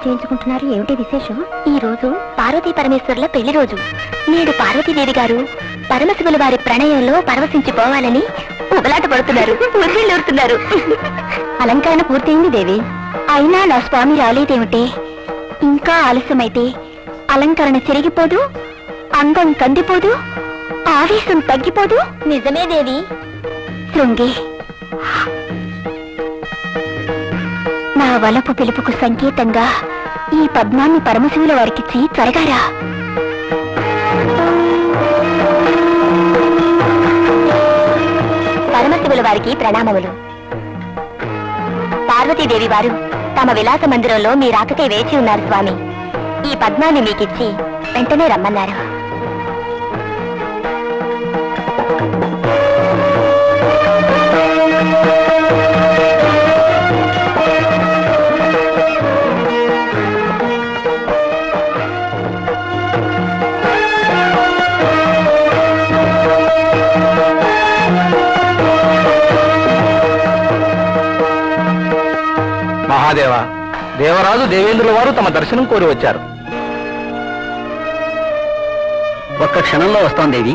చేయించుకుంటున్నారు ఏమిటి విశేషం ఈ రోజు పార్వతీ పరమేశ్వరుల పెళ్లి రోజు నేడు పార్వతీదేవి గారు పరమశివుల వారి ప్రణయంలో పరవశించిపోవాలని ఉబలాట పడుతున్నారు ఉర్రిల్లూరుతున్నారు అలంకరణ పూర్తయింది దేవి అయినా నా స్వామి రాలేదేమిటే ఇంకా ఆలస్యమైతే అలంకరణ చెరిగిపోదు అందం కందిపోదు ఆవేశం తగ్గిపోదు నిజమే దేవి శృంగి నా వలపు పిలుపుకు సంకేతంగా ఈ పద్మాన్ని పరమశివుల వారికిచ్చి త్వరగారా పరమశివుల వారికి ప్రణామములు పార్వతీదేవి వారు తమ విలాస మందిరంలో మీ రాకకై వేచి ఉన్నారు స్వామి ఈ పద్మాన్ని మీకిచ్చి వెంటనే రమ్మన్నారు మహాదేవ దేవరాజు దేవేంద్రుల వారు తమ దర్శనం కోరి వచ్చారు ఒక్క క్షణంలో వస్తాం దేవి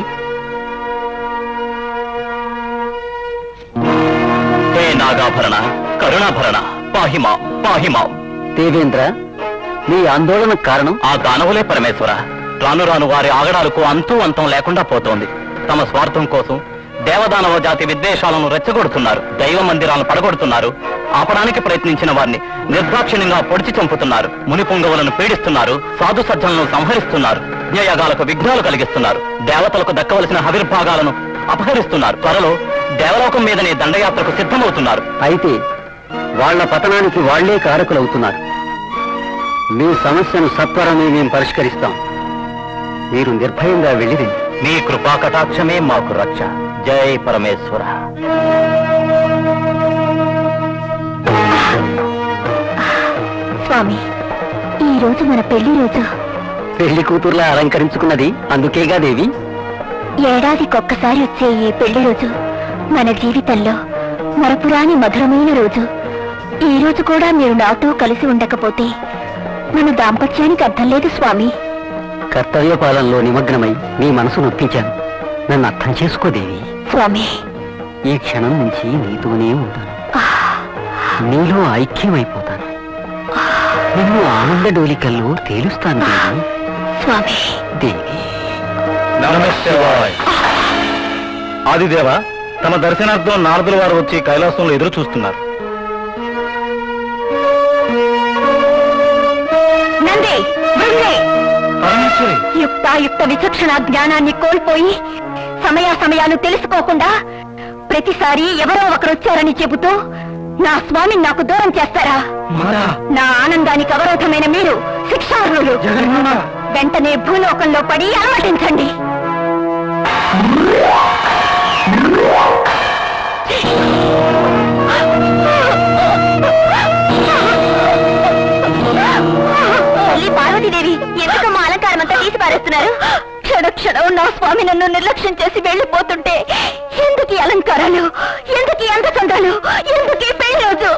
హే నాగాభరణ కరుణాభరణ పాహిమా పాహిమా దేవేంద్ర నీ ఆందోళన కారణం ఆ దానవులే పరమేశ్వర రాను రాను వారి ఆగడాలకు అంతూ అంతం లేకుండా పోతోంది తమ స్వార్థం కోసం దేవదానవ జాతి విద్వేషాలను రెచ్చగొడుతున్నారు దైవ మందిరాలను పడగొడుతున్నారు ఆపడానికి ప్రయత్నించిన వారిని నిర్దాక్షిణ్యంగా పొడిచి చంపుతున్నారు ముని పుంగవులను పీడిస్తున్నారు సాధు సజ్జలను సంహరిస్తున్నారు యజ్ఞయాగాలకు విఘ్నాలు కలిగిస్తున్నారు దేవతలకు దక్కవలసిన హవిర్భాగాలను అపహరిస్తున్నారు త్వరలో దేవలోకం మీదనే దండయాత్రకు సిద్ధమవుతున్నారు అయితే వాళ్ళ పతనానికి వాళ్లే కారకులవుతున్నారు మీ సమస్యను సత్వరమే మేము పరిష్కరిస్తాం మీరు నిర్భయంగా వెళ్ళిరండి మీ కృపా కటాక్షమే మాకు రక్ష జై పరమేశ్వర స్వామి ఈ రోజు మన పెళ్లి రోజు పెళ్లి కూతుర్లా అలంకరించుకున్నది అందుకేగా దేవి ఏడాదికొక్కసారి వచ్చే ఈ పెళ్లి రోజు మన జీవితంలో మరపురాని మధురమైన రోజు ఈ రోజు కూడా మీరు నాతో కలిసి ఉండకపోతే మన దాంపత్యానికి అర్థం లేదు స్వామి కర్తవ్య పాలనలో నిమగ్నమై నీ మనసు నొప్పించాను నన్ను అర్థం చేసుకో దేవి స్వామి ఈ క్షణం నుంచి నీతోనే ఉంటాను నీలో ఐక్యమైపోతాను నిన్ను ఆనంద డోలికల్లో తేలుస్తాను దేవి స్వామి దేవి ఆదిదేవ తమ దర్శనార్థం నారదుల వారు వచ్చి కైలాసంలో ఎదురు చూస్తున్నారు నంది బృందే! పరమేశ్వరి యుక్తాయుక్త విచక్షణ జ్ఞానాన్ని కోల్పోయి సమయ సమయాలు తెలుసుకోకుండా ప్రతిసారి ఎవరో ఒకరు వచ్చారని చెబుతూ నా స్వామిని నాకు దూరం చేస్తారా నా ఆనందానికి అవరోధమైన మీరు శిక్షార్హులు వెంటనే భూలోకంలో పడి అలమటించండి తల్లి పార్వతీదేవి ఎందుకు మా అలంకారం అంతా తీసి పారేస్తున్నారు క్షణ క్షణం నా స్వామి నన్ను నిర్లక్ష్యం చేసి వెళ్ళిపోతుంటే ఎందుకు ఈ అలంకారాలు ఎందుకు ఈ అందచందాలు ఎందుకు ఈ పెళ్లి రోజు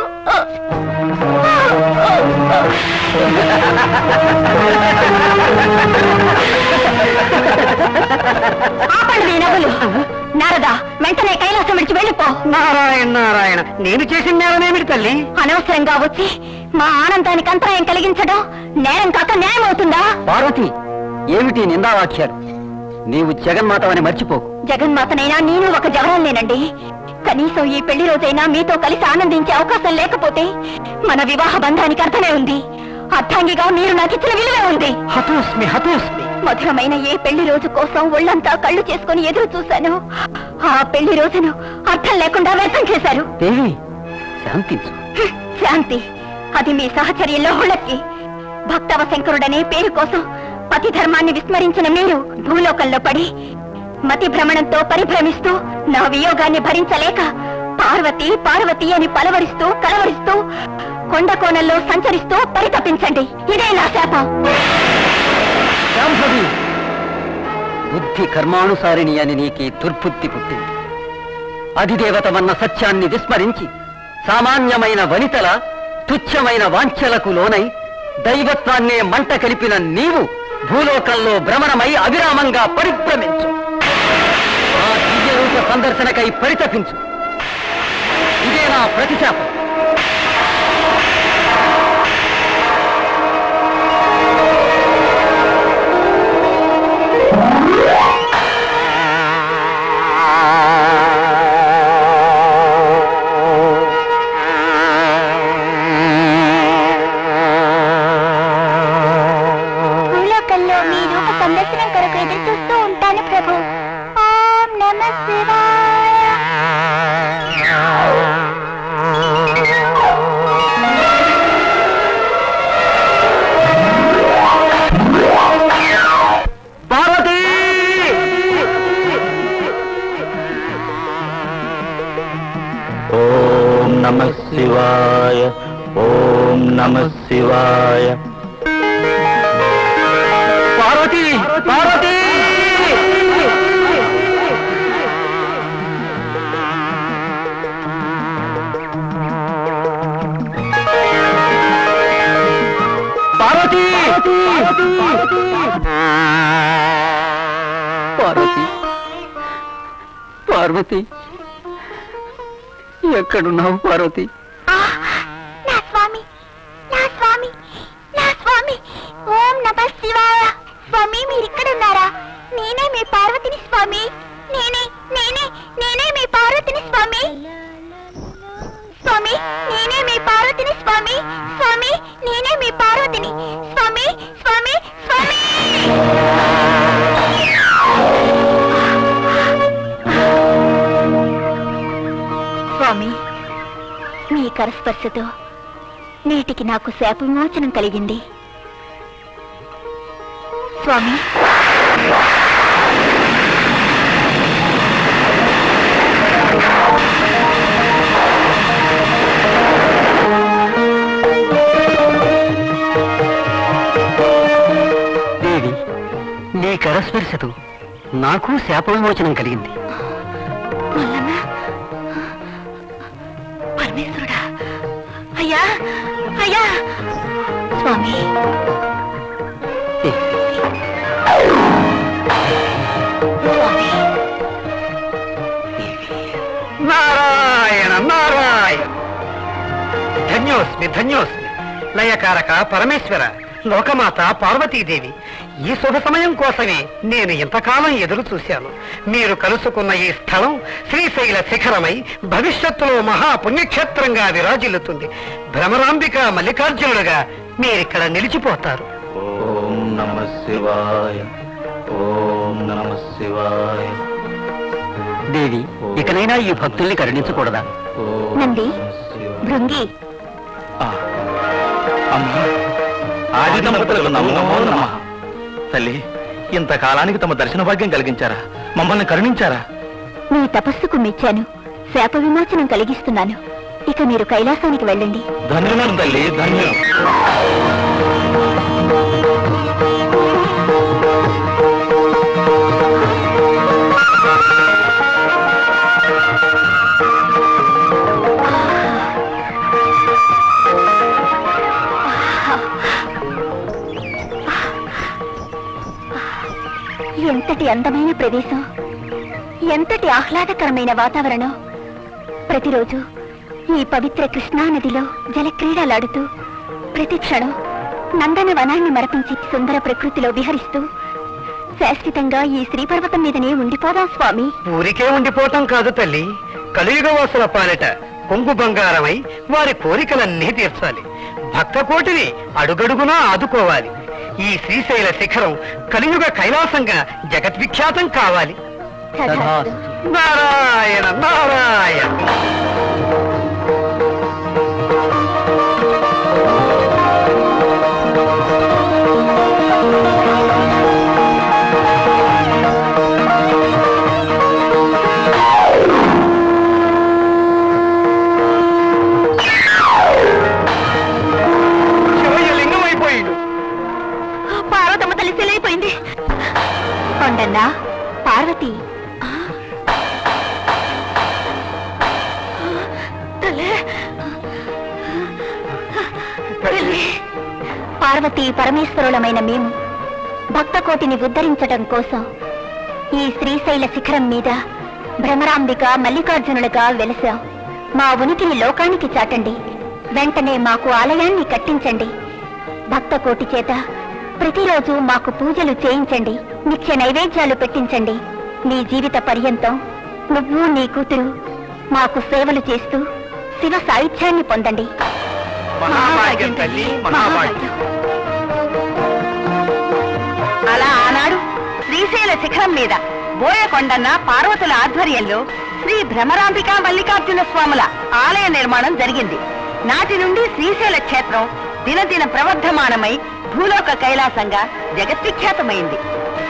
ఆపండి మీ నవ్వులు నారదా వెంటనే కైలాసం విడిచి వెళ్ళిపో నారాయణ నారాయణ నేను చేసిన నేరమేమిటి తల్లి అనవసరంగా వచ్చి మా ఆనందానికి అంతరాయం కలిగించడం నేరం కాక న్యాయం అవుతుందా పార్వతి ఏమిటి నిందావాక్యాలు నీవు జగన్మాతవని మర్చిపోకు జగన్మాతనైనా నేను ఒక జవరాన్నేనండి కనీసం ఈ పెళ్లి రోజైనా మీతో కలిసి ఆనందించే అవకాశం లేకపోతే మన వివాహ బంధానికి అర్థమే ఉంది అర్థాంగిగా మీరు నాకు ఇచ్చిన విలువే ఉంది హతోస్మి హతోస్మి మధురమైన ఏ పెళ్లి రోజు కోసం ఒళ్ళంతా కళ్ళు చేసుకుని ఎదురు చూశాను ఆ పెళ్లి రోజును అర్థం లేకుండా వ్యర్థం చేశారు దేవి శాంతించు హ్మ్, శాంతి అది మీ సహచర్యంలో హుళక్కి భక్తవ శంకరుడనే పేరు కోసం పతి ధర్మాన్ని విస్మరించిన మీరు భూలోకంలో పడి మతి భ్రమణంతో పరిభ్రమిస్తూ నా వియోగాన్ని భరించలేక పార్వతి పార్వతి అని పలవరిస్తూ కలవరిస్తూ కొండ కోణంలో సంచరిస్తూ పరితపించండి ఇదే నా శాపం శాంభవి బుద్ధి కర్మానుసారిణి అని నీకి దుర్బుద్ధి పుట్టింది అధిదేవతమన్న సత్యాన్ని విస్మరించి సామాన్యమైన వనితల తుచ్చమైన వాంఛలకు లోనై దైవత్వాన్నే మంట కలిపిన నీవు భూలోకంలో భ్రమణమై అవిరామంగా పరిభ్రమించు ఆ దివ్య రూప సందర్శనకై పరితపించు ఇదే నా ప్రతిశాపం భూలోకంలో మీ రూప సందర్శనం కొరకు ఎదురు చూస్తూ ఉంటాను ప్రభు ఓం నమ శివాయ పార్వతీ ఓం నమ శివాయ ఓం నమ శివాయ పార్వతీ పార్వతీ పార్వతీ పార్వతి పార్వతి ఎక్కడున్నావు పార్వతి ఆ, నా స్వామి నా స్వామి నా స్వామి ఓం నమ శివాయ స్వామి మీరిక్కడున్నారా నేనే మీ పార్వతిని స్వామి నేనే నేనే నేనే మీ పార్వతిని స్వామి స్వామి నేనే మీ పార్వతిని స్వామి స్వామి నేనే మీ పార్వతిని స్వామి స్వామి స్వామి స్వామి మీ కరస్పర్శతో నేటికి నాకు శాప విమోచనం కలిగింది స్వామి దేవి నీ కరస్పర్శతో నాకు శాప విమోచనం కలిగింది మల్లన్న పరమేశ్వరుడా అయ్యా అయ్యా స్వామి స్వామి నారాయణ నారాయణ ధన్యోస్మి ధన్యోస్మి లయకారక పరమేశ్వర లోకమాత పార్వతీదేవి ఈ శుభ సమయం కోసమే నేను ఇంతకాలం ఎదురు చూశాను మీరు కలుసుకున్న ఈ స్థలం శ్రీశైల శిఖరమై భవిష్యత్తులో మహాపుణ్యక్షేత్రంగా విరాజిల్లుతుంది భ్రమరాంబిక మల్లికార్జునులుగా మీరిక్కడ నిలిచిపోతారు ఓం నమ శివాయ ఓం నమ శివాయ దేవి ఇకనైనా ఈ భక్తుల్ని కరుణించకూడదా నంది భృంగి అమ్మా ఆది దంపతులకు నమో నమో నమః తల్లి ఇంతకాలానికి తమ దర్శన భాగ్యం కలిగించారా మమ్మల్ని కరుణించారా మీ తపస్సుకు మెచ్చాను శాప విమోచనం కలిగిస్తున్నాను ఇక మీరు కైలాసానికి వెళ్ళండి ధన్యులం తల్లి ధన్యులం ఎంతటి అందమైన ప్రదేశం ఎంతటి ఆహ్లాదకరమైన వాతావరణం ప్రతిరోజు ఈ పవిత్ర కృష్ణా నదిలో జలక్రీడలాడుతూ ప్రతి క్షణం నందన వనాన్ని మరపించి సుందర ప్రకృతిలో విహరిస్తూ శాశ్వతంగా ఈ శ్రీపర్వతం మీదనే ఉండిపోదాం స్వామి ఊరికే ఉండిపోవటం కాదు తల్లి కలియుగవాసుల పాలిట కొంగు బంగారమై వారి కోరికలన్నీ తీర్చాలి భక్త కోటిని అడుగడుగునా ఆదుకోవాలి ఈ శ్రీశైల శిఖరం కలియుగ కైలాసంగా జగద్విఖ్యాతం కావాలి తథాస్తు. నారాయణ నారాయణ శివయ్య లింగమైపోయిండు పార్వతమ్మ తల్లి సెలైపోయింది కొండన్నా పార్వతి తల్లి తల్లి పార్వతీ పరమేశ్వరులమైన మేము భక్తకోటిని ఉద్ధరించటం కోసం ఈ శ్రీశైల శిఖరం మీద భ్రమరాంబిక మల్లికార్జునులుగా వెలసాం మా ఉనికిని లోకానికి చాటండి వెంటనే మాకు ఆలయాన్ని కట్టించండి భక్తకోటి చేత ప్రతిరోజు మాకు పూజలు చేయించండి నిత్య నైవేద్యాలు పెట్టించండి నీ జీవిత పర్యంతం నువ్వు నీ కూతురు మాకు సేవలు చేస్తూ శివ సాహిత్యాన్ని పొందండి మహాభాగ్యం తల్లి మహాభాగ్యం అలా ఆనాడు శ్రీశైల శిఖరం మీద బోయకొండన్న పార్వతుల ఆధ్వర్యంలో శ్రీ భ్రమరాంబిక మల్లికార్జున స్వాముల ఆలయ నిర్మాణం జరిగింది నాటి నుండి శ్రీశైల క్షేత్రం దినదిన ప్రవర్ధమానమై భూలోక కైలాసంగా జగద్విఖ్యాతమైంది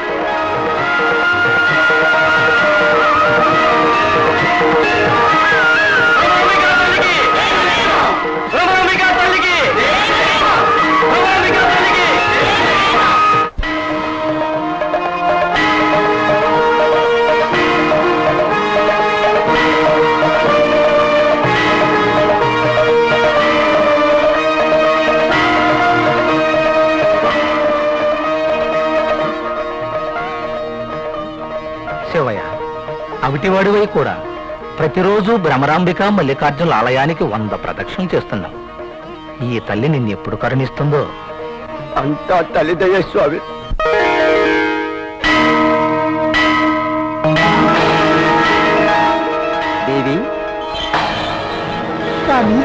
శివయ్య అవిటివాడివై కూడా ప్రతిరోజు భ్రమరాంబిక మల్లికార్జున ఆలయానికి వంద ప్రదక్షిణలు చేస్తున్నాం ఈ తల్లి నిన్నెప్పుడు కరుణిస్తుందో అంతా తల్లిదయ్య స్వామి దేవి స్వామి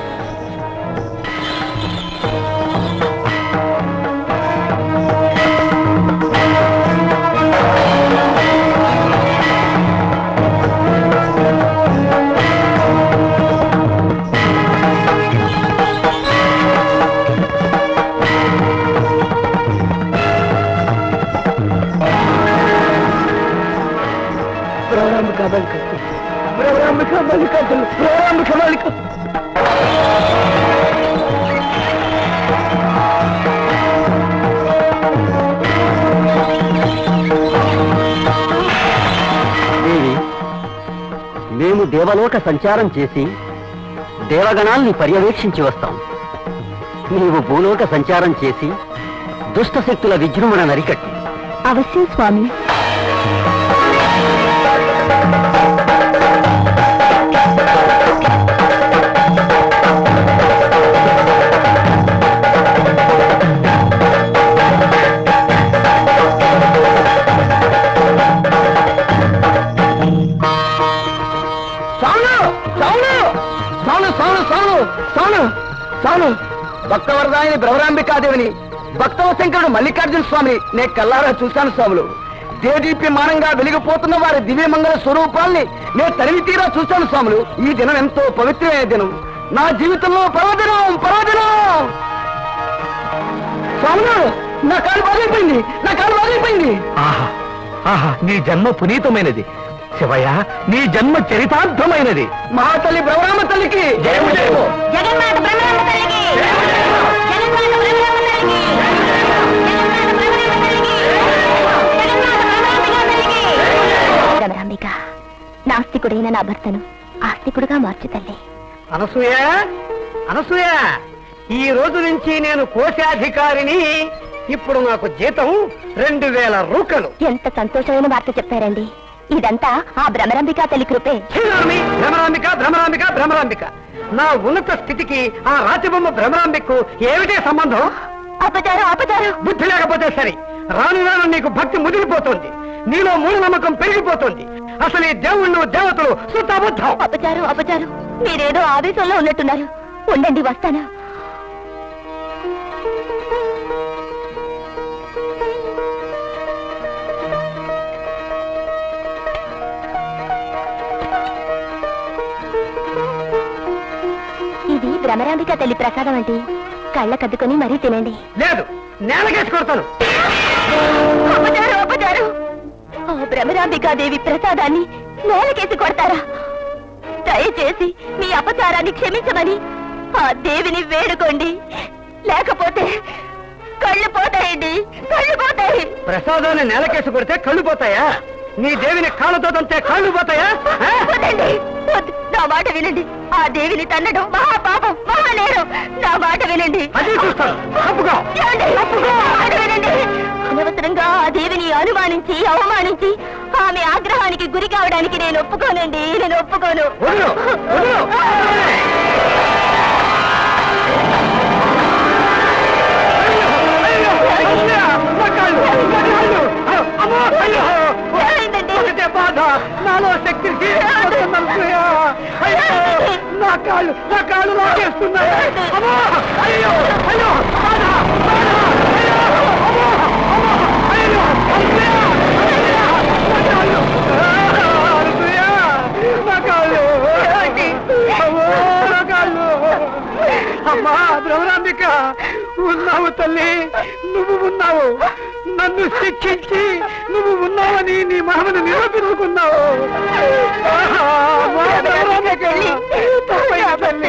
ప్రారంభిక మల్లిక ప్రారంభిక మల్లికార్జున ప్రారంభిక మల్లిక దేవి మేము దేవలోక సంచారం చేసి దేవగణాల్ని పర్యవేక్షించి వస్తాం నీవు భూలోక సంచారం చేసి దుష్ట శక్తుల విజృంభణ నరికట్టి అవశ్యం స్వామి సాను సాను సాను సాను సాను సాను సాను భక్తవరదాయని భ్రవరాంబికాదేవిని భక్తవ శంకరుడు మల్లికార్జున స్వామిని నే కల్లారా చూశాను స్వాములు దేదీప్యమానంగా వెలిగిపోతున్న వారి దివ్యమంగళ స్వరూపాల్ని నే తరిమి తీరా చూశాను స్వాములు ఈ దినం ఎంతో పవిత్రమైన దినం నా జీవితంలో పర్వదినం పర్వదినం స్వాములు నా కాలు బాగైపోయింది నా కాలు బాగైపోయింది ఆహా ఆహా నీ జన్మ పునీతమైనది శివయ్య నీ జన్మ చరితార్థమైనది మా తల్లి భ్రవరామ తల్లికి జయము జయము జగన్మాత బ్రహ్మరాంబ తల్లికి జగన్మాత బ్రహ్మరాంబ తల్లికి జగన్మాత బ్రహ్మరాంబ తల్లికి జగన్మాత బ్రహ్మరాంబిక తల్లికి బ్రహ్మరాంబిక నాస్తికుడైన నా భర్తను ఆస్తికుడుగా మార్చు తల్లి అనసూయ అనసూయ ఈ రోజు నుంచి నేను కోశాధికారిని ఇప్పుడు నాకు జీతం రెండు వేల రూకలు ఎంత సంతోషమైన వార్త చెప్పారండి ఇదంతా ఆ భ్రమరంబిక తల్లి కృపే శ్రీరామి భ్రమరాంబిక భ్రమరాంబిక భ్రమరాంబిక నా ఉన్నత స్థితికి ఆ రాతిబొమ్మ భ్రమరాంబికు ఏమిటే సంబంధం అపచారం అపచారం బుద్ధి లేకపోతే సరే రాను రాను నీకు భక్తి ముదిరిపోతుంది నీలో మూఢ నమ్మకం పెరిగిపోతుంది అసలు ఈ దేవుళ్ళు దేవతలు సుతబుద్ధం అపచారం అపచారం మీరేదో ఆవేశంలో ఉన్నట్టున్నారు ఉండండి వస్తాను ఇది భ్రమరాంబిక తల్లి ప్రసాదం అండి కళ్ళ కద్దుకొని మరీ తినండి లేదు నేలకేసి కొడతాను అపచారం అపచారం ఆ భ్రమరాంబికాదేవి ప్రసాదాన్ని నేలకేసి కొడతారా దయచేసి మీ అపచారాన్ని క్షమించమని ఆ దేవిని వేడుకోండి లేకపోతే కళ్ళు పోతాయండి కళ్ళు పోతాయి ప్రసాదాన్ని నేలకేసి కొడితే కళ్ళు పోతాయా నీ దేవిని కాళ్ళతో తంతే కళ్ళు పోతాయా ఆ? వద్దండి వద్దు. నా మాట వినండి ఆ దేవిని తన్నడం మహాపాపం మహానేరం నా మాట వినండి అదే చూస్తాను తప్పుకో ఏమండి? నా మాట వినండి అనవసరంగా ఆ దేవిని అనుమానించి అవమానించి ఆమె ఆగ్రహానికి గురి కావడానికి నేను ఒప్పుకోనండి నేను ఒప్పుకోను వదిలు వదిలు ఏమైందండి? ఒకటే బాధ నాలో శక్తి క్షీణించిపోతుందనుకోయా. అయ్యో నా కాళ్ళు నా కాళ్ళు లాగేస్తున్నాయి అమ్మో అయ్యో అయ్యో బాధ బాధ అయ్యో అమ్మో అమ్మో అయ్యో అనుసూయ, అనుసూయ, నా కాళ్ళు ఆ, అనుసూయ, నా కాళ్ళు అమ్మో నా కాళ్ళు అమ్మా ద్రవరాంబిక ఉన్నావు తల్లి నువ్వు ఉన్నావు నన్ను శిక్షించి నువ్వు ఉన్నావని నీ మహమను నిరూపించుకున్నావు ఆహా, అమ్మా ద్రవరాంబిక, తప్పైంది తల్లి.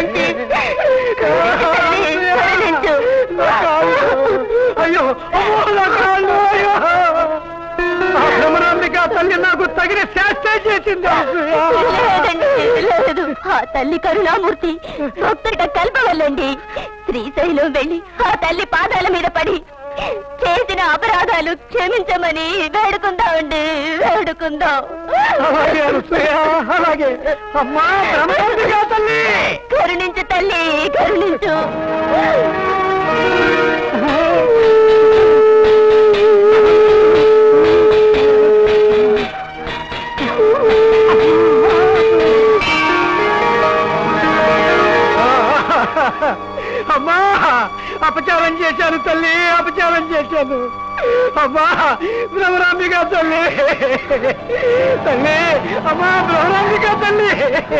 నా కాళ్ళు. అయ్యో అమ్మో నా కాళ్ళు అయ్యో ఆ భ్రమరాంబిక తల్లి నాకు తగిన శాస్త్రే చేసింది అనసూయ. లేదండి లేదు ఆ తల్లి కరుణామూర్తి భక్తుడిగా కలపవల్లండి శ్రీశైలం వెళ్ళి ఆ తల్లి పాదాల మీద పడి చేసిన అపరాధాలు క్షమించమని వేడుకుందామండి వేడుకుందాం అలాగే అనసూయ అలాగే అమ్మా భ్రమరాంబిక తల్లి కరుణించు తల్లి కరుణించు అమ్మా అపచారం చేశాను తల్లి అపచారం చేశాను అమ్మా భ్రమరాంబిక తల్లి తల్లి అమ్మా భ్రమరాంబిక తల్లి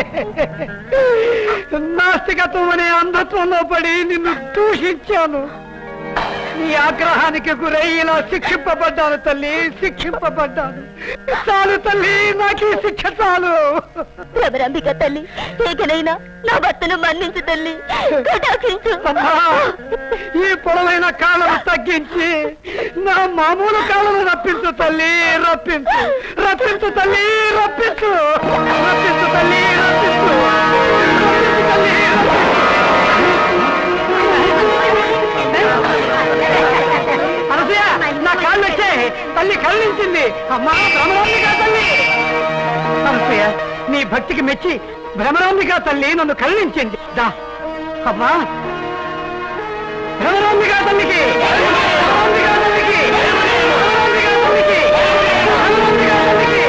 నాస్తికత్వం అనే అంధత్వంలో పడి నిన్ను దూషించాను నీ ఆగ్రహానికి గురై ఇలా శిక్షింపబడ్డాను తల్లి శిక్షింపబడ్డాను చాలు తల్లి నాకు ఈ శిక్ష చాలు భ్రమరాంబిక తల్లి ఇకనైనా నా భర్తను మన్నించు తల్లి కటాక్షించు అమ్మా ఈ పొడవైన కాళ్ళను తగ్గించి నా మామూలు కాళ్ళను రప్పించు తల్లి రప్పించు రప్పించు తల్లి రప్పించు రప్పించు తల్లి రప్పించు రప్పించు తల్లి అనసూయ నా కాళ్ళు వచ్చే తల్లి కళ్ళించింది అమ్మా భ్రమరాంబిక తల్లి అనసూయ నీ భక్తికి మెచ్చి భ్రమరాంబిక తల్లి నన్ను కళ్ళించింది దా అమ్మా భ్రమరాంబిక తల్లికి భ్రమరాంబిక తల్లికి భ్రమరాంబిక తల్లికి భ్రమరాంబిక తల్లికి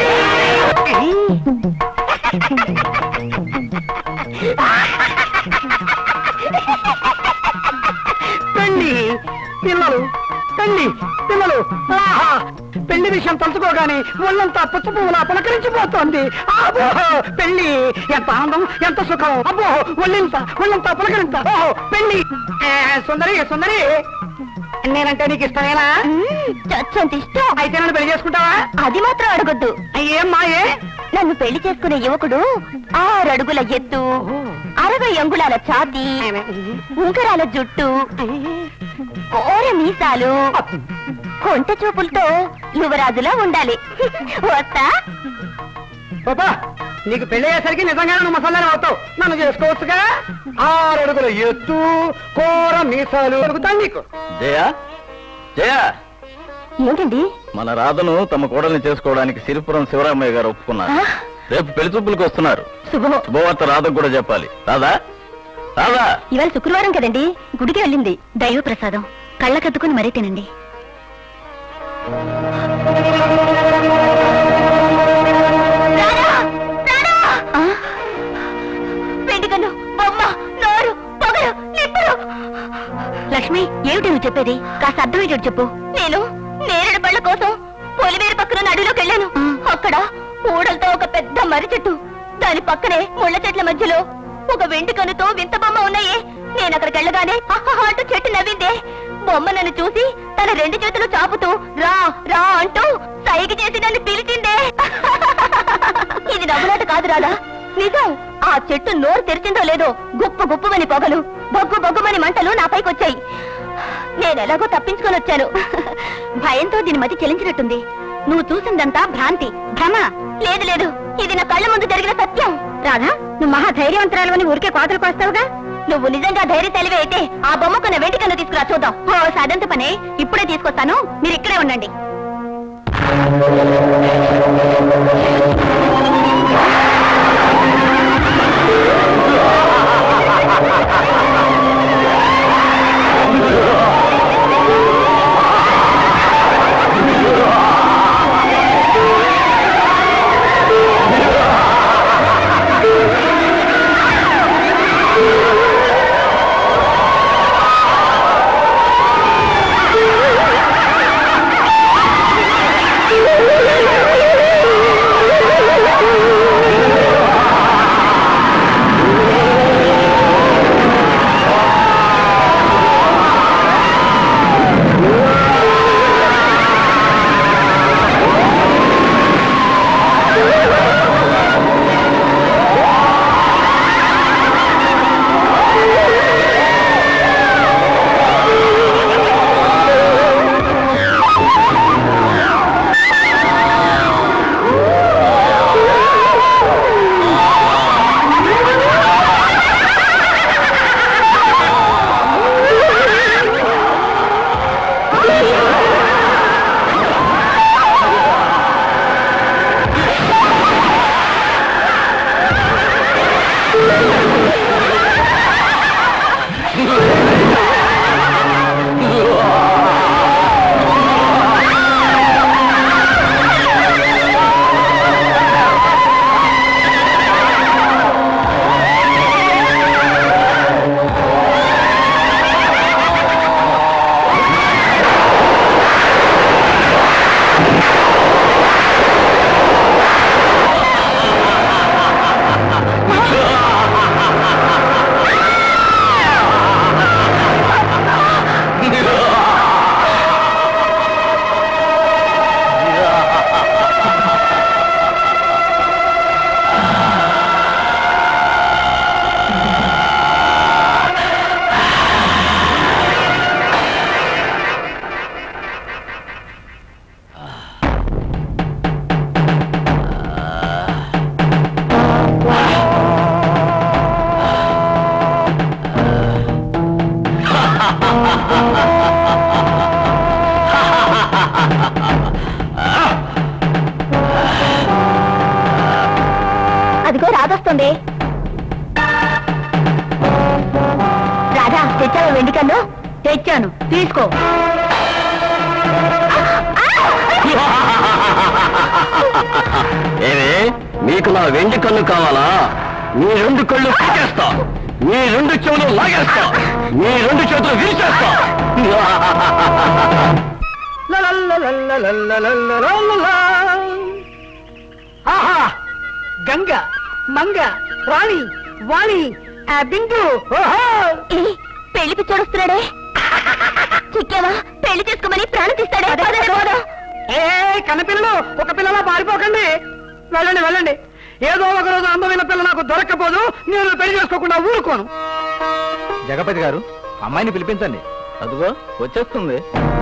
పెళ్లి పిల్లలు పెళ్లి పిల్లలు ఆహా పెళ్లి విషయం తలుచుకోగానే ఒళ్ళంతా పుచ్చ పువ్వులా పులకరించిపోతోంది ఆబో పెళ్లి ఎంత ఆనందం ఎంత సుఖం అబ్బో ఒళ్ళంత ఒళ్ళంతా పులకరింత ఓహో పెళ్లి ఏ, సుందరి సుందరి నేనంటే నీకు ఇష్టమేనా చచ్చంత ఇష్టం అయితే నన్ను పెళ్లి చేసుకుంటావా అది మాత్రం అడగొద్దు ఏం మాయే నన్ను పెళ్లి చేసుకునే యువకుడు ఆరు అడుగుల ఎత్తు అరవై అంగుళాల ఛాతీ ఉంగరాల జుట్టు కోర మీసాలు కొంట చూపులతో యువరాజులా ఉండాలి వస్తా పాపా నీకు పెళ్లి అయ్యేసరికి నిజంగానే నువ్వు మసాలానే అవుతావు నన్ను చేసుకోవచ్చుగా ఆరు అడుగుల ఎత్తు కూర మీసాలు అడుగుతాను నీకు జయ జయ ఏంటండి మన రాధను తమ కోడల్ని చేసుకోవడానికి సిరిపురం శివరామయ్య గారు ఒప్పుకున్నారు ఆ? రేపు పెళ్లి చూపులకు వస్తున్నారు శుభం శుభవార్త రాధకు కూడా చెప్పాలి రాదా రాదా ఇవాళ శుక్రవారం కదండి గుడికి వెళ్ళింది దైవ ప్రసాదం కళ్ళకద్దుకుని మరీ తినండి ఆ? వెండికన్ను, బొమ్మ, నోరు, పొగరు, నిప్పులు. లక్ష్మి ఏమిటి నువ్వు చెప్పేది కాస్త అర్థమయ్యేటట్టు చెప్పు నేను నేరేడు పళ్ళ కోసం పొలిమేరు పక్కన నడిలోకి వెళ్ళాను అక్కడ ఊడలతో ఒక పెద్ద మర్రి చెట్టు దాని పక్కనే ముళ్ళ చెట్ల మధ్యలో ఒక వెండి కన్నుతో వింత బొమ్మ ఉన్నాయే నేను అక్కడికి వెళ్ళగానే "ఆహాహా" అంటూ చెట్టు నవ్విందే బొమ్మ నన్ను చూసి తన రెండు చేతులు చాపుతూ రా రా అంటూ సైగ చేసి నన్ను పిలిచిందే ఇది నవ్వులాట కాదు రాదా నిజం ఆ చెట్టు నోరు తెరిచిందో లేదో గుప్పు గుప్పుమని పొగలు బొగ్గు బొగ్గుమని మంటలు నా పైకొచ్చాయి నేను ఎలాగో తప్పించుకొని వచ్చాను భయంతో దీని మతి చెలించినట్టుంది నువ్వు చూసిందంతా భ్రాంతి భ్రమ లేదు లేదు ఇది నా కళ్ళ ముందు జరిగిన సత్యం రాధా నువ్వు మహా ధైర్యవంతరాలు ఊరికే కోతలు కోస్తావుగా నువ్వు నిజంగా ధైర్య తెలివి అయితే ఆ బొమ్మకున్న వెంటికన్ను తీసుకురా చూద్దాం ఓ సదంత పనే ఇప్పుడే తీసుకొస్తాను మీరు ఇక్కడే ఉండండి అదిగో రాదొస్తుంది రాధా తెచ్చావా వెండి కన్ను తెచ్చాను తీసుకో ఏవే మీకు నా వెండి కన్ను కావాలా మీ రెండు కళ్ళు పీకేస్తా మీ రెండు చెవులు లాగేస్తా మీ రెండు చేతులు విరిచేస్తా ఆహా గంగ మంగ రాణి వాణి ఆ బిందు ఓహో ఏ, పెళ్లి పిచ్చోడొస్తున్నాడే చిక్కావా పెళ్లి చేసుకోమని ప్రాణం తీస్తాడే పదండి, పోదాం. ఏ కన్నపిల్లలు ఒక పిల్లలా పారిపోకండి వెళ్ళండి వెళ్ళండి ఏదో ఒక రోజు అందమైన పిల్ల నాకు దొరక్కపోదు నేను పెళ్లి చేసుకోకుండా ఊరుకోను జగపతి గారు అమ్మాయిని పిలిపించండి అదిగో వచ్చేస్తుంది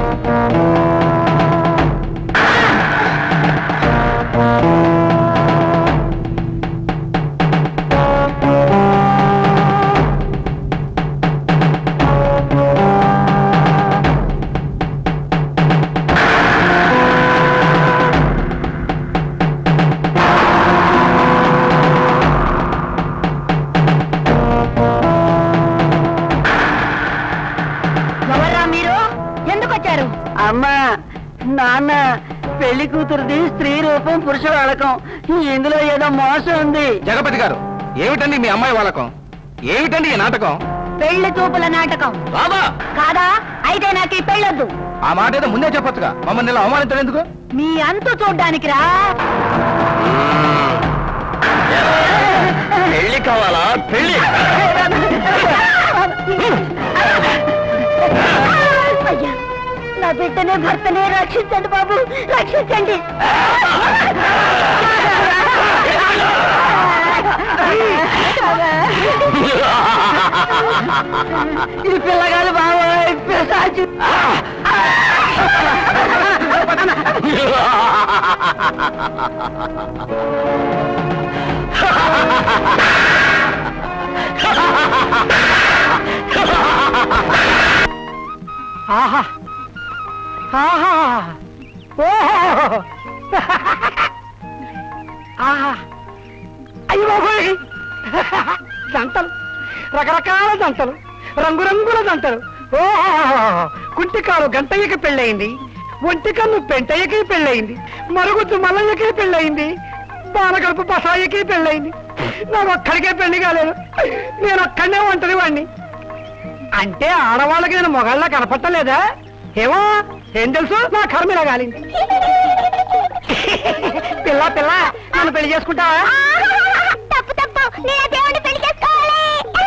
ఎవర్రా మీరు ఎందుకు వచ్చారు అమ్మా నాన్న పెళ్లి కూతురుది స్త్రీ రూపం పురుష వాడకం ఇందులో ఏదో మోసం ఉంది జగపతి గారు ఏమిటండి మీ అమ్మాయి వాళ్ళకం ఏమిటండి ఈ నాటకం పెళ్లి చూపుల నాటకం రాదా కాదా అయితే నాకు ఈ పెళ్ళొద్దు ఆ మాట ఏదో ముందే చెప్పొచ్చుగా మమ్మల్ని ఇలా అవమానించడం ఎందుకు మీ అంతు చూడ్డానికి రా పెళ్లి కావాలా పెళ్లి అయ్యా నా బిడ్డనే భర్తనే రక్షించండి బాబు రక్షించండి ఇది పిల్లగాలు బాబోయ్ పిశాచి ఆహా ఆహా ఓహో ఆహా అయ్యి బాబోయ్ జంటలు రకరకాల జంటలు రంగురంగుల జంటలు ఓహో కుంటికాలు గంటయ్యకి పెళ్ళయింది ఒంటికన్ను పెంటయ్యకి పెళ్ళయింది మరుగుద్దు మల్లయ్యకి పెళ్ళయింది బాలగడుపు బసాయికి పెళ్ళయింది నాకు ఒక్కడికే పెళ్లి కాలేదు నేను ఒక్కడనే ఒంటరి వాడిని అంటే ఆడవాళ్ళకి నేను మొగాళ్ళ కనపట్టలేదా ఏమో ఏం తెలుసు నా కర్మ కాలింది పిల్ల పిల్ల నన్ను పెళ్లి చేసుకుంటావా తప్పు తప్పు నేను ఆ దేవుడిని పెళ్లి చేసుకోవాలి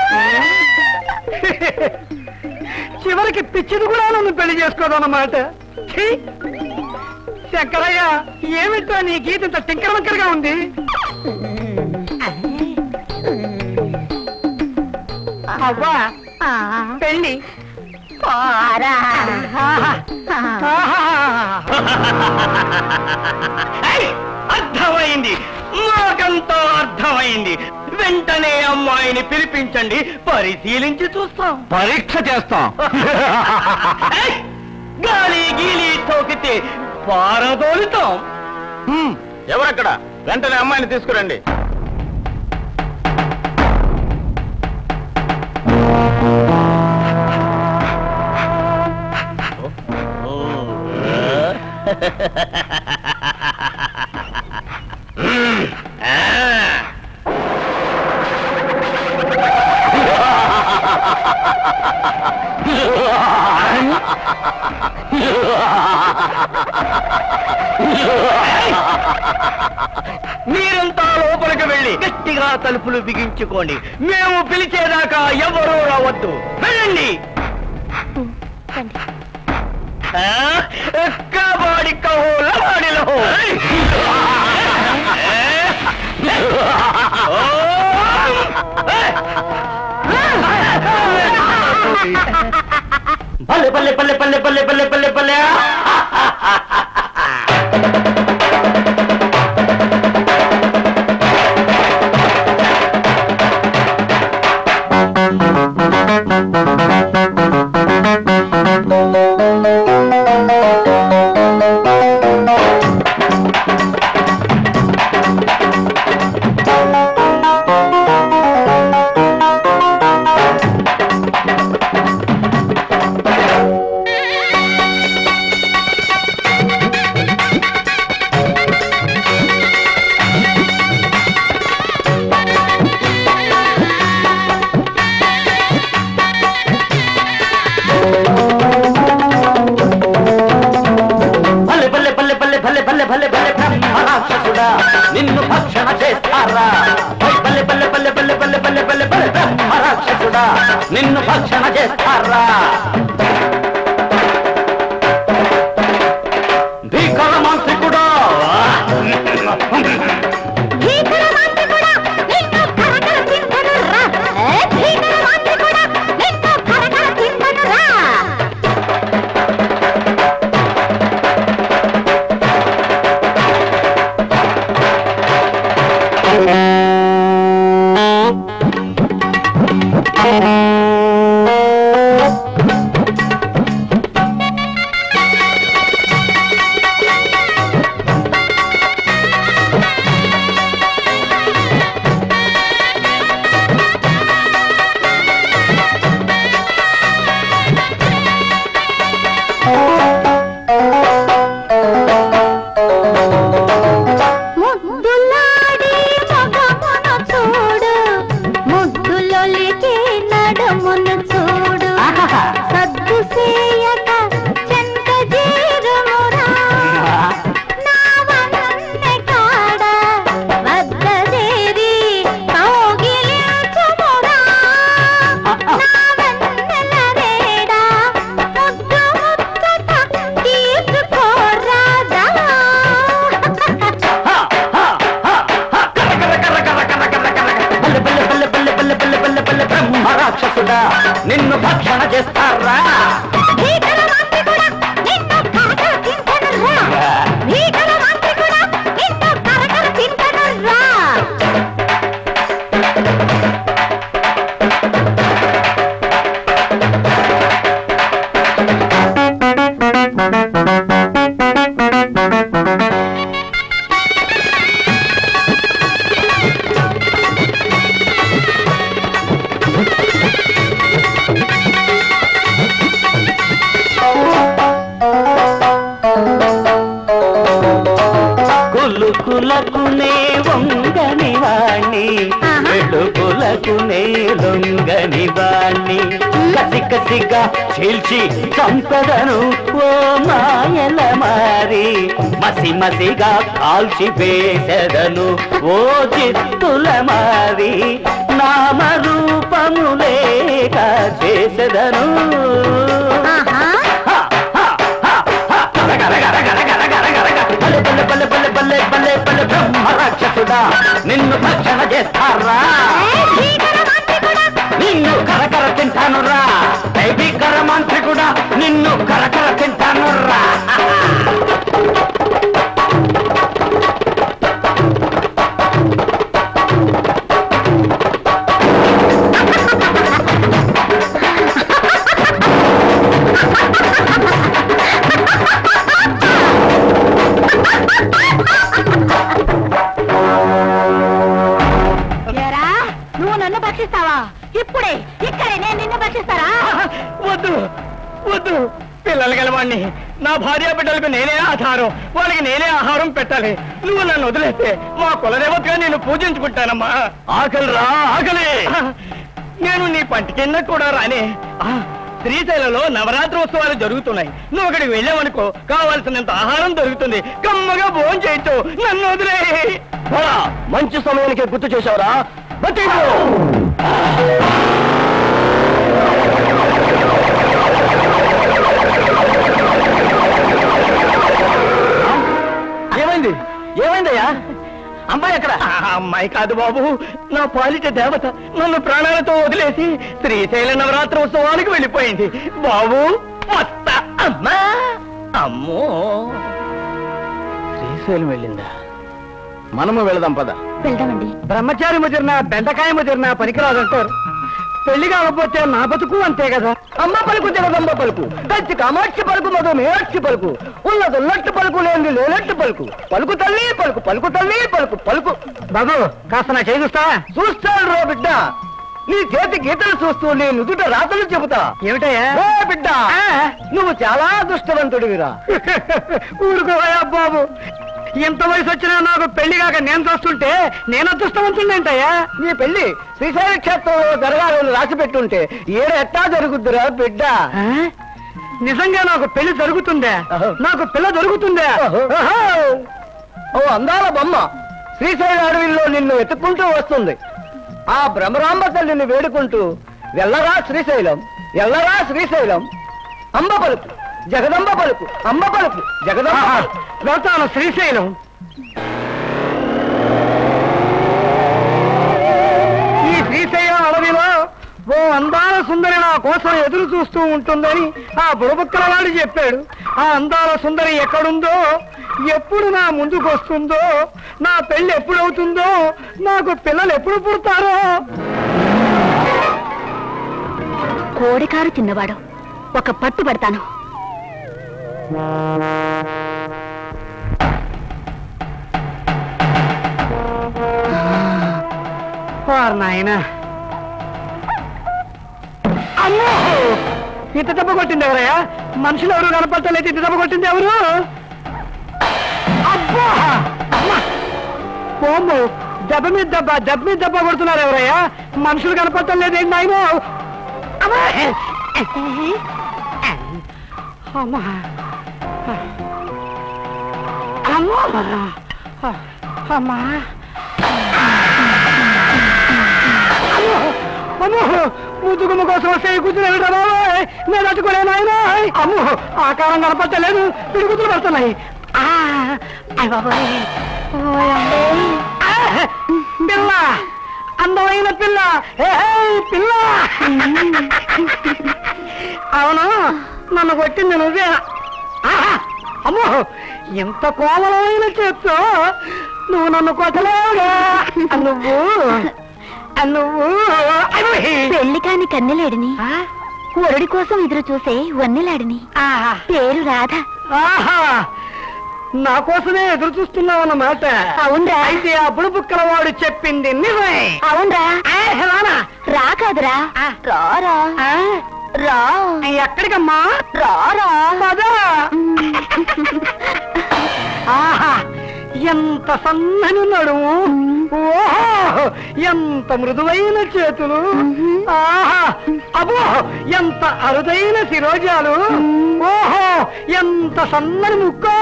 చివరికి పిచ్చిది కూడా నన్ను పెళ్లి చేసుకోదన్నమాట ఛీ! శంకరయ్య ఏమిటో నీ గీత ఇంత టింకర వంకరగా ఉంది అవ్వా పెళ్లి పోరా. ఆహా! ఆహా! అర్థమైంది మాకంతా అర్థమైంది వెంటనే అమ్మాయిని పిలిపించండి పరిశీలించి చూస్తాం పరీక్ష చేస్తాం ఏయ్! గాలి గీలి తోకితే పారదోలుతాం ఎవరక్కడ వెంటనే అమ్మాయిని తీసుకురండి మీరంతా లోపలికి వెళ్ళి గట్టిగా తలుపులు బిగించుకోండి మేము పిలిచేదాకా ఎవరూ రావద్దు వెళ్ళండి ఆ? కబడ్డీ కహో లబాడి లహో భలే భలే భలే భలే భలే భలే భలే భలే భలే భలే భలే భలే భలే భలే భలే భలే బ్రహ్మరాక్షసుడా నిన్ను భక్షణ చేస్తారా ఓయ్ భలే భలే భలే భలే భలే భలే భలే భలే బ్రహ్మరాక్షసుడా నిన్ను భక్షణ చేస్తారా భీకర మాంత్రికుడా భీకర మాంత్రికుడా, నిన్ను కరకర తింటనురా. ఏ భీకర మాంత్రికుడా, నిన్ను కరకర తింటనురా. ముద్దులాడి మగమును చూడు ముద్దులొలికి నడుమును చూడు సద్దు చేయక చెంత జీరుమురా నా వనన్నె కాడ వద్దదేరి కౌగిలించుమురా నా వెన్నెల రేడా ముద్దు ముచ్చట తీసుకోరాదా భలే భలే భలే భలే భలే భలే భలే భలే బ్రహ్మరాక్షసుడా నిన్ను భక్షణ చేస్తారా భీకర మాంత్రికుడా, నిన్ను కరకర తింటనురా. భీకర మాంత్రికుడా, నిన్ను కరకర తింటనురా. పలుకులకునే వంగని వాణ్ణి వెలుగులకునే లొంగని వాణ్ణి కసి కసిగా చీల్చి చంపదను ఓ మాయల మారి మసి మసిగా కాల్చి వేసెదను ఓ చిత్తుల మారి నామరూపము లేక చేసెదను ఆహా హ, హ, హ, హ. గర, గర, గర, గర, గర, గర, గర, గర. బల్లె, బల్లె, బల్లె, బల్లె, బల్లె, బల్లె, బల్లె, బ్రహ్మ రాక్షసుడా నిన్ను భక్షణ చేస్తారా నిన్ను కరకర తింటాను రా దైవీకర మాంత్రికుడా నిన్ను కరకర తింటాను రా ఏరా నువ్వు నన్ను భక్షిస్తావా ఇప్పుడే ఇక్కడే నేను నిన్ను భక్షిస్తారా వద్దు వద్దు పిల్లలు గలవాణ్ణి నా భార్య బిడ్డలకు నేనే ఆధారం వాళ్ళకి నేనే ఆహారం పెట్టాలి నువ్వు నన్ను వదిలేస్తే మా కులదేవతగా నేను పూజించుకుంటానమ్మా ఆకలి రా ఆకలి నేను నీ పంటి కింద కూడా రానే ఆ, శ్రీశైలంలో నవరాత్రి ఉత్సవాలు జరుగుతున్నాయి నువ్వు అక్కడికి వెళ్ళావనుకో కావాల్సినంత ఆహారం దొరుకుతుంది కమ్మగా భోజనం చేయొచ్చు నన్ను వదిలే మంచి సమయానికి గుర్తు చేశావురా ఏమైంది ఏమైందయ్యా అమ్మాయి ఎక్కడ అమ్మాయి కాదు బాబు నా పాలిట దేవత నన్ను ప్రాణాలతో వదిలేసి శ్రీశైల నవరాత్రి ఉత్సవానికి వెళ్ళిపోయింది బాబు మొత్త అమ్మా అమ్మో శ్రీశైలం వెళ్ళిందా మనము వెళదాం పద వెళ్దామండి బ్రహ్మచారి ముదిరిన బెండకాయ ముదిరిన పనికిరాదంటారు పెళ్లి కాకపోతే నా బతుకు అంతే కదా అమ్మ పలుకు జగదమ్మ పలుకు కంచి కామాక్షి పలుకు మధు మీనాక్షి పలుకు ఉన్నది ఉన్నట్టు పలుకు లేని లేనట్టు పలుకు పలుకు తల్లి పలుకు పలుకు తల్లి పలుకు పలుకు బాబు కాస్త నా చేయి చూస్తావా చూస్తాను రో బిడ్డ నీ చేతి గీతలు చూస్తూ నీ నుదుట రాతలు చెబుతా ఏమిటయ్యా ఓ బిడ్డ నువ్వు చాలా అదృష్టవంతుడివిరా ఊరుకోవయ్యా బాబు ఎంత వయసు వచ్చినా నాకు పెళ్లి కాక నేను చూస్తుంటే నేను అదృష్టవంతుండేంటయ్యా నీ పెళ్లి శ్రీశైల క్షేత్రంలో జరగాలని రాసి పెట్టుంటే ఏడు ఎట్టా జరుగుద్దురా బిడ్డ ఆ? నిజంగా నాకు పెళ్లి జరుగుతుందా ఆహా. నాకు పిల్ల దొరుకుతుందా ఆహా! ఓ అందాల బొమ్మ శ్రీశైల అడవిలో నిన్ను వెతుక్కుంటూ వస్తుంది ఆ భ్రమరాంబ తల్లిని వేడుకుంటూ వెళ్ళరా శ్రీశైలం ఎల్లరా శ్రీశైలం అంబ పలుకు జగదంబ పలుకు అంబ పలుకు జగదంబ ఆహా. పలుకు. వెళ్తాను శ్రీశైలం ఈ శ్రీశైలం అడవిలో ఓ అందాల సుందరి నా కోసం ఎదురు చూస్తూ ఉంటుందని ఆ బుడబుక్కల వాడు చెప్పాడు ఆ అందాల సుందరి ఎక్కడుందో ఎప్పుడు నా ముందుకు వస్తుందో నా పెళ్లి ఎప్పుడు అవుతుందో నాకు పిల్లలు ఎప్పుడు పుడతారో కోడికారు చిన్నవాడు ఒక పట్టు పడతాను వారు నాయన అమ్మో ఇంత దెబ్బ కొట్టింది ఎవరయ్యా మనుషులు ఎవరు కనపడతలేదు ఇంత దెబ్బ కొట్టింది ఎవరు అబ్బా అమ్మా ఓమ్మో దెబ్బ మీద దెబ్బ దెబ్బ మీద దెబ్బ కొడుతున్నారు ఎవరయ్యా మనుషులు కనపడతలేదు ఏంటి నాయన అమ్మా అమ్మా అమ్మా అమ్మా అమ్మో అమ్మో ముద్దుగుమ్మ కోసం వస్తే ఈ కూతురు వెళ్ళరా బాబాయ్ నేను అట్టుకోలేను ఆయన అమ్మో ఆకారం కనపట్టలేదు పిడుగుతులు పడుతున్నాయి ఆ, అయ్ బాబాయ్ ఓయ్ ఆ, పిల్ల అందమైన పిల్ల ఏయ్, పిల్ల అవును నన్ను కొట్టింది నువ్వే ఆహా! అమ్మో ఎంత కోమలమైన చేత్తో నువ్వు నన్ను కొట్టలేవుగా నువ్వు నువ్వు అయ్యో! పెళ్లి కాని కన్నెలేడిని ఆ? వరుడి కోసం ఎదురు చూసే వన్నెలాడిని ఆహా! పేరు రాధ ఆహా! నా కోసమే ఎదురు చూస్తున్నావు అన్నమాట అవునరా అయితే ఆ బుడబుక్కల వాడు చెప్పింది నిజమే అవునరా ఏ, రానా? రా కాదురా ఆ. రారా ఆ? రా ఎంత సన్నని నడుము ఓహో ఎంత మృదువైన చేతులు ఆహా అబో ఎంత అరుదైన శిరోజాలు ఓహో ఎంత సన్నని ముక్కో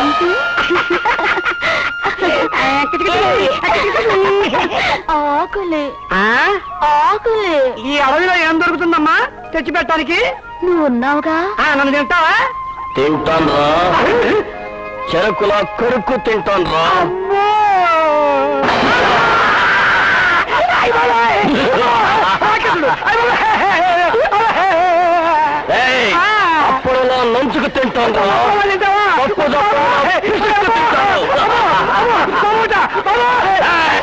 ఆకులే ఆ? ఆకులే ఈ అడవిలో ఏం దొరుకుతుందమ్మా తెచ్చి పెట్టడానికి నువ్వు ఉన్నావుగా ఆ, నన్ను తింటావా తింటాను రా చెరుకులా కొరుకు తింటాను రా అమ్మో! అయ్ బాబాయ్! రాక్షసుడు! అయ్ బాబాయ్! ఆ! అప్పుడులా నంచుకు తింటాను రా అమ్మో, తింటావా? పప్పు దప్ప, పిసుక్కు తింటాను. అమ్మో! అమ్మో! బాబోట! బాబోయ్!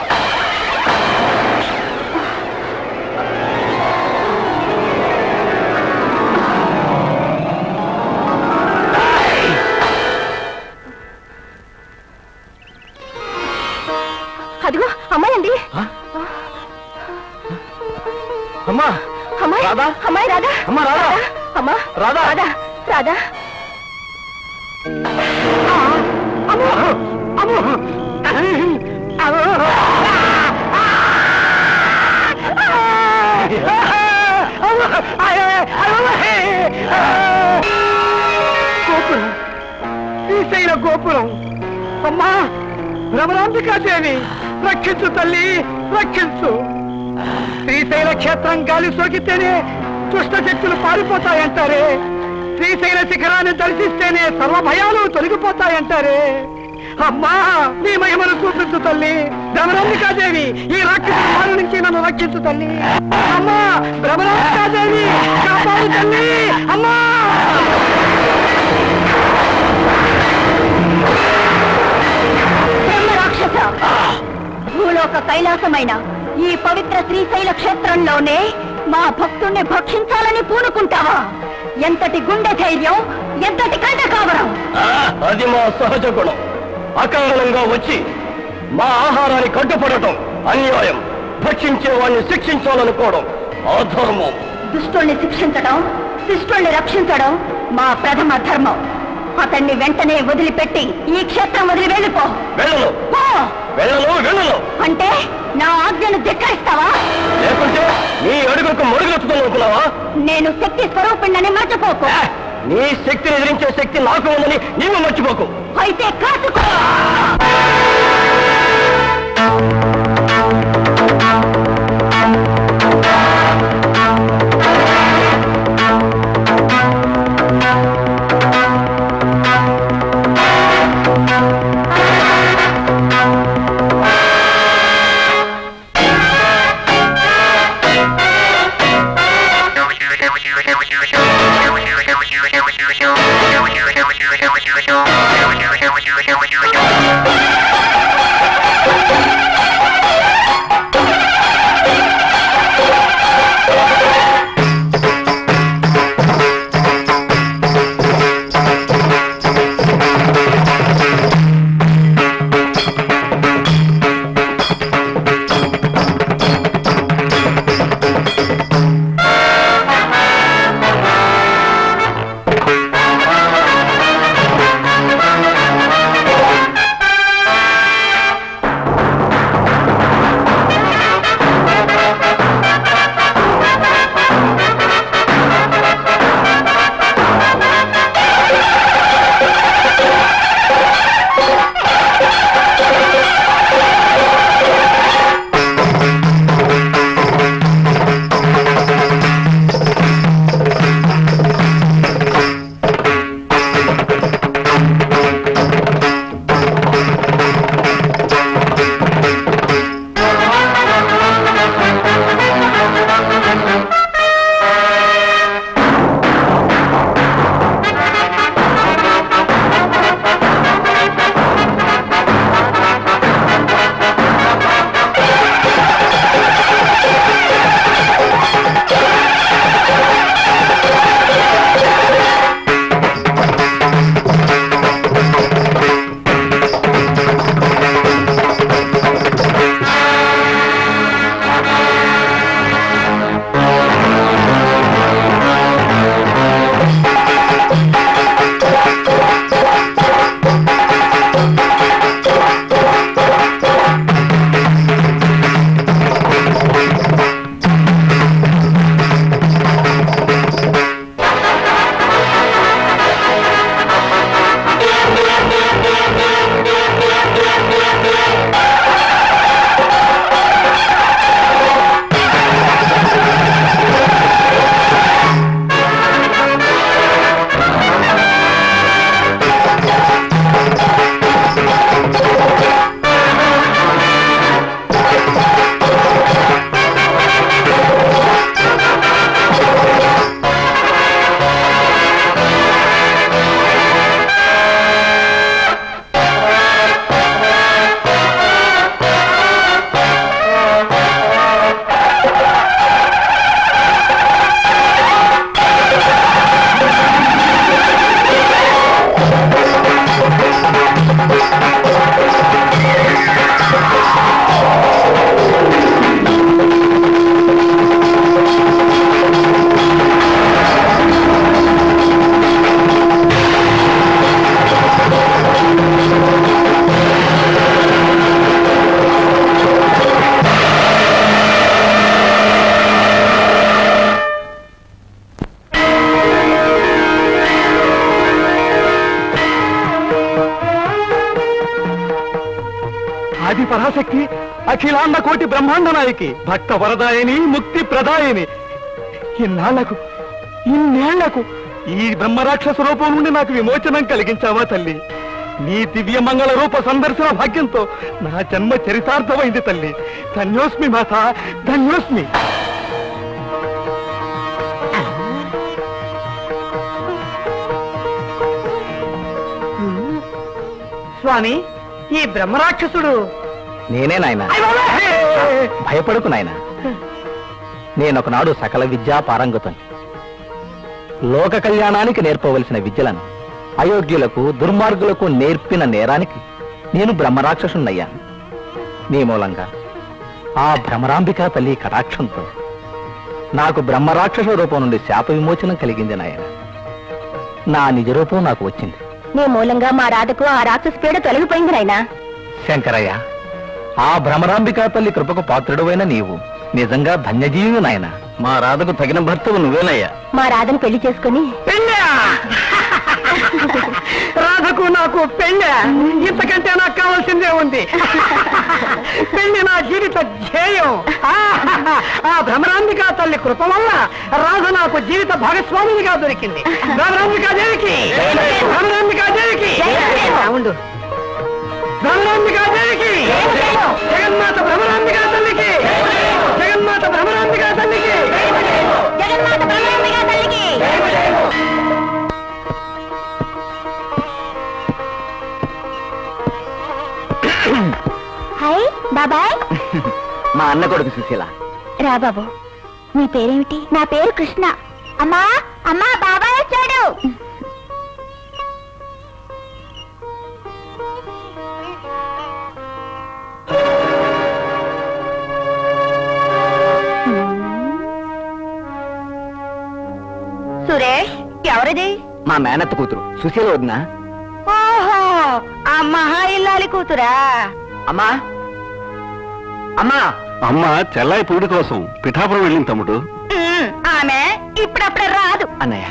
అదిగో అమ్మాయి అండి అమ్మా అమ్మాయి రాధా? అమ్మాయి రాధా అమ్మా, రాధా? అమ్మా రాధా? రాధా రాధా అమ్మో! అమ్మో! అమ్మో! అమ్మో! అయ్యో! అయ్యో! గోపురం శ్రీశైల గోపురం అమ్మా భ్రమరాంబికాదేవి రక్షించు తల్లి రక్షించు శ్రీశైల క్షేత్రం గాలి సోకితేనే దుష్ట శక్తులు పారిపోతాయంటారే శ్రీశైల శిఖరాన్ని దర్శిస్తేనే సర్వ భయాలు తొలగిపోతాయంటారే అమ్మా నీ మహిమను చూపించు తల్లి భ్రమరాంబికాదేవి ఈ రాక్షసు బారి నుంచి నన్ను రక్షించు తల్లి అమ్మా భ్రమరాంబికాదేవి కాపాడు తల్లి అమ్మా బ్రహ్మ రాక్షస భూలోక కైలాసమైన ఈ పవిత్ర శ్రీశైల క్షేత్రంలోనే మా భక్తుణ్ణి భక్షించాలని పూనుకుంటావా ఎంతటి గుండె ధైర్యం ఎంతటి కంట కావరం ఆ, అది మా సహజ గుణం అకారణంగా వచ్చి మా ఆహారాన్ని కట్టుపడటం అన్యాయం భక్షించే వాడిని శిక్షించాలనుకోవడం అధర్మం దుష్టుల్ని శిక్షించడం శిష్టుల్ని రక్షించడం మా ప్రథమ ధర్మం అతన్ని వెంటనే వదిలిపెట్టి ఈ క్షేత్రం వదిలి వెళ్ళిపో వెళ్ళను పో! వెళ్ళను వెళ్ళను అంటే నా ఆజ్ఞను ధిక్కరిస్తావా లేకుంటే నీ అడుగులకు మరుగులెత్తుతాను అనుకున్నావా నేను శక్తి స్వరూపిణ్ణని మర్చిపోకు ఆ, నీ శక్తిని ఎదిరించే శక్తి నాకు ఉందని నీవు మర్చిపోకు అయితే కాసుకో Thank you. అఖిలాండ కోటి బ్రహ్మాండ నాయకి భక్త వరదాయని ముక్తి ప్రదాయని ఇన్నాళ్లకు ఇన్నేళ్లకు ఈ బ్రహ్మరాక్షస రూపం నుండి నాకు విమోచనం కలిగించావా తల్లి నీ దివ్య మంగళ రూప సందర్శన భాగ్యంతో నా జన్మ చరితార్థమైంది తల్లి ధన్యోస్మి మాత ధన్యోస్మి స్వామి ఈ బ్రహ్మరాక్షసుడు నేనే నాయన భయపడకు నాయన నేనొకనాడు సకల విద్యా పారంగతుని లోక కళ్యాణానికి నేర్పవలసిన విద్యలను అయోగ్యులకు దుర్మార్గులకు నేర్పిన నేరానికి నేను బ్రహ్మరాక్షసున్నయ్యాను నీ మూలంగా ఆ భ్రమరాంబికా తల్లి కటాక్షంతో నాకు బ్రహ్మరాక్షస రూపం నుండి శాప విమోచనం కలిగింది నాయన నా నిజ రూపం నాకు వచ్చింది నీ మూలంగా మా రాధకు ఆ రాక్షస పీడ తొలగిపోయింది నాయనా శంకరయ్య ఆ భ్రమరాంబికా తల్లి కృపకు పాత్రుడువైన నీవు నిజంగా ధన్యజీవి నాయన మా రాధకు తగిన భర్తవు నువ్వేనయ్యా మా రాధను పెళ్లి చేసుకుని పెళ్ళా రాధకు నాకు పెళ్ళా ఇంతకంటే నాకు కావాల్సిందే ఉంది పెళ్లి నా జీవిత ధ్యేయం ఆ భ్రమరాంబికా తల్లి కృప వల్ల రాధ నాకు జీవిత భాగస్వామినిగా దొరికింది భ్రమరాంబికా దేవికి భ్రమరాంబికా దేవికి ఉండు భ్రమరాంబికా దేవికి జగన్మాత భ్రమరాంబికా తల్లికి జగన్మాత భ్రమరాంబికా తల్లికి జగన్మాత బ్రహ్మాంబికా తల్లికి హాయ్ బాబాయ్ మా అన్న కొడుకు సుశీల రా బాబు మీ పేరేమిటి నా పేరు కృష్ణ అమ్మా అమ్మా బాబాయ్ వచ్చాడు సురేష్ ఎవరిది మా మేనత్త కూతురు సుశీల వదినా ఓహో ఆ మహా ఇల్లాలి కూతురా అమ్మా అమ్మా అమ్మ చెల్లాయి పూడి కోసం పిఠాపురం వెళ్ళింది తమ్ముడు ఉమ్, ఆమె ఇప్పుడప్పుడే రాదు అన్నయ్య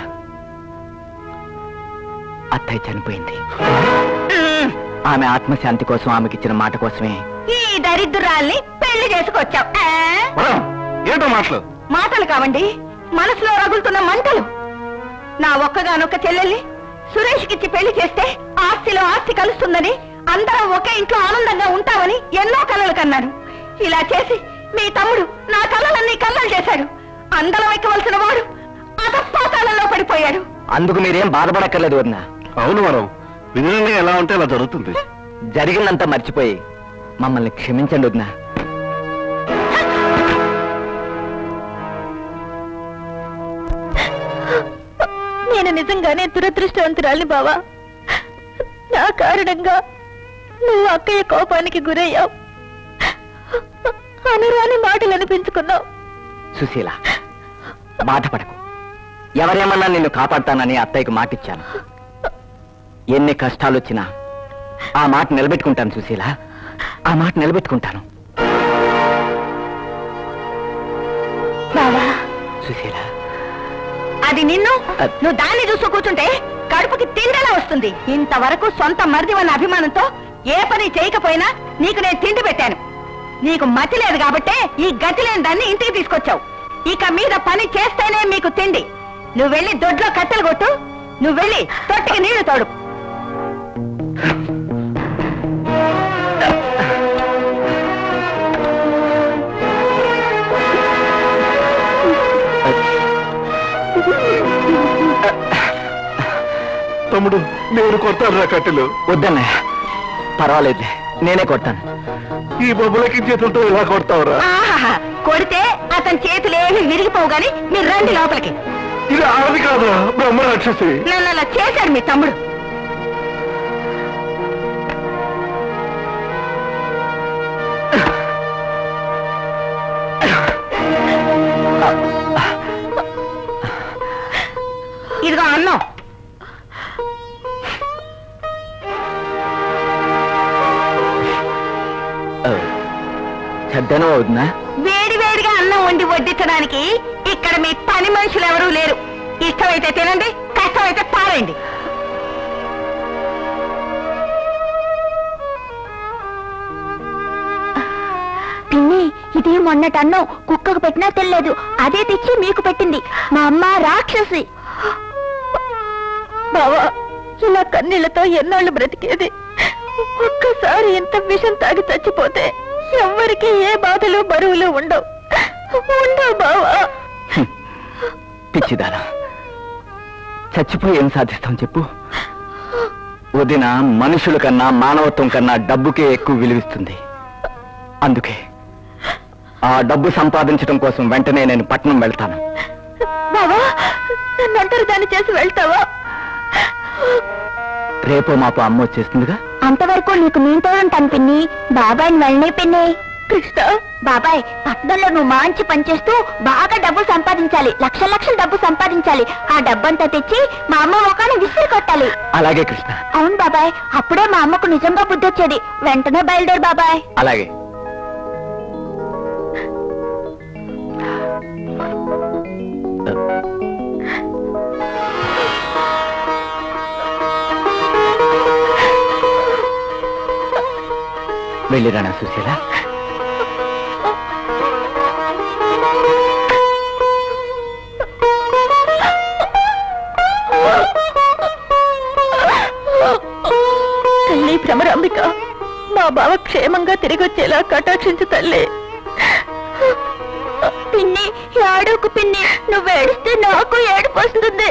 అత్తయ్య చనిపోయింది ఉమ్, ఆమె ఆత్మశాంతి కోసం ఆమెకి ఇచ్చిన మాట కోసమే ఈ దరిద్రాల్ని పెళ్లి చేసుకొచ్చాం ఆ? వరం, ఏంటో మాటలు మాటలు కావండి మనసులో రగులుతున్న మంటలు నా ఒక్కగానొక్క చెల్లెల్ని సురేష్కిచ్చి పెళ్లి చేస్తే ఆస్తిలో ఆస్తి కలుస్తుందని అందరం ఒకే ఇంట్లో ఆనందంగా ఉంటామని ఎన్నో కలలు కన్నాను ఇలా చేసి మీ తమ్ముడు నా కలలన్నీ కల్లలు చేశాడు అందరం ఎక్కవలసిన వాడు అధపాతాలలో పడిపోయాడు అందుకు మీరేం బాధపడక్కర్లేదు వదినా అవును వరం విధంగా ఎలా ఉంటే అలా జరుగుతుంది జరిగిందంతా మర్చిపోయి మమ్మల్ని క్షమించండి వదినా నేను నిజంగానే దురదృష్టవంతురాలిని బావా నా కారణంగా నువ్వు అక్కయ్య కోపానికి గురయ్యావు అనురాని మాటలు అనిపించుకున్నావు సుశీల బాధపడకు ఎవరేమన్నా నిన్ను కాపాడతానని అత్తయ్యకు మాటిచ్చాను ఎన్ని కష్టాలు వచ్చినా ఆ మాట నిలబెట్టుకుంటాను సుశీల ఆ మాట నిలబెట్టుకుంటాను బావా సుశీల అది నిన్ను నువ్వు దాన్ని చూస్తూ కూర్చుంటే కడుపుకి తిండలా వస్తుంది ఇంతవరకు సొంత మరిదివన్న అభిమానంతో ఏ పని చేయకపోయినా నీకు నేను తిండి పెట్టాను నీకు మతి లేదు కాబట్టే ఈ గతి లేని దాన్ని ఇంటికి తీసుకొచ్చావు ఇక మీద పని చేస్తేనే మీకు తిండి నువ్వు వెళ్ళి దొడ్లో కట్టెలు కొట్టు నువ్వు వెళ్ళి తొట్టికి నీళ్లు తోడు తమ్ముడు నేను కొడతాను రా కట్టెలు వద్దన్నయ్య పర్వాలేదులే నేనే కొట్టాను ఈ బొబ్బలకి చేతులతో ఇలా కొడతావురా ఆహాహా కొడితే అతని చేతులేమి విరిగిపోవు గాని మీరు రండి లోపలికి ఇది ఆడది కాదా బ్రహ్మ రాక్షసి నన్ను అలా చేశాడు మీ తమ్ముడు ఇదిగో అన్నం చెడ్డను అవుతుందా వేడి వేడిగా అన్నం వండి వడ్డించడానికి ఇక్కడ మీ పని మనుషులు ఎవరూ లేరు ఇష్టమైతే తినండి కష్టమైతే పారేయండి పిన్ని ఇది మొన్నటన్నం కుక్కకు పెట్టినా తెలియదు అదే తెచ్చి మీకు పెట్టింది మా అమ్మ రాక్షసి బావా ఇలా కన్నీళ్లతో ఎన్నాళ్ళు బ్రతికేది ఒక్కసారి ఇంత విషం తాగి చచ్చిపోతే ఎవ్వరికి ఏ బాధలు బరువులు ఉండవు ఉండవు బావా పిచ్చిదానా చచ్చిపోయి ఏం సాధిస్తాం చెప్పు వదిన మనుషుల కన్నా మానవత్వం కన్నా డబ్బుకే ఎక్కువ విలువిస్తుంది అందుకే ఆ డబ్బు సంపాదించడం కోసం వెంటనే నేను పట్నం వెళ్తాను బావా నన్ను ఒంటరి దాన్ని చేసి వెళ్తావా రేపో మాపో అమ్మ వచ్చేస్తుందిగా అంతవరకు నీకు నేను తోడుంటాను పిన్ని బాబాయ్ని వెళ్ళనే పిన్ని కృష్ణ బాబాయ్ పట్నంలో నువ్వు మంచి పనిచేస్తూ బాగా డబ్బు సంపాదించాలి లక్షల లక్షల డబ్బు సంపాదించాలి ఆ డబ్బంతా తెచ్చి మా అమ్మ ఒకని విసిరి కొట్టాలి అలాగే కృష్ణ అవును బాబాయ్ అప్పుడే మా అమ్మకు నిజంగా బుద్ధి వచ్చేది వెంటనే బయలుదేరు బాబాయ్ అలాగే వెళ్ళిరానా సుశీల తల్లి భ్రమరాంబిక మా బావ క్షేమంగా తిరిగి వచ్చేలా కటాక్షించు తల్లి పిన్ని ఏడుకు పిన్ని నువ్వు ఏడిస్తే నాకు ఏడుపు వస్తుంది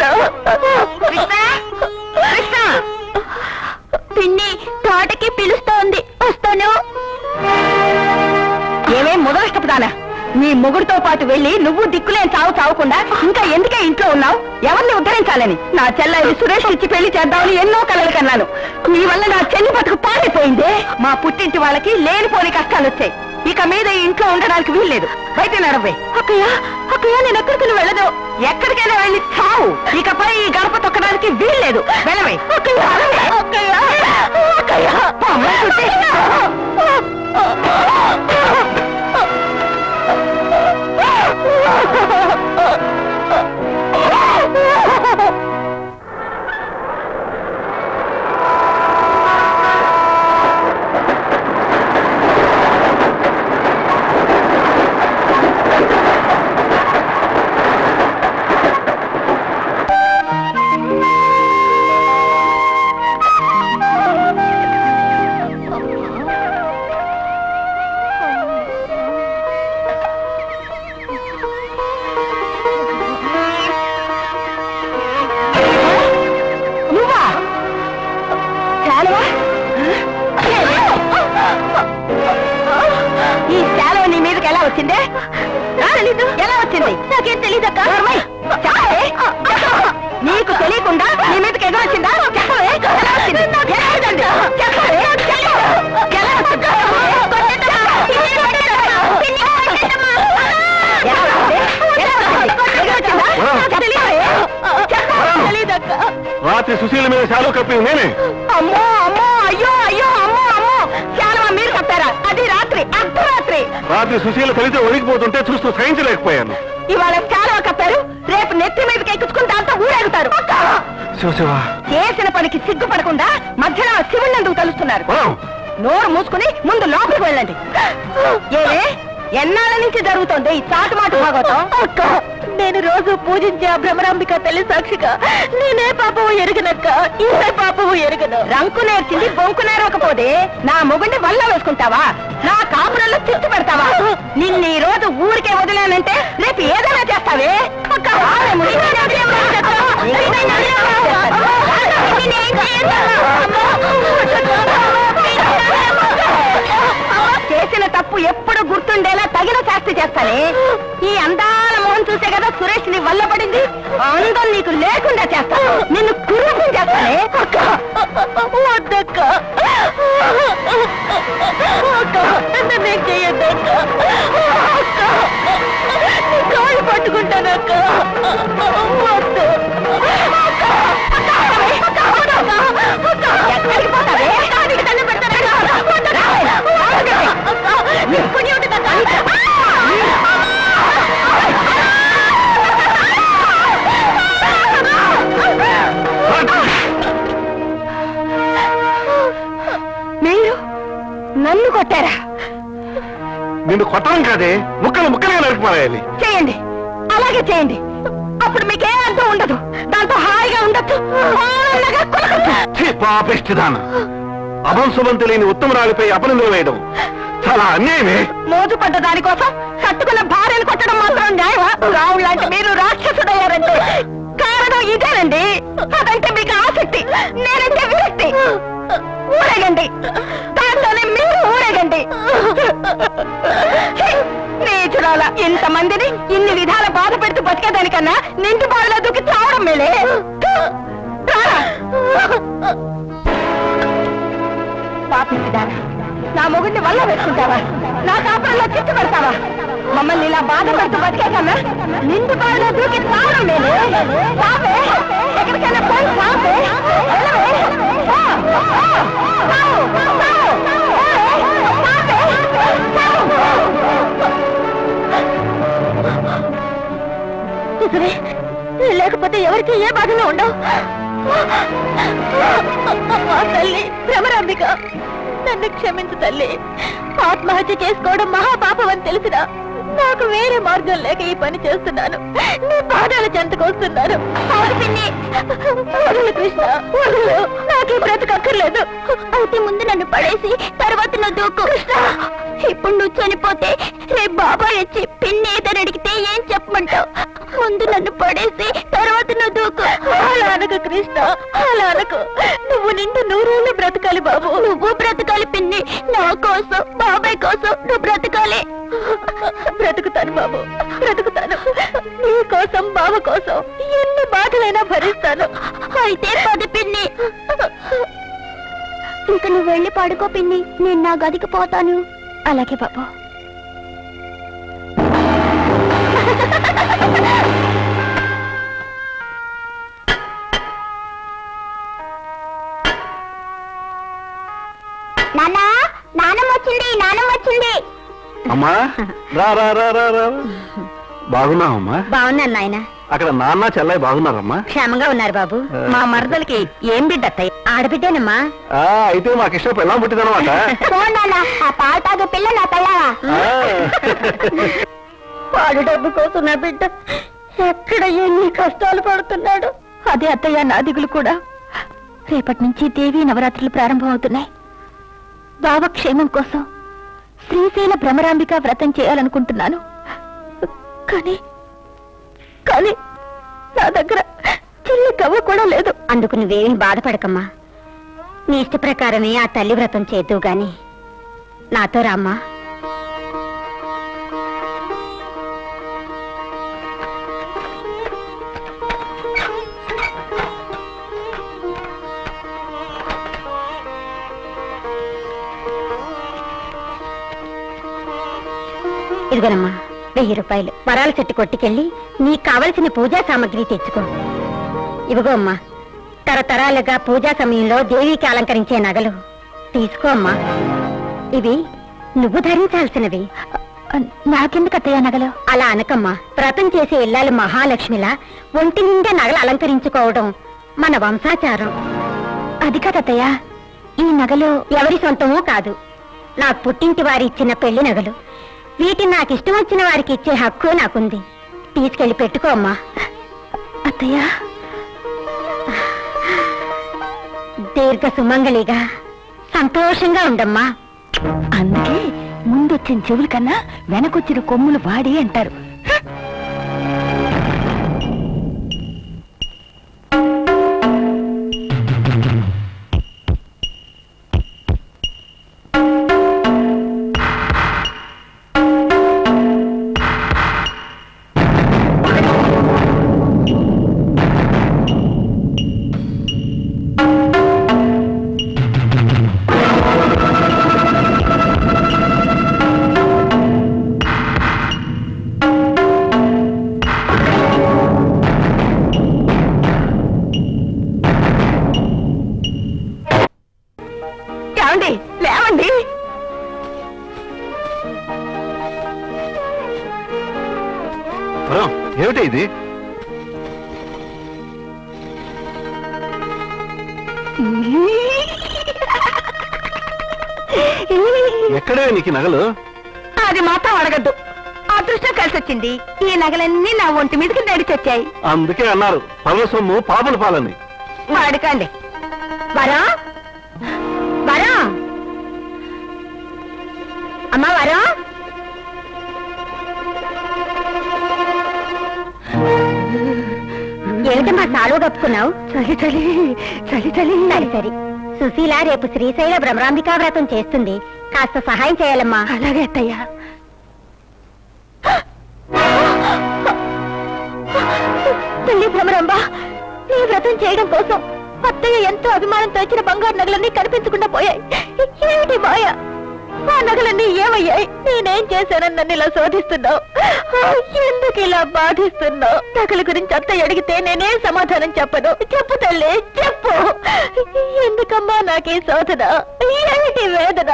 పిన్ని తోటకి పిలుస్తోంది వస్తాను ఏమేం మొదలష్టపుదానా నీ మొగుడుతో పాటు వెళ్ళి నువ్వు దిక్కులేని చావు చావకుండా ఇంకా ఎందుకే ఇంట్లో ఉన్నావు ఎవరిని ఉద్ధరించాలని నా చెల్లెలు సురేష్ ఇచ్చి పెళ్లి చేద్దామని ఎన్నో కలలు కన్నాను నీ వల్ల నా చెల్లి బతుకు పాడైపోయిందే మా పుట్టింటి వాళ్ళకి లేనిపోని కష్టాలు వచ్చాయి ఇక మీద ఈ ఇంట్లో ఉండడానికి వీల్లేదు బయట నడవే అక్కయ్య అక్కయ్య నేను ఎక్కడికి వెళ్ళదు ఎక్కడికైనా వెళ్ళి చావు ఇకపై ఈ గడప తొక్కడానికి వీల్లేదు వెళ్ళవే అక్కయ్య అక్కయ్య అక్కయ్య పొమ్మంటుంటే. నువ్వా శాలువా ఈ శాలువ నీ మీదకి ఎలా వచ్చిందే తెలీదు ఎలా వచ్చింది నాకేం తెలీదక్క నీకు తెలియకుండా నీ మీదకి ఎదురు వచ్చిందా చెప్పవే ఎలా వచ్చింది ఎలా వచ్చింది? చెప్పవే ఎలా వచ్చింది? ఎలా వచ్చింది? ఎలా వచ్చింది? ఎదురు వచ్చిందా? తెలియవే? చెప్పవే? తెలీదక్క రాత్రి సుశీల మీద శాలువ కప్పింది నేనే అమ్మో అమ్మో అయ్యో అయ్యో అమ్మో అమ్మో చాలా మీరు కప్పారా అది రాత్రి అర్ధరాత్రి రాత్రి సుశీల ఫలిత ఒడిగిపోతుంటే చూస్తూ సహించలేకపోయాను ఇవాళ చాలా కప్పారు రేపు నెత్తి మీదకి ఎక్కించుకుని దాంతో ఊరేగుతారు శివశివ చేసిన పనికి సిగ్గుపడకుండా మధ్యలో ఆ శివుణ్ణి ఎందుకు కలుస్తున్నారు మనం నోరు మూసుకుని ముందు లోపలికి వెళ్ళండి ఏమే ఎన్నాళ్ళ నుంచి జరుగుతోంది ఈ చాటుమాటు భాగవతం అక్క నేను రోజు పూజించే ఆ భ్రమరాంబిక తల్లి సాక్షిగా నేనే పాపము ఎరిగినక్క ఇంత పాపము ఎరగను రంకు నేర్చింది బొంకు నేరవకపోతే నా మొగుడిని వల్ల వేసుకుంటావా నా కాపురంలో చిత్తు పెడతావా నిన్ను ఈ రోజు ఊరికే వదిలేనంటే రేపు ఏదైనా చేస్తావే అక్క రావే ముందు. చేసిన తప్పు ఎప్పుడు గుర్తుండేలా తగిన శాస్తి చేస్తానే ఈ అందాల మోహన్ చూసే కదా సురేష్ నీ వల్ల పడింది అందం నీకు లేకుండా చేస్తాను నిన్ను కురూపం చేస్తానే అక్క వద్దక్క అక్క నన్నేం చెయ్యద్దక్క అక్క నీ కాళ్ళు పట్టుకుంటానక్క వద్దు అక్క అక్క అక్క అక్క అక్క ఎక్కడికి పోతావే నీకు దండం పెడతానక్క పుణ్యం ఉంటుందక్క మీరు నన్ను కొట్టారా నిన్ను కొట్టడం కాదే ముక్కలు ముక్కలుగా నరికి పారేయాలి చేయండి అలాగే చేయండి అప్పుడు మీకే అర్థం ఉండదు దాంతో హాయిగా ఉండొచ్చు ఆనందంగా కులకొచ్చు. ఛీ, పాపిష్టిదాన అభంశుభం తెలియని ఉత్తమరాలిపై అపనిందలు వేయడం చాలా అన్యాయమే మోజు పడ్డ దానికోసం కట్టుకున్న భార్యను కొట్టడం మాత్రం న్యాయమా రావుడు లాంటి మీరు రాక్షసుడయ్యారంటే కారణం ఇదేనండి అదంటే మీకు ఆసక్తి నేనంటే విరక్తి ఊరేగండి దాంతోనే మీరు ఊరేగండి ఛీ, నీచురాల ఇంతమందిని ఇన్ని విధాల బాధ పెడుతూ బతికేదానికన్నా నింటి బాధలో దూకి చావడం మేలే రారా. పాపిస్తారా నా మొగుడిని వల్ల పెట్టుకుంటావా నా కాపురంలో చిచ్చు పెడతావా మమ్మల్ని ఇలా బాధ పెడుతూ బతికే కన్నా నిండు బాధలో దూకి చావడం మేలే చావే ఎక్కడికైనా పోయి చావే వెళ్ళవే. పో, పో, చావు, చావు. చావే, చావే, చావు. నిజమే లేకపోతే ఎవరికి ఏ బాధలు ఉండవు మా తల్లి భ్రమరాంబిక నన్ను క్షమించు తల్లి ఆత్మహత్య చేసుకోవడం మహాపాపం అని తెలిసిన నాకు వేరే మార్గం లేక ఈ పని చేస్తున్నాను నీ పాదాల చెంతకొస్తున్నాను వదులు కృష్ణ వదులు నాకు ఈ బ్రతకక్కర్లేదు అయితే ముందు నన్ను పడేసి తర్వాత నువ్వు దూకు ఇప్పుడు నువ్వు చనిపోతే రేపు బాబాయ్ వచ్చి పిన్ని ఏదని అడిగితే ఏం చెప్పమంటావు ముందు నన్ను పడేసి తర్వాత నువ్వు దూకు అలా అనకు కృష్ణ అలా అనకు నువ్వు నిండు నూరేళ్ళు బ్రతకాలి బాబు నువ్వు బ్రతకాలి పిన్ని నా కోసం బాబాయ్ కోసం నువ్వు బ్రతకాలి బ్రతుకుతాను బాబు బ్రతుకుతాను నీ కోసం బావ కోసం ఎన్ని బాధలైనా భరిస్తాను అయితే పది పిన్ని ఇంక నువ్వు వెళ్ళి పడుకో పిన్ని నేను నా గదికి పోతాను అలాగే బాబు నాన్న నానమ్మ వచ్చింది నానమ్మ వచ్చింది అమ్మా రా రా రా రా రా బాగున్నావమ్మా బాగున్నాను నాయన అక్కడ నాన్న చెల్లయ్య బాగున్నారమ్మా క్షేమంగా ఉన్నారు బాబు మా మరదలకి ఏం బిడ్డ అత్తయ్య ఆడబిడ్డేనమ్మా ఆ, అయితే మాకు ఇష్టం పెళ్ళం పుట్టిందనమాట ఆ పాలు తాగే పిల్ల నా పెళ్ళవా వాడు డబ్బు కోసం నా బిడ్డ ఎక్కడ ఎన్ని కష్టాలు పడుతున్నాడు అదే అత్తయ్య నా దిగులు కూడా రేపటి నుంచి దేవి నవరాత్రులు ప్రారంభం అవుతున్నాయి బావ క్షేమం కోసం శ్రీశైల భ్రమరాంబిక వ్రతం చేయాలనుకుంటున్నాను కానీ కానీ నా దగ్గర చిల్లి కవ్వ కూడా లేదు అందుకు నువ్వేమీ బాధపడకమ్మా నీ ఇష్ట ప్రకారమే ఆ తల్లి వ్రతం చేద్దు గాని నాతో రామ్మా ఇదిగోనమ్మా వెయ్యి రూపాయలు వరాల చెట్టు కొట్టుకెళ్ళి నీకు కావలసిన పూజా సామాగ్రి తెచ్చుకో ఇవిగో అమ్మా తరతరాలుగా పూజా సమయంలో దేవికి అలంకరించే నగలు తీసుకో అమ్మా ఇవి నువ్వు ధరించాల్సినవి నాకెందుకు అత్తయ్య నగలు అలా అనకమ్మా వ్రతం చేసే ఇల్లాలు మహాలక్ష్మిలా ఒంటి నిండా నగలు అలంకరించుకోవడం మన వంశాచారం అది కాదత్తయ్య ఈ నగలు ఎవరి సొంతమో కాదు నాకు పుట్టింటి వారి ఇచ్చిన పెళ్లి నగలు వీటిని నాకు ఇష్టం వచ్చిన వారికి ఇచ్చే హక్కు నాకుంది తీసుకెళ్లి పెట్టుకో అమ్మా అత్తయ్య దీర్ఘ సుమంగళిగా సంతోషంగా ఉండమ్మా అందుకే ముందొచ్చిన చెవుల కన్నా వెనకొచ్చిన కొమ్ములు వాడి అంటారు ఏమండి లేవండి వరం, ఏమిటి ఇది ఎక్కడే నీకు ఈ నగలు ఆ అది మాత్రం అడగద్దు అదృష్టం కలిసి వచ్చింది ఈ నగలన్నీ నా ఒంటి మీదకి నడిచొచ్చాయి అందుకే అన్నారు పనుల సొమ్ము పాపల పాలని అడగండి వరా వరా అమ్మా వరా ఏమిటమ్మా సాలువ కప్పుకున్నావు చలి చలి చలి చలి సరి సరి సుశీల రేపు శ్రీశైల భ్రమరాంబికా వ్రతం చేస్తుంది కాస్త సహాయం చేయాలమ్మా అలాగే అత్తయ్యా తల్లి భ్రమరాంబ నీ వ్రతం చేయడం కోసం అత్తయ్య ఎంతో అభిమానంతో ఇచ్చిన బంగారు నగలన్నీ కనిపించకుండా పోయాయి ఏమిటి మాయ ఆ నగలన్నీ ఏమయ్యాయి నేనేం చేశానని నన్ను ఇలా శోధిస్తున్నావు ఎందుకు ఇలా బాధిస్తున్నావు నగల గురించి అత్తయ్య అడిగితే నేనే సమాధానం చెప్పను చెప్పు తల్లి చెప్పు ఎందుకమ్మా నాకే శోధన ఏమిటి వేదన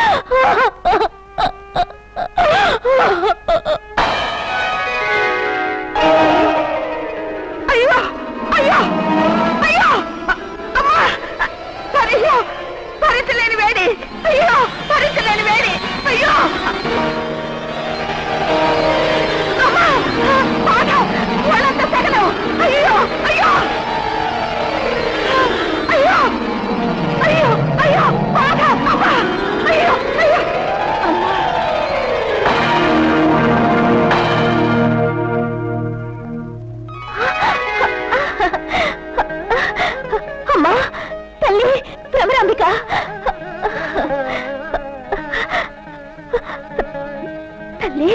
అయ్యో అయ్యో అయ్యో అమ్మా పరిచ భరించలేని వేడి అయ్యో భరించలేని వేడి అయ్యో అమ్మా బాధ వాళ్ళంతా తగలవు అయ్యో అయ్యో అయ్యో అయ్యో అయ్యో బాధ అమ్మా అయ్యో అయ్యో అమ్మా తల్లి భ్రమరాంబిక తల్లి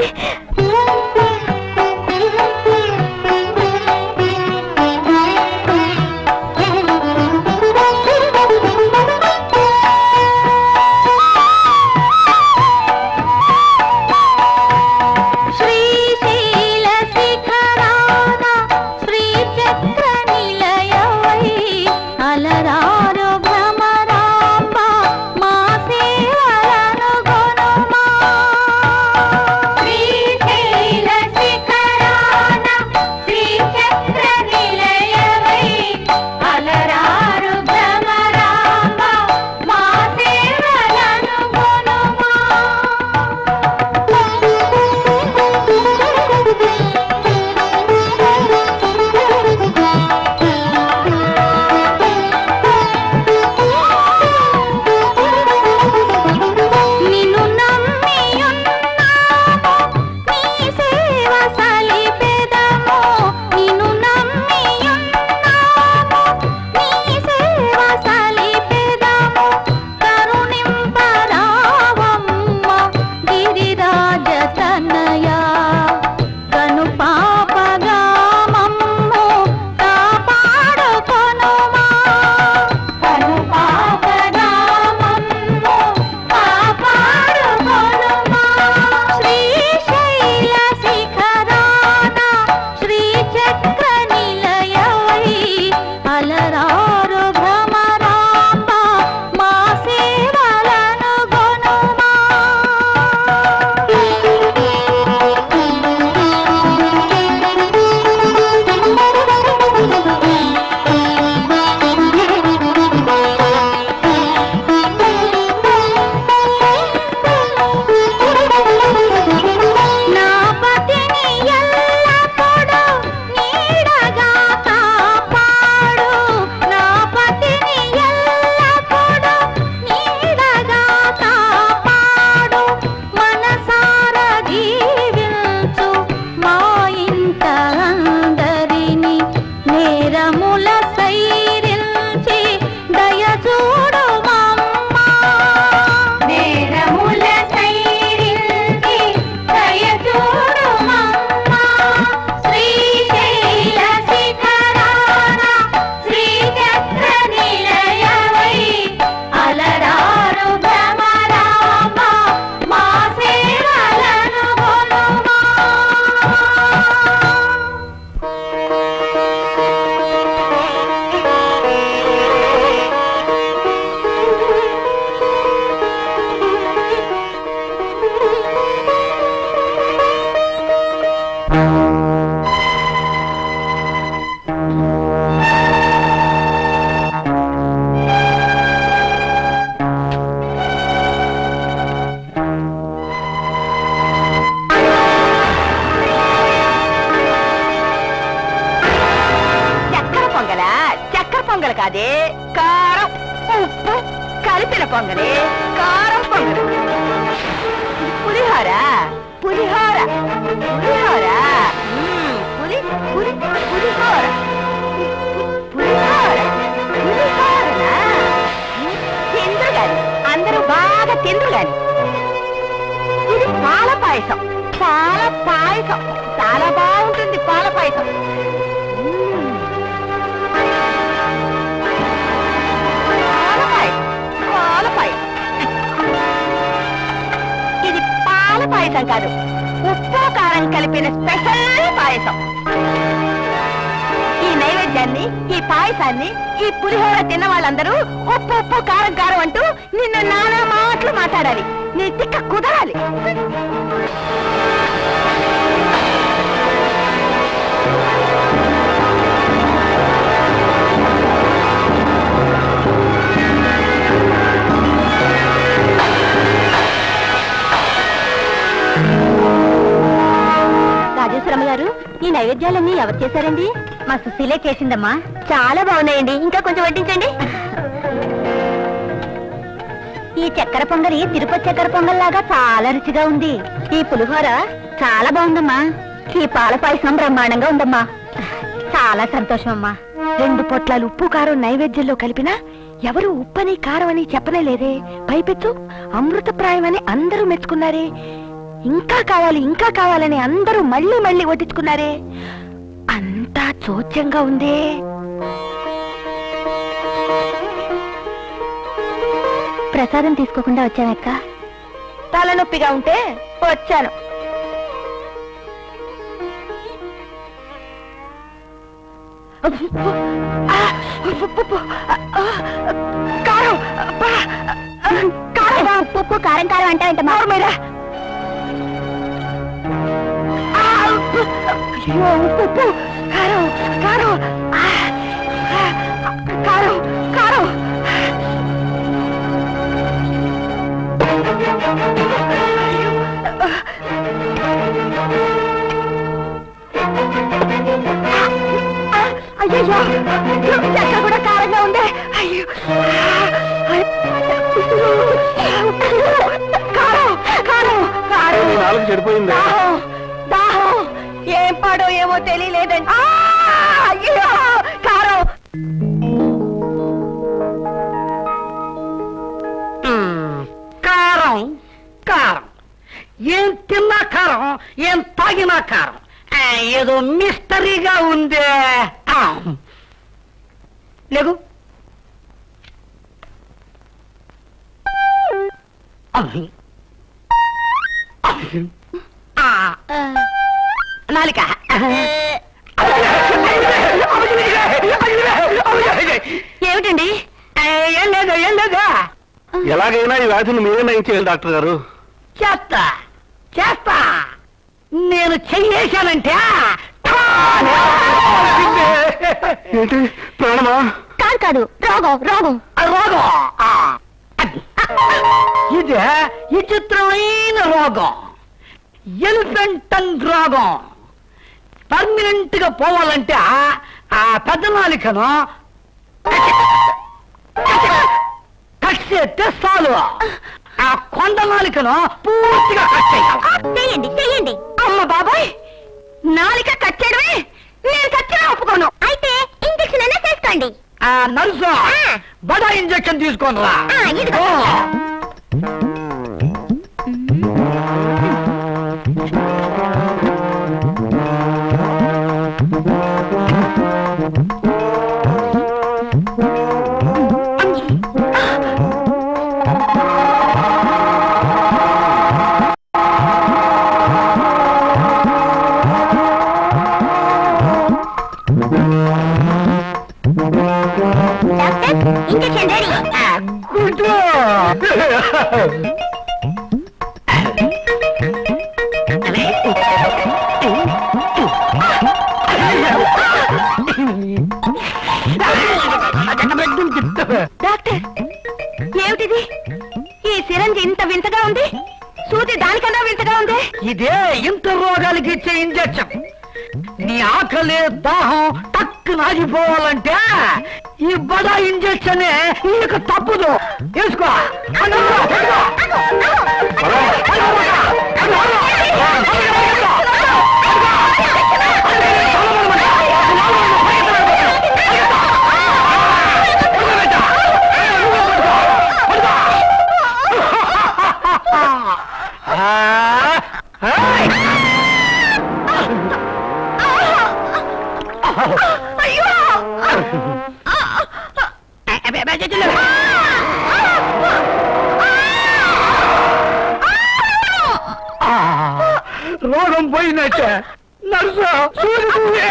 శ్రీశైల శిఖరాన శ్రీ చక్ర నిలయవై అలరారు భ్రమరాంబ మా సేవలను గొనుమా శ్రీశైల పొంగల్ కాదే కారం ఉప్పు కలిపిన పొంగలే కారం పొంగల్ పులిహోర పులిహోర పులిహోర మ్మ్, పులి పులి పులిహోర పులిహోర పులిహోరనా మ్మ్, తిందురు గాని అందరూ బాగా తిందురు గాని ఇది పాల పాయసం పాల పాయసం చాలా బాగుంటుంది పాల పాయసం మ్మ్. పాల పాయసం పాల పాయసం ఇది పాల పాయసం కాదు ఉప్పు కారం కలిపిన స్పెషల్ పాయసం ఈ నైవేద్యాన్ని ఈ పాయసాన్ని ఈ పులిహోర తిన్న వాళ్ళందరూ ఉప్పు ఉప్పు కారం కారం అంటూ నిన్ను నానా మాటలు మాట్లాడాలి నీ తిక్క కుదరాలి రాజేశ్వరమ్మ గారు ఈ నైవేద్యాలన్నీ ఎవరు చేశారండి మా సుశీలే చేసిందమ్మా చాలా బాగున్నాయండి ఇంకా కొంచెం వడ్డించండి ఈ చక్కెర పొంగలి తిరుపతి చక్కెర పొంగల్ లాగా చాలా రుచిగా ఉంది ఈ పులిహోర చాలా బాగుందమ్మా ఈ పాల పాయసం బ్రహ్మాండంగా ఉందమ్మా చాలా సంతోషం అమ్మా రెండు పొట్లాలు ఉప్పు కారం నైవేద్యంలో కలిపినా ఎవరు ఉప్పని కారం అని చెప్పనే లేదే పైపెచ్చు అమృతప్రాయమని అందరూ మెచ్చుకున్నారే ఇంకా కావాలి ఇంకా కావాలని అందరూ మళ్ళీ మళ్ళీ వడ్డించుకున్నారే అంతా చోద్యంగా ఉందే ప్రసాదం తీసుకోకుండా వచ్చానక్క తలనొప్పిగా ఉంటే వచ్చాను కారం కారం ఉప్పు కారం కారం అంటే మారు మీద అయ్యో ఉప్పు కారం కారం ఆ, ఆ, కారం కారం అయ్యో చెక్క కూడా కారంగా ఉంది అయ్యో కారం కారం కారం నాలుగు చెడిపోయిందా దాహం దాహం ఏం పాడో ఏమో తెలియలేదండి ఆ, అయ్యో కారం మ్మ్. కారం కారం ఏం తిన్నా కారం ఏం తాగినా కారం ఆ, ఏదో మిస్టరీగా ఉందే ఆ. లేగు అమ్మి. అమ్మి. ఆ. నాలిక ఏమిటండి ఆ, ఏం లేదు ఏం లేదు ఎలాగైనా ఈ వ్యాధిని మీరే నయం చేయాలి డాక్టర్ గారు చేస్తా చేస్తా నేను చెయ్యేశానంటే ఏంటి ప్రాణమా కాదు కాదు రోగం రోగం రోగం ఆ. ఇది విచిత్రమైన రోగం ఎలిఫెంటన్ రోగం పర్మనెంట్ గా పోవాలంటే ఆ పెద్ద నాలికను కట్ చేస్తే చాలు ఆ కొండ నాలికను పూర్తిగా కట్ చేయాలి చెయ్యండి చెయ్యండి అమ్మ బాబాయ్ నాలిక కచ్చేయడమే నేను కచ్చినా ఒప్పుకోను అయితే ఇంజక్షన్ అయినా చేసుకోండి ఆ నర్సు ఆ. బడా ఇంజెక్షన్ తీసుకోండి రా ఆ, ఇదిగో. Doctor injection ready good doctor ఏమిటిది ఈ సిరంజి ఇంత వింతగా ఉంది సూది దానికన్నా వింతగా ఉంది ఇదే ఇంత రోగాలకి ఇచ్చే ఇంజెక్షన్ నీ ఆకలి దాహం టక్ టక్ నాగిపోవాలంటే ఈ బడా ఇంజక్షన్ నీకు తప్పదు తీసుకో రోగం పోయినట్టే నర్సు సూది పువ్వే.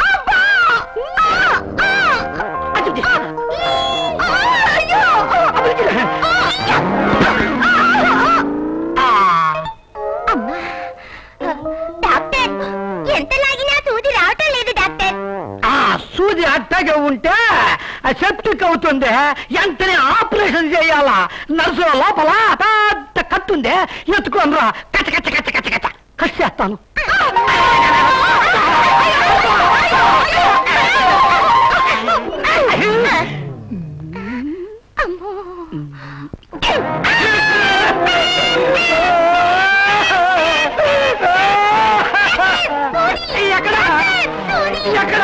డాక్టర్ ఎంత లాగినా సూది రావటం లేదు డాక్టర్ ఆ సూది అట్టగా ఉంటే సెప్టిక్ అవుతుంది వెంటనే ఆపరేషన్ చేయాలా నర్సు లోపల పెద్ద కట్టుంది ఎత్తుకొని రా కచ్చ కచ్చ కచ్చ కచ్చ కచ్చ కట్టేస్తాను ఎక్కడ ఎక్కడ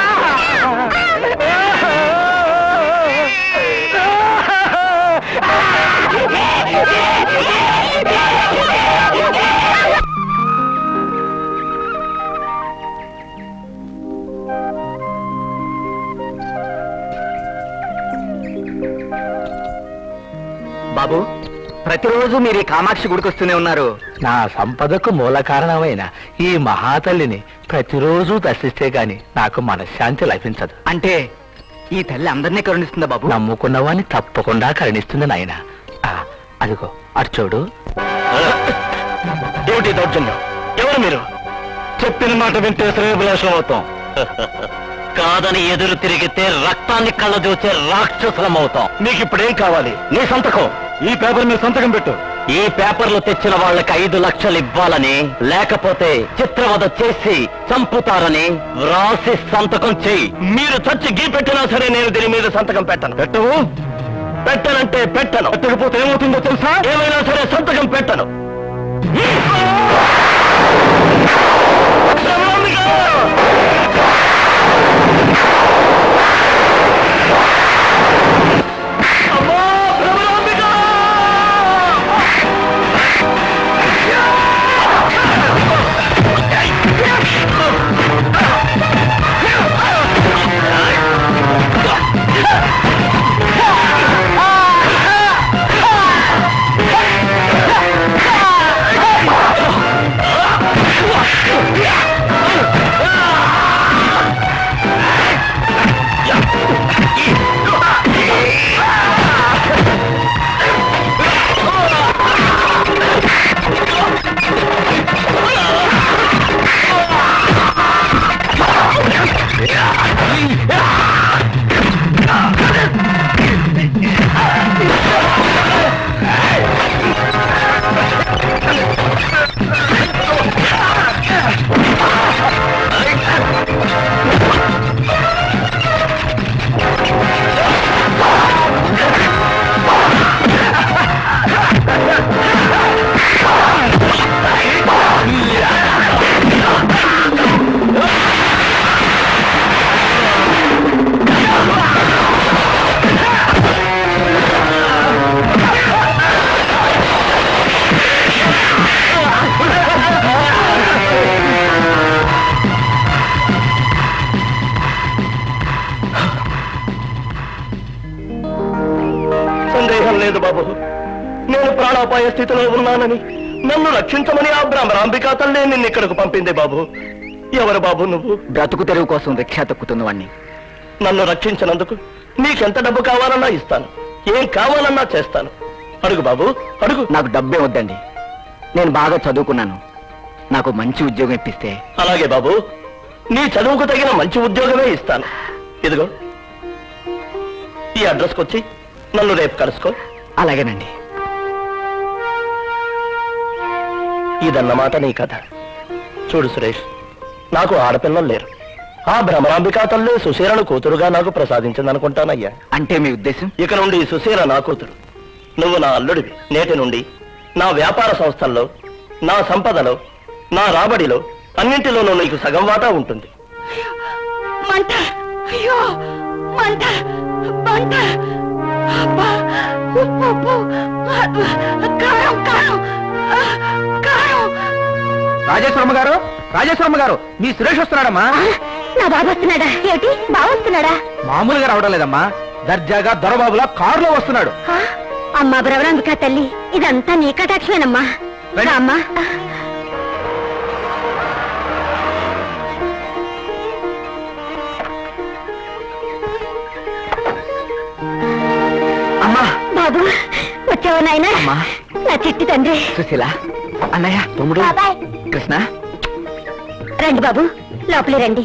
బాబు ప్రతిరోజు మీరు ఈ కామాక్షి గుడికొస్తూనే ఉన్నారు నా సంపదకు మూల కారణమైన ఈ మహాతల్లిని ప్రతిరోజు దర్శిస్తే గాని నాకు మనశ్శాంతి లభించదు అంటే ఈ తల్లి అందరినీ కరుణిస్తుందా బాబు నమ్ముకున్న వాణ్ణి తప్పకుండా కరుణిస్తుంది నాయన అదిగో అటు చూడు ఏమిటి దౌర్జన్యం ఎవరు మీరు చెప్పిన మాట వింటే శ్రేయభిలాషం అవుతాం కాదని ఎదురు తిరిగితే రక్తాన్ని కళ్ళదూచే రాక్షసులం అవుతాం నీకు ఇప్పుడేం కావాలి నీ సంతకం ఈ పేపర్ మీద సంతకం పెట్టు ఈ పేపర్లు తెచ్చిన వాళ్ళకి ఐదు లక్షలు ఇవ్వాలని లేకపోతే చిత్రవద చేసి చంపుతారని వ్రాసి సంతకం చెయ్యి మీరు చచ్చి గీ పెట్టినా సరే నేను దీని మీద సంతకం పెట్టను పెట్టవు పెట్టనంటే పెట్టను పెట్టకపోతే ఏమవుతుందో తెలుసా ఏమైనా సరే సంతకం పెట్టను సందేహం లేదు బాబు నేను ప్రాణాపాయ స్థితిలో ఉన్నానని నన్ను రక్షించమని ఆ భ్రమరాంబికా తల్లి నిన్ను ఇక్కడకు పంపింది బాబు ఎవరు బాబు నువ్వు బ్రతుకు తెరువు కోసం రిక్షా తొక్కుతున్న వాణ్ణి నన్ను రక్షించినందుకు నీకెంత డబ్బు కావాలన్నా ఇస్తాను ఏం కావాలన్నా చేస్తాను అడుగు బాబు అడుగు నాకు డబ్బే వద్దండి నేను బాగా చదువుకున్నాను నాకు మంచి ఉద్యోగం ఇప్పిస్తే అలాగే బాబు నీ చదువుకు తగిన మంచి ఉద్యోగమే ఇస్తాను ఇదిగో ఈ అడ్రస్కి వచ్చి నన్ను రేపు కలుసుకో అలాగేనండి ఇదన్నమాట నీ కథ చూడు సురేష్ నాకు ఆడపిల్లలు లేరు ఆ భ్రమరాంబికా తల్లి సుశీలను కూతురుగా నాకు ప్రసాదించిందనుకుంటానయ్యా అంటే మీ ఉద్దేశం ఇక నుండి సుశీల నా కూతురు నువ్వు నా అల్లుడివి నేటి నుండి నా వ్యాపార సంస్థల్లో నా సంపదలో నా రాబడిలో అన్నింటిలోనూ నీకు సగం వాటా ఉంటుంది మంట అయ్యో మంట మంట అబ్బా ఉప్పు ఉప్పు కారం కారం ఆ, కారం రాజేశ్వరమ్మ గారు రాజేశ్వరమ్మ గారు మీ సురేష్ వస్తున్నాడమ్మా నా బాబు వస్తున్నాడా ఏమిటి బాబు వస్తున్నాడా మామూలుగా రావడం లేదమ్మా దర్జాగా దొరబాబులా కారులో వస్తున్నాడు ఆ, అమ్మా బ్రవరాంబిక తల్లి ఇదంతా నీ కటాక్షమేనమ్మా రండి. అమ్మా అమ్మా బాబు వచ్చావు నాయనా అమ్మా. నా చిట్టి తండ్రి సుశీల అన్నయ్య తమ్ముడు బాబాయ్ కృష్ణ రండి బాబు లోపలి రండి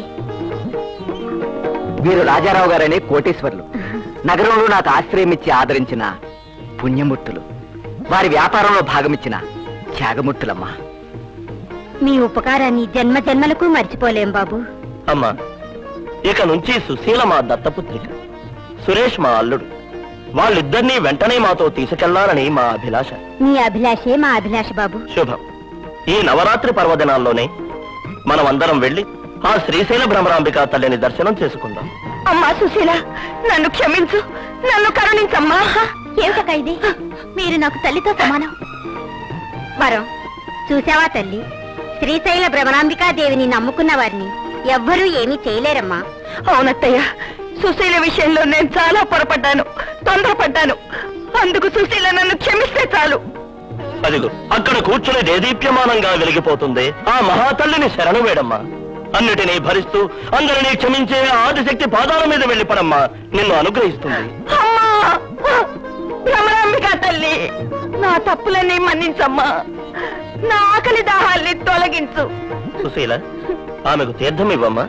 వీరు రాజారావు గారనే కోటేశ్వర్లు నగరంలో నాకు ఆశ్రయం ఇచ్చి ఆదరించిన పుణ్యమూర్తులు వారి వ్యాపారంలో భాగమిచ్చిన త్యాగమూర్తులమ్మా మీ ఉపకారాన్ని జన్మ జన్మలకు మర్చిపోలేం బాబు అమ్మా ఇక నుంచి సుశీల మా దత్తపుత్రిక సురేష్ మా అల్లుడు వాళ్ళిద్దరినీ వెంటనే మాతో తీసుకెళ్లాలని మా అభిలాష మీ అభిలాషే మా అభిలాష బాబు శుభం ఈ నవరాత్రి పర్వదినాల్లోనే మనం అందరం వెళ్ళి ఆ శ్రీశైల భ్రమరాంబిక తల్లిని దర్శనం చేసుకుందాం అమ్మా సుశీల నన్ను క్షమించు నన్ను కరుణించమ్మా ఏమిటక్క ఇది మీరు నాకు తల్లితో సమానం వరం చూసావా తల్లి శ్రీశైల భ్రమరాంబికాదేవిని నమ్ముకున్న వారిని ఎవ్వరూ ఏమీ చేయలేరమ్మా అవునత్తయ్య సుశీల విషయంలో నేను చాలా పొరపడ్డాను తొందరపడ్డాను అందుకు సుశీల నన్ను క్షమిస్తే చాలు అదిగో అక్కడ కూర్చుని దేదీప్యమానంగా వెలిగిపోతుంది ఆ మహాతల్లిని శరణు వేడమ్మా అన్నిటినీ భరిస్తూ అందరినీ క్షమించే ఆ ఆదిశక్తి పాదాల మీద వెళ్ళిపడమ్మా నిన్ను అనుగ్రహిస్తుంది అమ్మా భ్రమరాంబిక తల్లి నా తప్పులన్నీ మన్నించమ్మా నా ఆకలి దాహాల్ని తొలగించు సుశీల ఆమెకు తీర్థం ఇవ్వమ్మా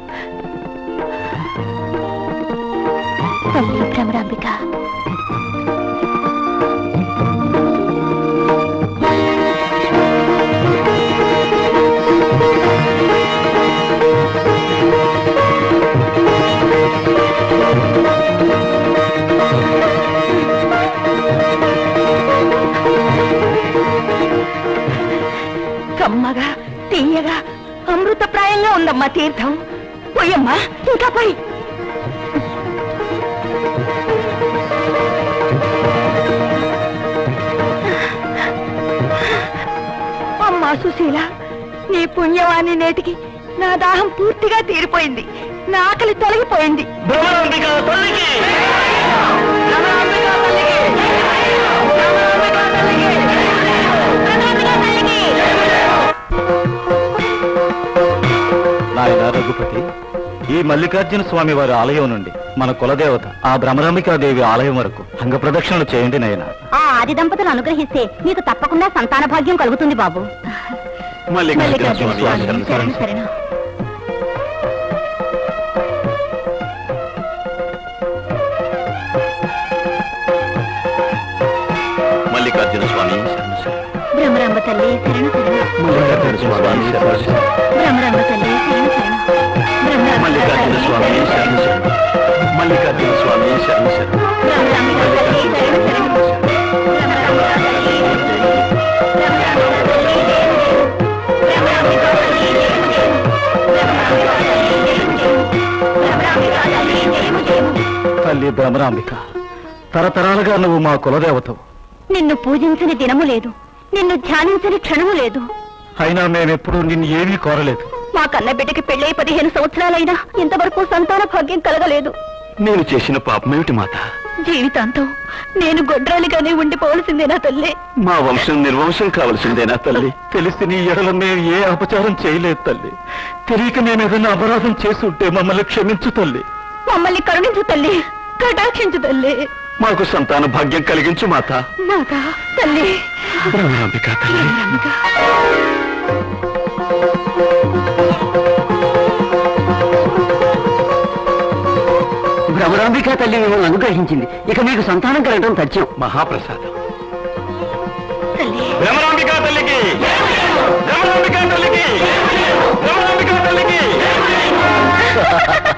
తల్లి భ్రమరాంబిక కమ్మగా తీయగా అమృతప్రాయంగా ఉందమ్మా తీర్థం పోయమ్మా ఇంకా పోయి అమ్మా సుశీల నీ పుణ్యవాణి నేటికి నా దాహం పూర్తిగా తీరిపోయింది నా ఆకలి తొలగిపోయింది భ్రమరాంబిక తల్లికి నాయన రఘుపతి ఈ మల్లికార్జున స్వామి వారి ఆలయం నుండి మన కులదేవత ఆ భ్రమరాంబికాదేవి ఆలయం వరకు అంగ ప్రదక్షిణలు చేయండి నాయన ఆ ఆది దంపతులు అనుగ్రహిస్తే మీకు తప్పకుండా సంతాన భాగ్యం కలుగుతుంది బాబు మల్లికార్జున స్వామి శరణు శరణు. శరణు. మల్లికార్జున స్వామి శరణు శరణు. భ్రమరాంబ తల్లి శరణు శరణు మల్లికార్జున స్వామి శరణు శరణు. భ్రమరాంబ తల్లి శరణు శరణు భ్రమరాంబ మల్లికార్జున స్వామి తల్లి శరణు శరణు. మల్లికార్జున స్వామి శరణు శరణు. భ్రమరాంబ తల్లి శరణు శరణు భ్రమరాంబ తల్లి భ్రమరాంబ తల్లి భ్రమరాంబ తల్లి భ్రమరాంబ తల్లి జయము జయము తల్లి భ్రమరాంబిక తరతరాలుగా నువ్వు మా కులదేవతవు నిన్ను పూజించని దినము లేదు నిన్ను ధ్యానించని క్షణము లేదు అయినా మేమెప్పుడు నిన్ను ఏమీ కోరలేదు మా కన్న బిడ్డకి పెళ్ళై పదిహేను సంవత్సరాలైనా ఇంతవరకు సంతాన భాగ్యం కలగలేదు నేను చేసిన పాపమేమిటి మాత జీవితాంతం నేను గొడ్రాలిగానే ఉండిపోవలసిందేనా తల్లి మా వంశం నిర్వంశం కావలసిందేనా తల్లి తెలిసి నీ ఎడల మేము ఏ అపచారం చేయలేదు తల్లి తెలియక మేము ఏదైనా అపరాధం చేసి ఉంటే మమ్మల్ని క్షమించు తల్లి మమ్మల్ని కరుణించు తల్లి కటాక్షించు తల్లి మాకు సంతాన భాగ్యం కలిగించు మాత నాకా తల్లి భ్రమరాంబిక తల్లి భ్రమరాంబిక తల్లి మిమ్మల్ని అనుగ్రహించింది ఇక మీకు సంతానం కలగడం తథ్యం మహాప్రసాదం తల్లి భ్రమరాంబిక తల్లికి భ్రమరాంబిక తల్లికి భ్రమరాంబిక తల్లికి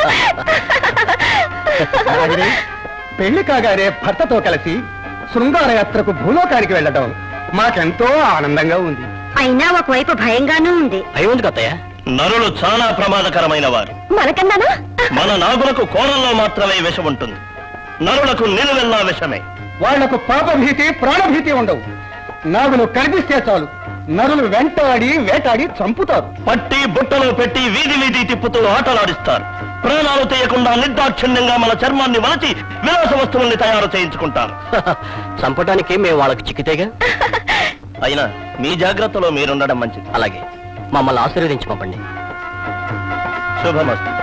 దేవి పెళ్లి కాగానే భర్తతో కలిసి శృంగార యాత్రకు భూలోకానికి వెళ్ళడం మాకెంతో ఆనందంగా ఉంది అయినా ఒకవైపు భయంగానూ ఉంది భయం ఎందుకు అత్తయ్య నరులు చాలా ప్రమాదకరమైన వారు మనకన్నానా మన నాగులకు కోణంలో మాత్రమే విషం ఉంటుంది నరులకు నిలువెల్లా విషమే వాళ్లకు పాపభీతి ప్రాణభీతి ఉండవు నాగులు కనిపిస్తే చాలు నరులు వెంటాడి వేటాడి చంపుతారు పట్టి బుట్టలో పెట్టి వీధి వీధి తిప్పుతూ ఆటలాడిస్తారు ప్రాణాలు తీయకుండా నిర్దాక్షిణ్యంగా మన చర్మాన్ని వలచి విలాస వస్తువుల్ని తయారు చేయించుకుంటారు చంపడానికి మేము వాళ్ళకి చిక్కితేగా అయినా మీ జాగ్రత్తలో మీరుండడం మంచిది అలాగే మమ్మల్ని ఆశీర్వదించి పంపండి శుభమస్తు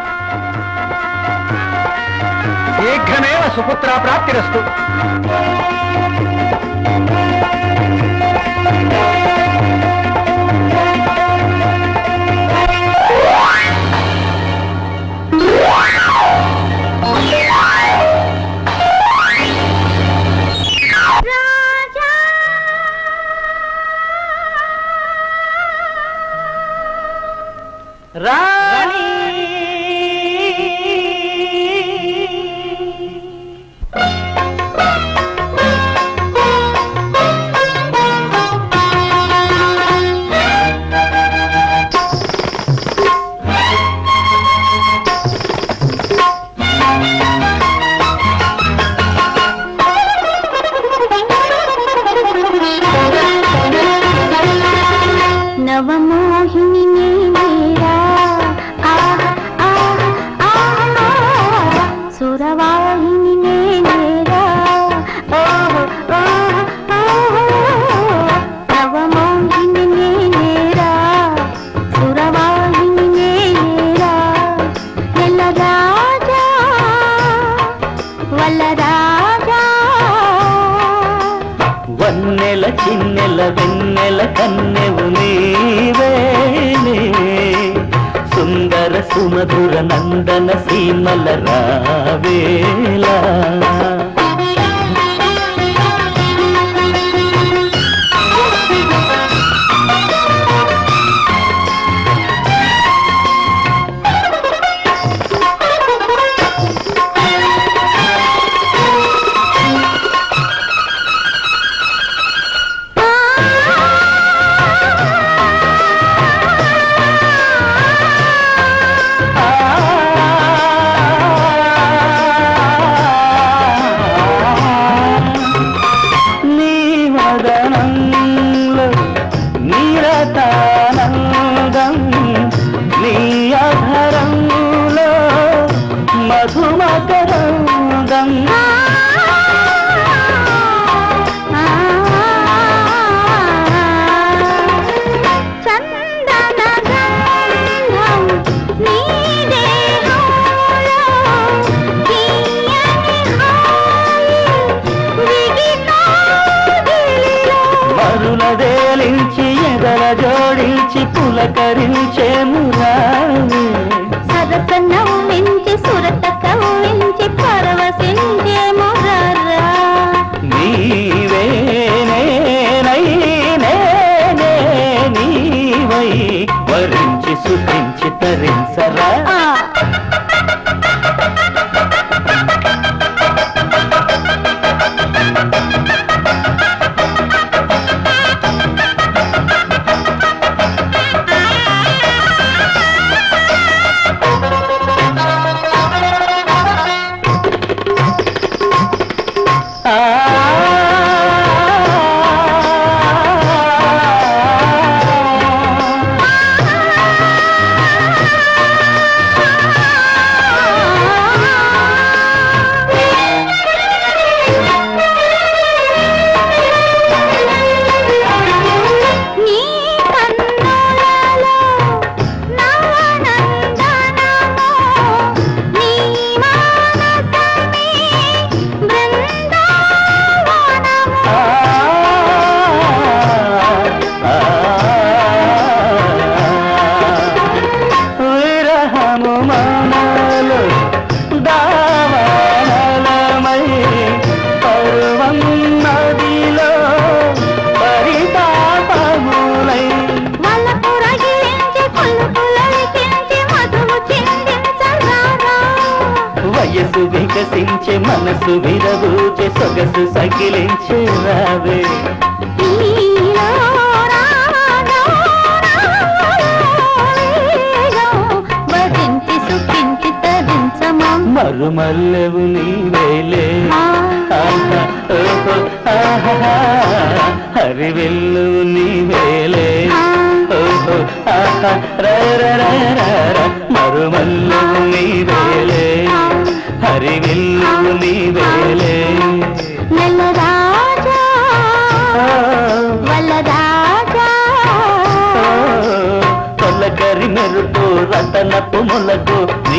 శీఘ్రమేవ సుపుత్ర ప్రాప్తిరస్తు నవమోహిని నీరా ఆహ్ ఆహ్ ఆహ్ సురవాహిని నేనేరా ఓహ్ ఓహ్ ఓహ్ నవమోహిని నేనేరా సురవాహిని నేనేరా నెల రాజా వల్ల రాజా వన్నెల చిన్నెల వెన్నెల కన్నెవు నీవేనే సుందర సుమధుర నందన సీమల రావేలా నీ వదనంలో నీరతానందం నీ అధరంలో మధుమకరందం చందనగంధం నీ దేహంలో తీయని హాయి విగితాదిలో మరుల వేలించి ఎదర జోడించి పులకరించే మురారి సరస నవ్వించి సురత కవ్వించి పరవశించే మురరా నీవే నేనై నేనే నీవై వరించి సుఖించి తరించరా పులకించే మనసు విరబూచే సొగసు సకిలించే రావే వదించి సుఖించి తరించమా మరుమల్లెవు నీవేలే ఆహా, ఓహో, ఆహాహా. హరివెల్లు నీవేలే ఓహో, ఆహా, రా, రా, రా, రా, రా. మరుమల్లెవు నీవేలే హరివెల్లు నీవేలే నెల రాజా వల్ల రాజా తొలకరి మెరుపు రతనపు మొలకు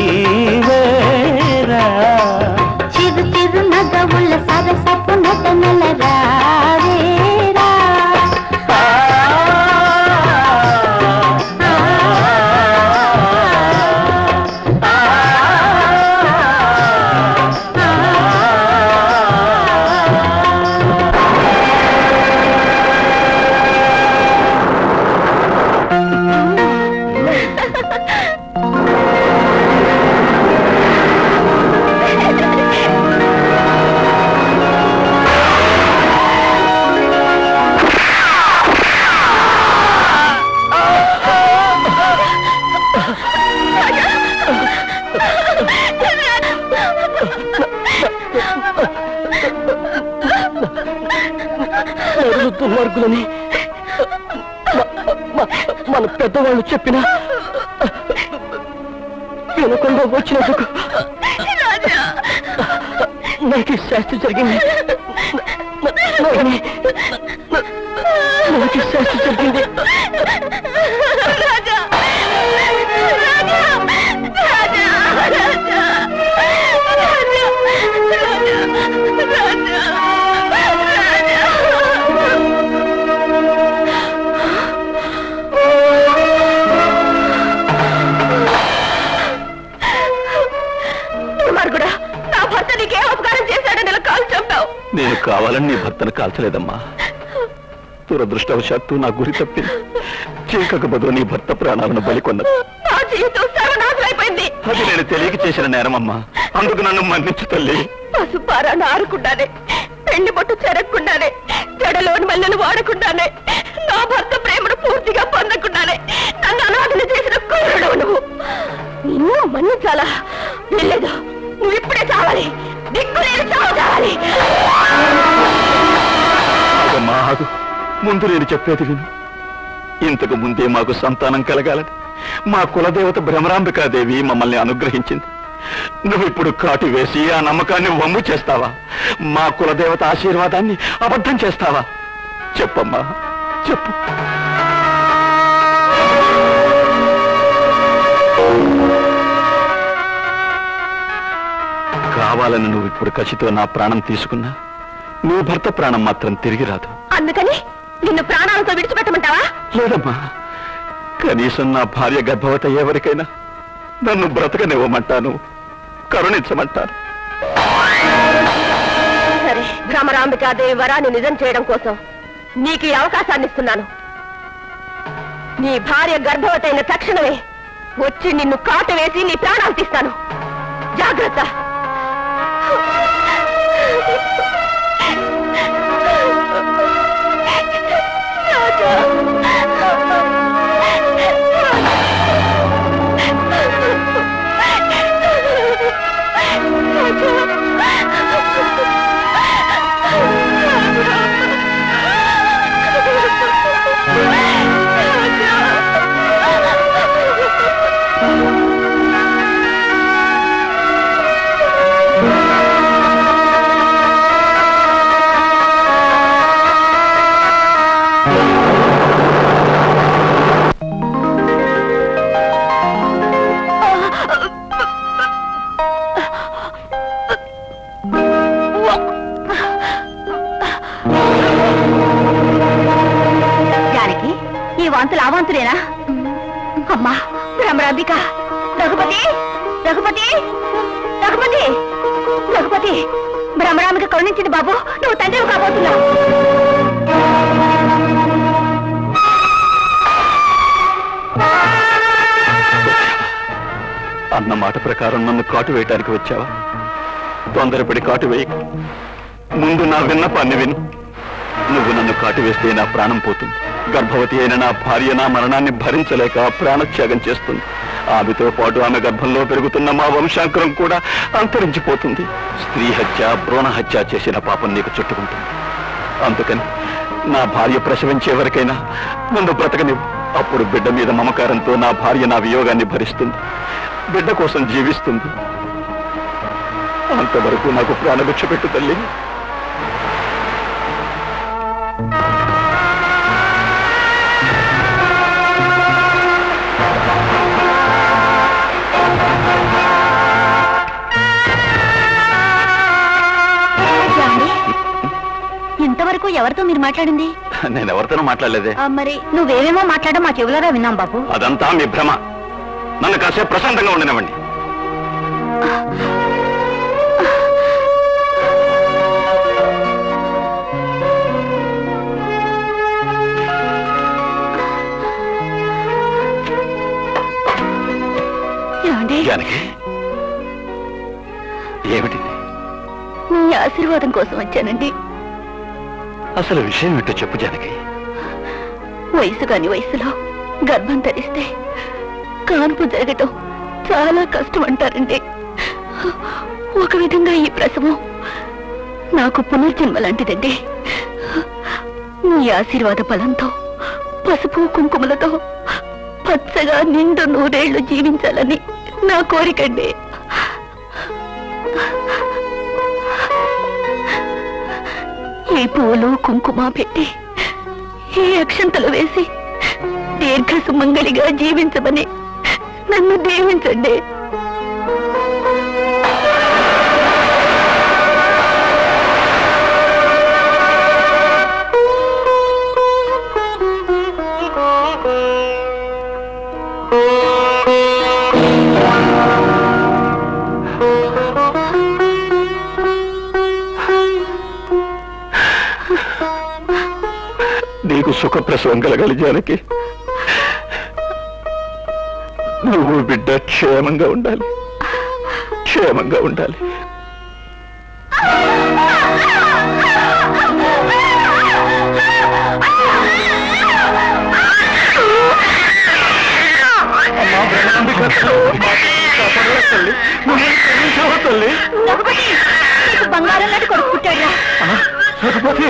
నీవేరా చిరు చిరు నగవుల సరసపు నటనల రావేరా నరులు దుర్మార్గులని మ- మ- మన పెద్దవాళ్ళు చెప్పిన వినకుండా వచ్చినందుకు నాకు ఈ శాస్త్రి జరిగింది నాయనే, నాకు ఈ శాస్త్రి జరిగింది దుర్మార్గుడా నా భర్త నీకేం అపకారం చేశాడని ఇలా కాలు చంపావు నేను కావాలని నీ భర్తను కాల్చలేదమ్మా దురదృష్టవశాత్తు నా గురి తప్పింది చీకక బదులు నీ భర్త ప్రాణాలను బలికొన్నది నా జీవితం సర్వనాశమైపోయింది అది నేను తెలియక చేసిన నేరమమ్మా అందుకు నన్ను మన్నించు తల్లి పసుపారాన్ని ఆరకుండానే పెళ్లి బొట్టు చెరగకుండానే జడలోని మల్లెలు వాడకుండానే నా భర్త ప్రేమను పూర్తిగా పొందకుండానే నన్ను అనాథన చేసిన కుర్రుడు నువ్వు నిన్ను మన్నించాలా వెళ్ళలేదు నువ్వు ఇప్పుడే చావాలి దిక్కులేని చావు చావాలి ఆగమ్మా, ఆగు ముందు నేను చెప్పేది విను ఇంతకు ముందే మాకు సంతానం కలగాలని మా కులదేవత భ్రమరాంబికాదేవి మమ్మల్ని అనుగ్రహించింది నువ్వు ఇప్పుడు కాటు వేసి ఆ నమ్మకాన్ని వమ్ము చేస్తావా మా కులదేవత ఆశీర్వాదాన్ని అబద్ధం చేస్తావా చెప్పమ్మా చెప్పు కావాలని నువ్వు ఇప్పుడు కసితో నా ప్రాణం తీసుకున్నా నీ భర్త ప్రాణం మాత్రం తిరిగి రాదు అందుకని నిన్ను ప్రాణాలతో విడిచిపెట్టమంటావా లేదమ్మా కనీసం నా భార్య గర్భవతి ఎవరికైనా నన్ను బ్రతకనివ్వమంటాను కరుణించమంటాను సరే భ్రమరాంబికాదేవి వరాన్ని నిజం చేయడం కోసం నీకు ఈ అవకాశాన్ని ఇస్తున్నాను నీ భార్య గర్భవతైన తక్షణమే వచ్చి నిన్ను కాటు వేసి నీ ప్రాణాలు తీస్తాను జాగ్రత్త జానకి ఈ వాంతులు ఆ వాంతులేనా అమ్మా భ్రమరాంబిక రఘుపతి రఘుపతి రఘుపతి రఘుపతి భ్రమరాంబిక కరుణించింది బాబు నువ్వు తండ్రి కాబోతున్నావు అన్న మాట ప్రకారం నన్ను కాటు వేయటానికి వచ్చావా తొందరపడి కాటు వేయకు ముందు నా విన్నపాన్ని విను నువ్వు నన్ను కాటు వేస్తే నా ప్రాణం పోతుంది గర్భవతి అయిన నా భార్య నా మరణాన్ని భరించలేక ప్రాణత్యాగం చేస్తుంది ఆమెతో పాటు ఆమె గర్భంలో పెరుగుతున్న మా వంశాంకురం కూడా అంతరించిపోతుంది స్త్రీ హత్య భ్రూణ హత్య చేసిన పాపం నీకు చుట్టుకుంటుంది అందుకని నా భార్య ప్రసవించే వరకైనా నన్ను బ్రతకనివ్వు అప్పుడు బిడ్డ మీద మమకారంతో నా భార్య నా వియోగాన్ని భరిస్తుంది బిడ్డ కోసం జీవిస్తుంది అంతవరకు నాకు ప్రాణభిక్ష పెట్టు తల్లి ఏమండి? ఇంతవరకు ఎవరితో మీరు మాట్లాడింది నేను ఎవరితోనూ మాట్లాడలేదే ఆ, మరి నువ్వేమేమో మాట్లాడడం మా చెవులారా విన్నాం బాబు అదంతా మీ భ్రమ నన్ను కాసేపు ప్రశాంతంగా ఉండనివ్వండి ఏమండి జానకి ఏమిటి మీ ఆశీర్వాదం కోసం వచ్చానండి అసలు విషయం ఏంటో చెప్పు జానకి వయసు కాని వయసులో గర్భం ధరిస్తే కాన్పు జరగటం చాలా కష్టం అంటారండి ఒక విధంగా ఈ ప్రసవం నాకు పునర్జన్మ లాంటిదండి మీ ఆశీర్వాద బలంతో పసుపు కుంకుమలతో పచ్చగా నిండు నూరేళ్లు జీవించాలని నా కోరికండి ఈ పూలు కుంకుమ పెట్టి ఈ అక్షంతలు వేసి దీర్ఘ సుమంగళిగా జీవించమని నన్ను దీవించండి నీకు సుఖప్రసవం కలగాలి జానకి నువ్వు బిడ్డ క్షేమంగా ఉండాలి క్షేమంగా ఉండాలి నీకు బంగారం లాంటి కొడుకు పుట్టాడా సరస్వతి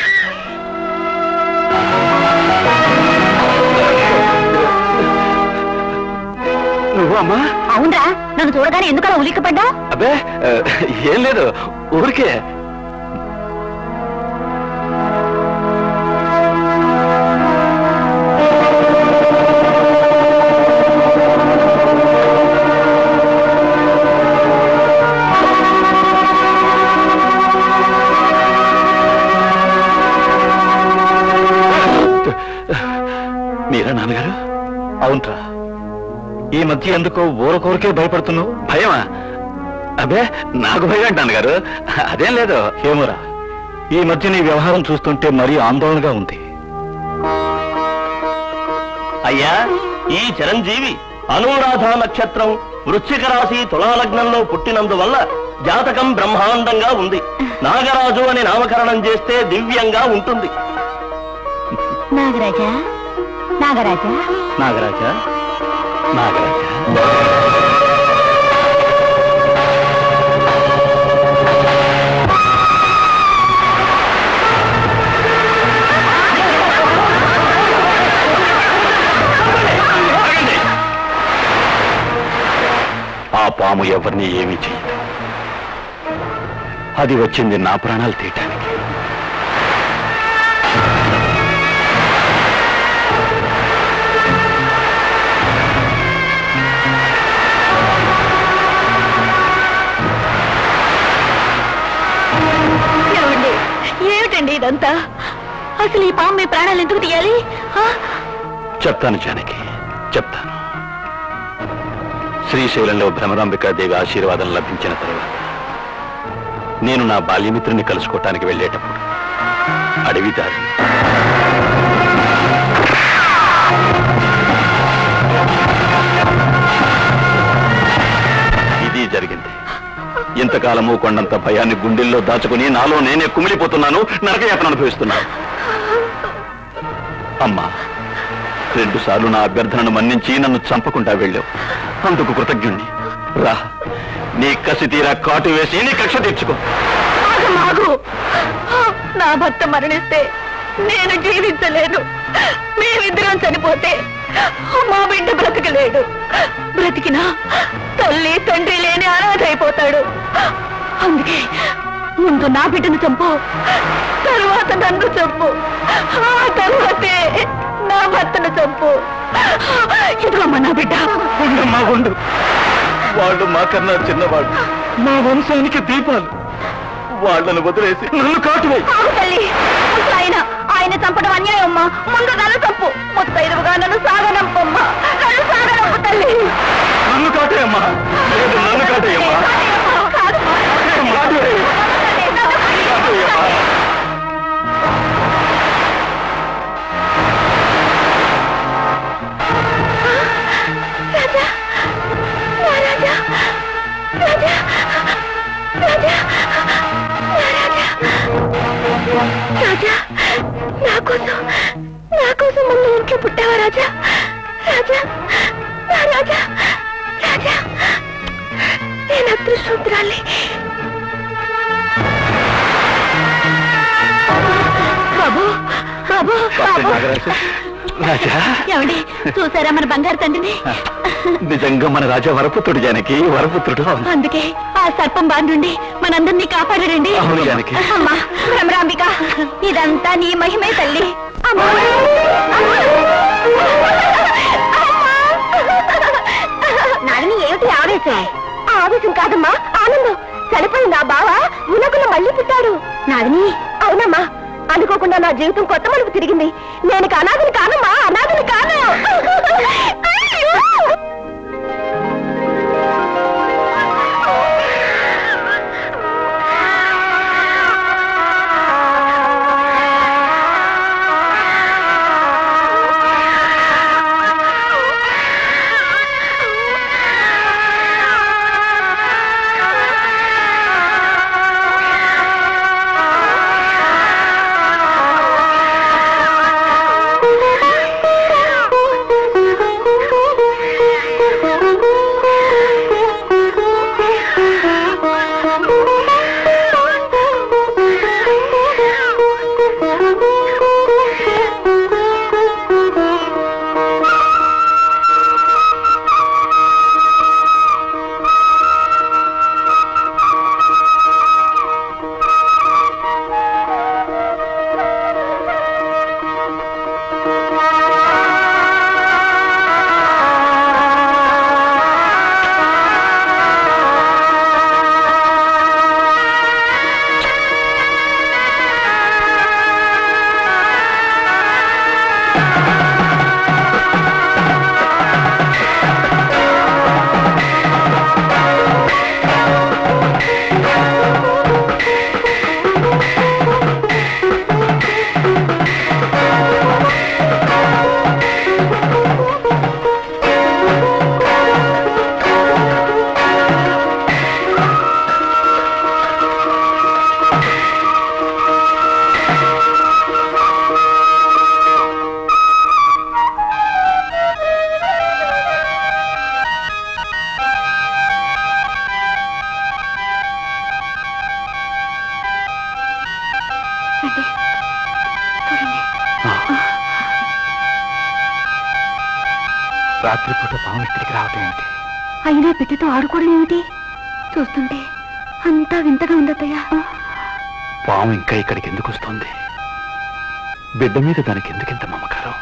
నువ్వు అమ్మా అవునరా నన్ను చూడగానే ఎందుకలా ఉలిక్కపడ్డా అబ్బే ఆ, ఏం లేదు ఊరికే మీరా నాన్నగారు అవునరా ఈ మధ్య ఎందుకో ఊరకోరికే భయపడుతున్నావు భయమా అబ్బే నాకు భయం ఏంటి నాన్నగారు అదేం లేదు ఏమోరా ఈ మధ్య నీ వ్యవహారం చూస్తుంటే మరీ ఆందోళనగా ఉంది అయ్యా ఈ చిరంజీవి అనురాధ నక్షత్రం వృశ్చిక రాశి తులాలగ్నంలో పుట్టినందువల్ల జాతకం బ్రహ్మాండంగా ఉంది నాగరాజు అని నామకరణం చేస్తే దివ్యంగా ఉంటుంది నాగరాజా నాగరాజా నాగరాజా నాగరాజ ఆ పాము ఎవరిని ఏమీ చేయదు అది వచ్చింది నా ప్రాణాలు తీయటానికి ఏమండి ఏమిటండి ఇదంతా అసలు ఈ పాము మీ ప్రాణాలు ఎందుకు తీయాలి ఆ? చెప్తాను జానకి చెప్తాను శ్రీశైలంలో భ్రమరాంబికాదేవి ఆశీర్వాదం లభించిన తరువాత నేను నా బాల్యమిత్రుని కలుసుకోవటానికి వెళ్ళేటప్పుడు అడవి దారి ఇది జరిగింది ఇంతకు ఇంతకాలము కొండంత భయాన్ని గుండెల్లో దాచుకుని నాలో నేనే కుమిలిపోతున్నాను నరకయాతన అనుభవిస్తున్నాను అమ్మా రెండు సార్లు నా అభ్యర్థనను మన్నించి నన్ను చంపకుండా వెళ్ళావు అందుకు కృతజ్ఞుణ్ణి రా నీ కసి తీరా కాటు వేసి నీ కక్ష తీర్చుకో ఆగు, ఆగు. నా భర్త మరణిస్తే నేను జీవించలేను మేమిద్దరం చనిపోతే మా బిడ్డ బ్రతకలేడు బ్రతికినా తల్లి తండ్రి లేని అనాథ అయిపోతాడు అందుకే ముందు నా బిడ్డను చంపు తరువాత నన్ను చంపు ఆ తరువాతే నా భర్తను చంపు ఇదిగోమ్మా నా బిడ్డ ఉండమ్మా ఉండు వాళ్ళు మాకన్నా చిన్నవాళ్ళు మా వంశానికి దీపాలు వాళ్ళను వదిలేసి నన్ను కాటువై ఆగు తల్లి అసలు ఆయన ఆయన చంపడం అన్యాయం అమ్మా ముందు నన్ను చంపు ముత్తైదువుగా నన్ను సాగనంపమ్మా నన్ను సాగనంపు తల్లి నన్ను కాటేయమ్మా లేదు నన్ను కాటేయమ్మా కాదమ్మా. కాటువై కాటేయమ్మా రాజా రాజా రాజా రాజా నా కోసం నా కోసం మమ్మీ ఇంట్లో పుట్టావా రాజా రాజా నా రాజా రాజా నేను అదృష్టవంతురాలి బాబు బాబు బాబు నాగరాజు రాజా ఏమండి చూసారా మన బంగారు తండ్రిని నిజంగా మన రాజా వరపుత్రుడు జానకి వరపుత్రుడు అవును. అందుకే ఆ సర్పం బాండుండి మనందరినీ కాపాడాడండి అవును జానకి అమ్మా భ్రమరాంబిక ఇదంతా నీ మహిమే తల్లి అమ్మా నాని ఏమిటి ఆవేశం ఆవేశం కాదమ్మా ఆనందం చనిపోయింది ఆ బావ ఉనకుల మళ్ళీ పుట్టాడు నాదిని అవునమ్మా అనుకోకుండా నా జీవితం కొత్త మలుపు తిరిగింది నేను ఇక అనాథని కానమ్మా అనాథని కాను అయ్యో! రాత్రిపూట పాము ఇక్కడికి రావటం ఏమిటి అయినా బిడ్డతో ఆడుకోవడం ఏమిటి చూస్తుంటే అంతా వింతగా ఉందత్తయ్యా పాము ఇంకా ఇక్కడికి ఎందుకు వస్తుంది బిడ్డ మీద దానికి ఎందుకింత మమకారం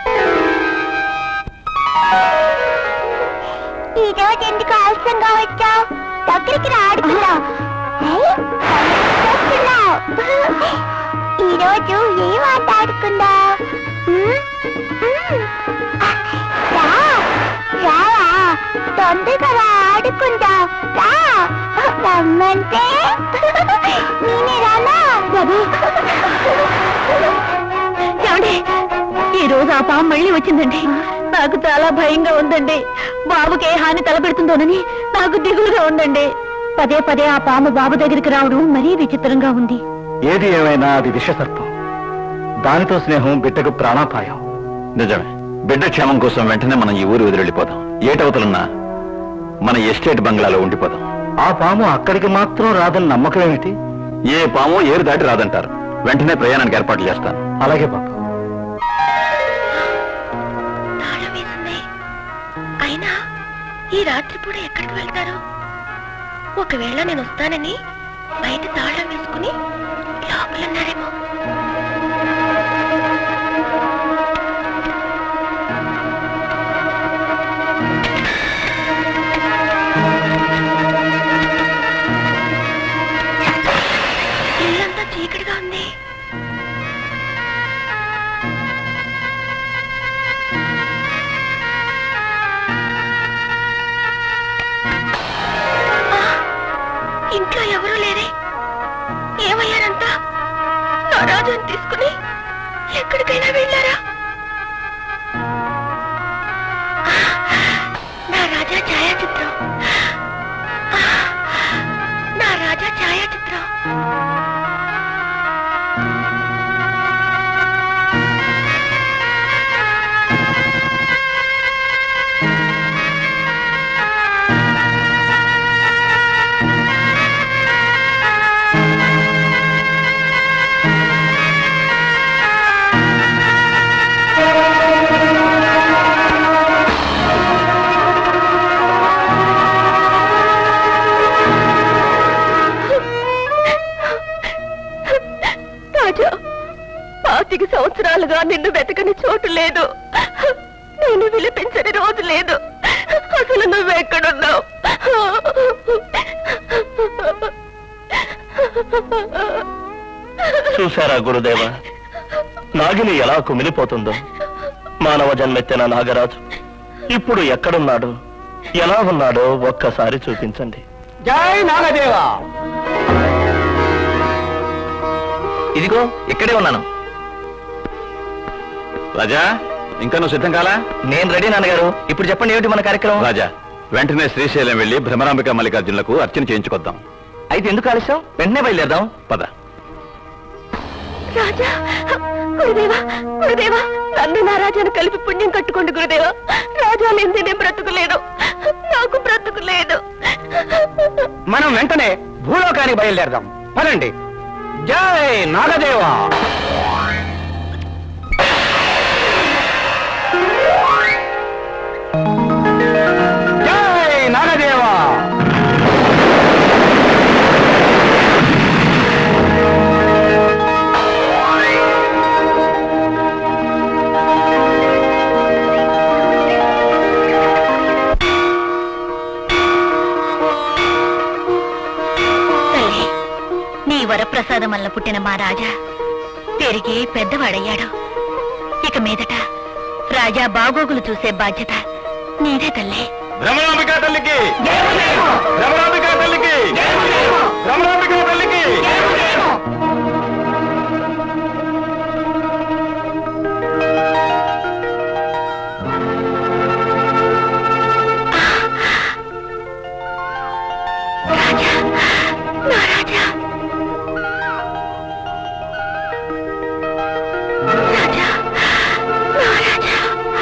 ఈ రోజు ఎందుకు ఆలస్యంగా వచ్చావు దగ్గరికి రాడుకుందాం ఈ రోజు ఏం ఆట ఆడుకుందాం ఉమ్, ఉమ్. రా రారా తొందరగా రా, ఆడుకుందాం రా రమ్మంటే నేనే రానా బాబు ఏమండి ఈ రోజు ఆ పాము మళ్ళీ వచ్చిందండి నాకు చాలా భయంగా ఉందండి బాబుకి ఏ హాని తలపెడుతుందోనని నాకు దిగులుగా ఉందండి పదే పదే ఆ పాము బాబు దగ్గరికి రావడం మరీ విచిత్రంగా ఉంది ఏది ఏమైనా అది విషసర్పం దానితో స్నేహం బిడ్డకు ప్రాణాపాయం నిజమే బిడ్డ క్షేమం కోసం వెంటనే మనం ఈ ఊరు వదిలిపోదాం ఏటవతలున్నా మన ఎస్టేట్ బంగ్లాలో ఉండిపోదాం ఆ పాము అక్కడికి మాత్రం రాదని నమ్మకం ఏమిటి ఏ పాము ఏరు దాటి రాదంటారు వెంటనే ప్రయాణానికి ఏర్పాట్లు చేస్తాను అలాగే బాబు తాళం వేసింది అయినా ఈ రాత్రి పూట ఎక్కడికి వెళ్తారు ఒకవేళ నేను వస్తానని బయట తాళం వేసుకుని లోపలున్నారేమో ఇల్లంతా చీకటిగా ఉంది ఇంట్లో ఎవరూ లేరే ఏమయ్యారంతా నా రాజుని తీసుకుని ఎక్కడికైనా వెళ్ళారా నా రాజా ఛాయాచిత్రం నా రాజా ఛాయాచిత్రం రాజా పాతిక సంవత్సరాలుగా నిన్ను వెతకని చోటు లేదు నేను విలిపించని రోజు లేదు అసలు నువ్వెక్కడున్నావు చూశారా గురుదేవ నాగిని ఎలా కుమిలిపోతుందో మానవ జన్మెత్తిన నాగరాజు ఇప్పుడు ఎక్కడున్నాడు ఎలా ఉన్నాడో ఒక్కసారి చూపించండి జై నాగదేవా ఇదిగో ఇక్కడే ఉన్నాను రాజా ఇంకా నువ్వు సిద్ధం కాలా నేను రెడీ నాన్నగారు ఇప్పుడు చెప్పండి ఏమిటి మన కార్యక్రమం రాజా వెంటనే శ్రీశైలం వెళ్లి భ్రమరాంబిక మల్లికార్జునులకు అర్చన చేయించుకొద్దాం అయితే ఎందుకు ఆలస్యం వెంటనే బయలుదేరదాం పద రాజా గురుదేవా గురుదేవా నన్ను నా రాజాను కలిపి పుణ్యం కట్టుకోండి గురుదేవా రాజా లేనిదే నేను బ్రతుకులేను నాకు బ్రతుకులేదు మనం వెంటనే భూలోకానికి బయలుదేరదాం పదండి జై నాగదేవా జై నాగదేవా తల్లి నీ వరప్రసాదం వల్ల పుట్టిన మా రాజా పెరిగి పెద్దవాడయ్యాడు ఇక మీదట రాజా బాగోగులు చూసే బాధ్యత నీదే తల్లి భ్రమరాంబిక తల్లికి భ్రమరాంబిక తల్లికి భ్రమరాంబిక తల్లికి రాజా నా రాజా రాజా నా రాజా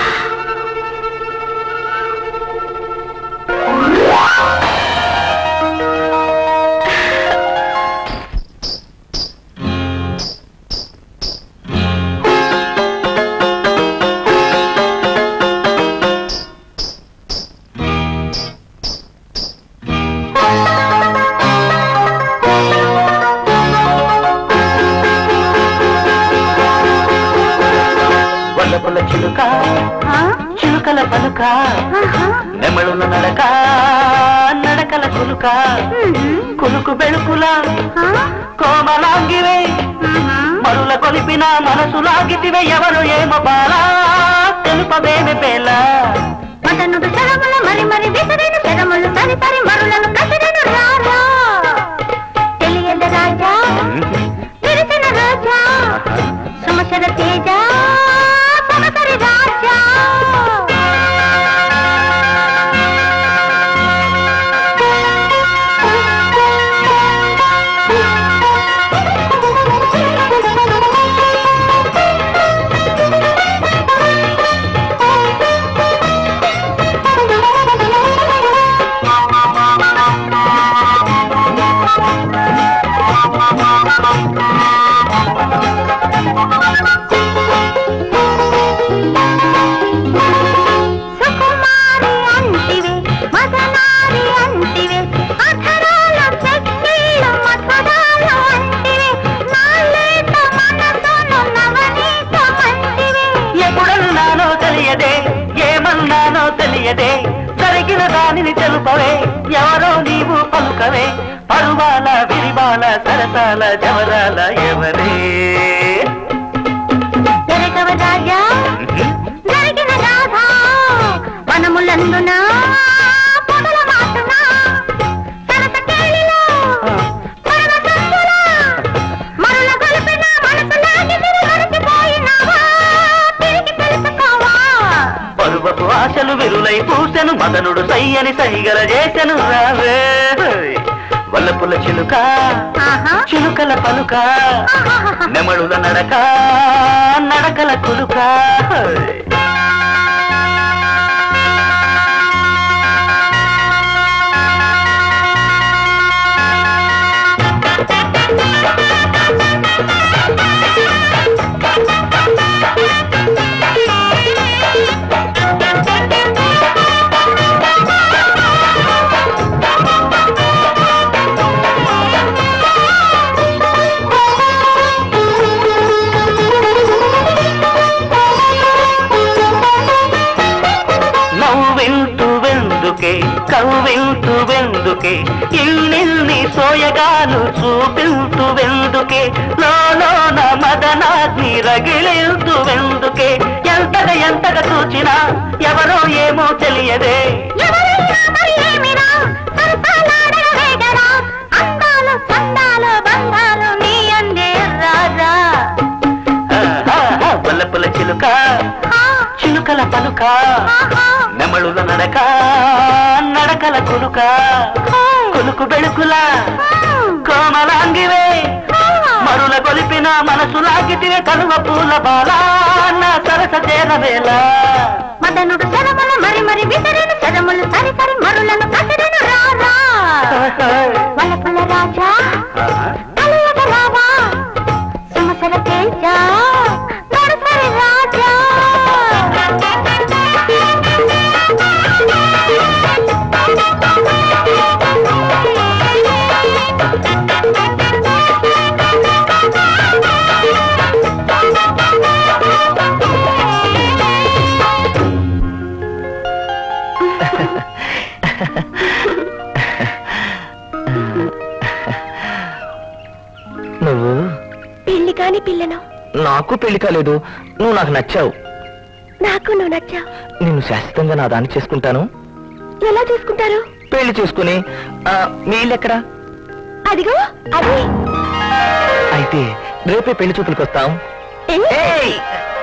వల్ల పుల్ల చిలుక చిలుకల పలుక నెమళుల నడక నడకల కులుక కులుకు బెళుకుల కోమలాంగివే మరుల కొలిపిన మనసు లాగితివే ఎవరు ఏమో బాలా తెలుపవేమి పేల మటనుడు శరముల మరి మరి విసిరిన శరములు తరి తరి మరులను కసిరిను రాజా తెలియద రాజా విరిసిన రాజా సుమసర తేజ సమసరి రాజా జరిగిన దానిని తెలుపవే ఎవరో నీవు పలుకవే పరువాల విరివాల సరసాల జవరాల ఎవరే జరగవ రాజా జరిగిన గాథ వనములందున పొగల మాటున సరస కేళిలో పరమ సంచుల మరుల గొలిపిన మనసు లాగి మీరు మరచిపోయినావా తిరిగి తెలుసుకోవా పరువపు ఆశలు విరులై పూసెను మదనుడు సయ్యని సైగల చేసెను రావే వల్లపుల చిలుక ఆహా చిలుకల పలుక ఆహాహాహా. నెమడుల నడక నడకల కులుక నవ్వింతు వెందుకే కవ్వింతు వెందుకే ఇల్లిల్ని సోయగాలు చూపింతు వెందుకే లోన మదనాగ్ని రగిలింతు వెందుకే ఎంతగా ఎంతగా చూచినా ఎవరో ఏమో తెలియదే ఎవరైనా మరి ఏమిరా సంతానాడన వేగరా అందాలు చందాలు బంగారు నీ అందే రాజా వల్లపుల చిలుక ఆ, చిలుకల పలుక ఆహా. నెమళుల నడక నడకల కులుక కులుకు బెళుకుల కోమలాంగివే మరుల గొలిపిన మనసు లాగితివే కలువ పూల బాల నా సరస చేరవేళ మదనుడు శరములు మరి మరి విసరిన శరములు సరి సరి మరులను కసిరిన రారా వలపుల రాజా కలియగ రావా సుమసర తేజ నడుసరి రాజా నువ్వు పెళ్లి కాని పిల్లను నాకు పెళ్లి కాలేదు నువ్వు నాకు నచ్చావు నాకు నువ్వు నచ్చావు నిన్ను శాశ్వతంగా నా దాన్ని చేసుకుంటాను ఎలా చూసుకుంటారు పెళ్లి చేసుకుని ఆ, మీ ఇల్లు ఎక్కడా అదిగో అది అయితే రేపే పెళ్లి చూపులకు వస్తాం ఏయ్!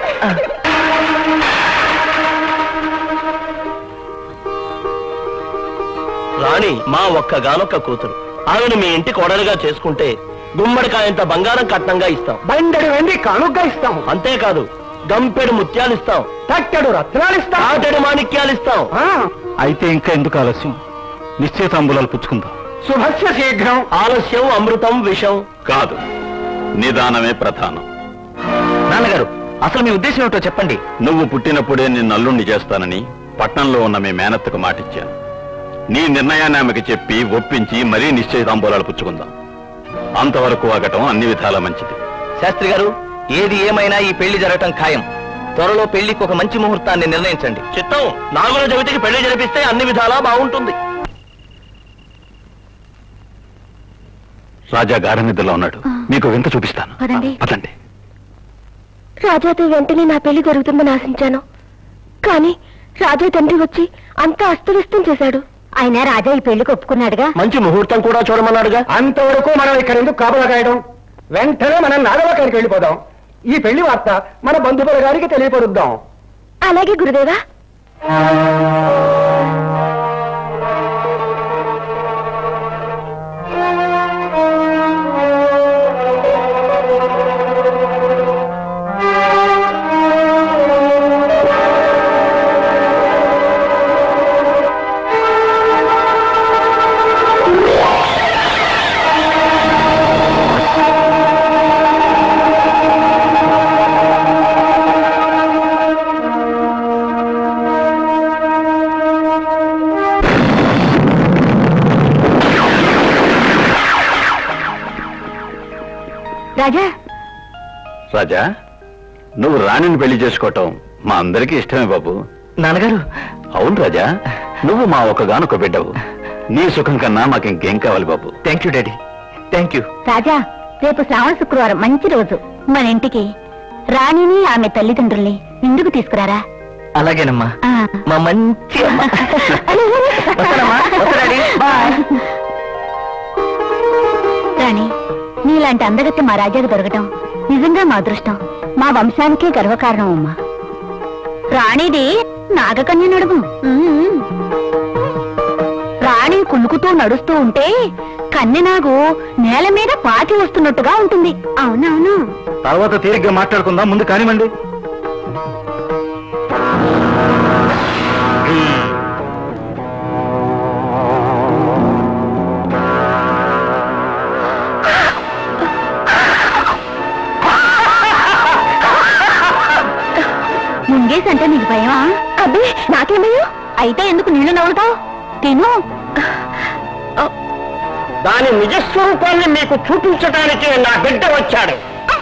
రాణి మా ఒక్కగానొక్క కూతురు ఆమెను మీ ఇంటి కోడలుగా చేసుకుంటే గుమ్మడికాయంత బంగారం కట్నంగా ఇస్తాం బండెడు వెండి కానుగ్గా ఇస్తాం అంతేకాదు గంపెడు ముత్యాలు ఇస్తాం తట్టెడు రత్నాలు ఇస్తాం ఆటెడు మాణిక్యాలు ఇస్తాం ఆ, అయితే ఇంకా ఎందుకు ఆలస్యం నిశ్చయితాంబులాలు పుచ్చుకుందాం శుభస్య శీఘ్రం ఆలస్యం అమృతం విషం కాదు నిదానమే ప్రధానం నాన్నగారు అసలు మీ ఉద్దేశం ఏమిటో చెప్పండి నువ్వు పుట్టినప్పుడే నిన్ను అల్లుణ్ణి చేస్తానని పట్నంలో ఉన్న మీ మేనత్తకు మాటిచ్చాను నీ నిర్ణయాన్ని ఆమెకు చెప్పి ఒప్పించి మరీ నిశ్చయితాంబూలాలు పుచ్చుకుందాం అంతవరకు ఆగటం అన్ని విధాల మంచిది శాస్త్రి గారు ఏది ఏమైనా ఈ పెళ్లి జరగటం ఖాయం త్వరలో పెళ్లికి ఒక మంచి ముహూర్తాన్ని నిర్ణయించండి చిత్తం నాగుల చవితికి పెళ్లి జరిపిస్తే అన్ని విధాలా బాగుంటుంది రాజా గాఢ నిద్రలో ఉన్నాడు మీకు వింత చూపిస్తాను పదండి. పదండి రాజాతో వెంటనే నా పెళ్లి జరుగుతుందని ఆశించాను కానీ రాజా తండ్రి వచ్చి అంతా అస్తవ్యస్తం చేశాడు ఆయన రాజా ఈ పెళ్లికి ఒప్పుకున్నాడుగా మంచి ముహూర్తం కూడా చూడమన్నాడుగా అంతవరకు మనం ఇక్కడ ఎందుకు కాపలా కాయడం వెంటనే మనం నాగవకానికి వెళ్ళిపోదాం ఈ పెళ్లి వార్త మన బంధువుల గారికి తెలియపరుద్దాం అలాగే గురుదేవా రాజా రాజా నువ్వు రాణిని పెళ్లి చేసుకోవటం మా అందరికీ ఇష్టమే బాబు నాన్నగారు అవును రాజా నువ్వు మా ఒకగానొక బిడ్డవు నీ సుఖం కన్నా మాకింకేం కావాలి బాబు thank you daddy thank you రాజా రేపు శ్రావణ శుక్రవారం మంచి రోజు మన ఇంటికి రాణిని ఆమె తల్లిదండ్రుల్ని ఇందుకు తీసుకురారా అలాగేనమ్మా ఆ. మా మంచి అమ్మ. వస్తానమ్మా. వస్తా డాడీ. బాయ్. రాణి నీలాంటి అందగత్తె మా రాజాకు దొరకటం నిజంగా మా అదృష్టం మా వంశానికే గర్వకారణం అమ్మా రాణిది నాగకన్య నడుము ఉమ్. రాణి కులుకుతూ నడుస్తూ ఉంటే కన్నెనాగు నేల మీద పాతి వస్తున్నట్టుగా ఉంటుంది అవునవును తర్వాత తీరిగ్గా మాట్లాడుకుందాం ముందు కానివ్వండి ముంగేసి అంటే నీకు భయమా అబ్బే నాకేం భయం అయితే ఎందుకు నీళ్లు నవ్వుతావు తిను దాని నిజస్వరూపాన్ని మీకు చూపించడానికి నా బిడ్డ వచ్చాడు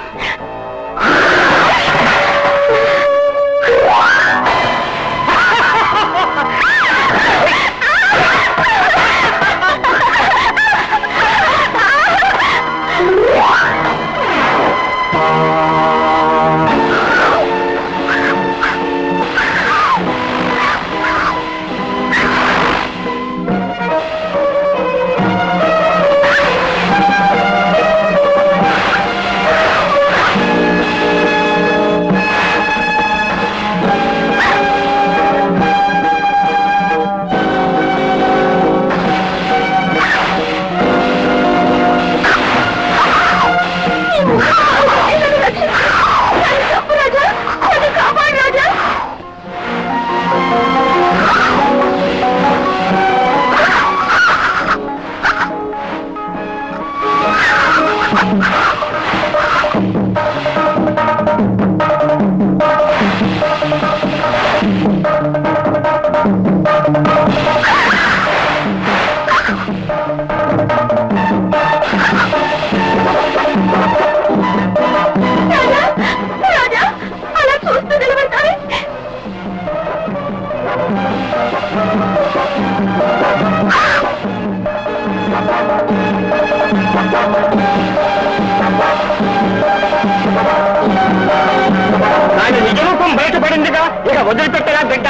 దాని నిజరూపం బయటపడిందిగా ఇక వదిలిపెట్టగా బిడ్డ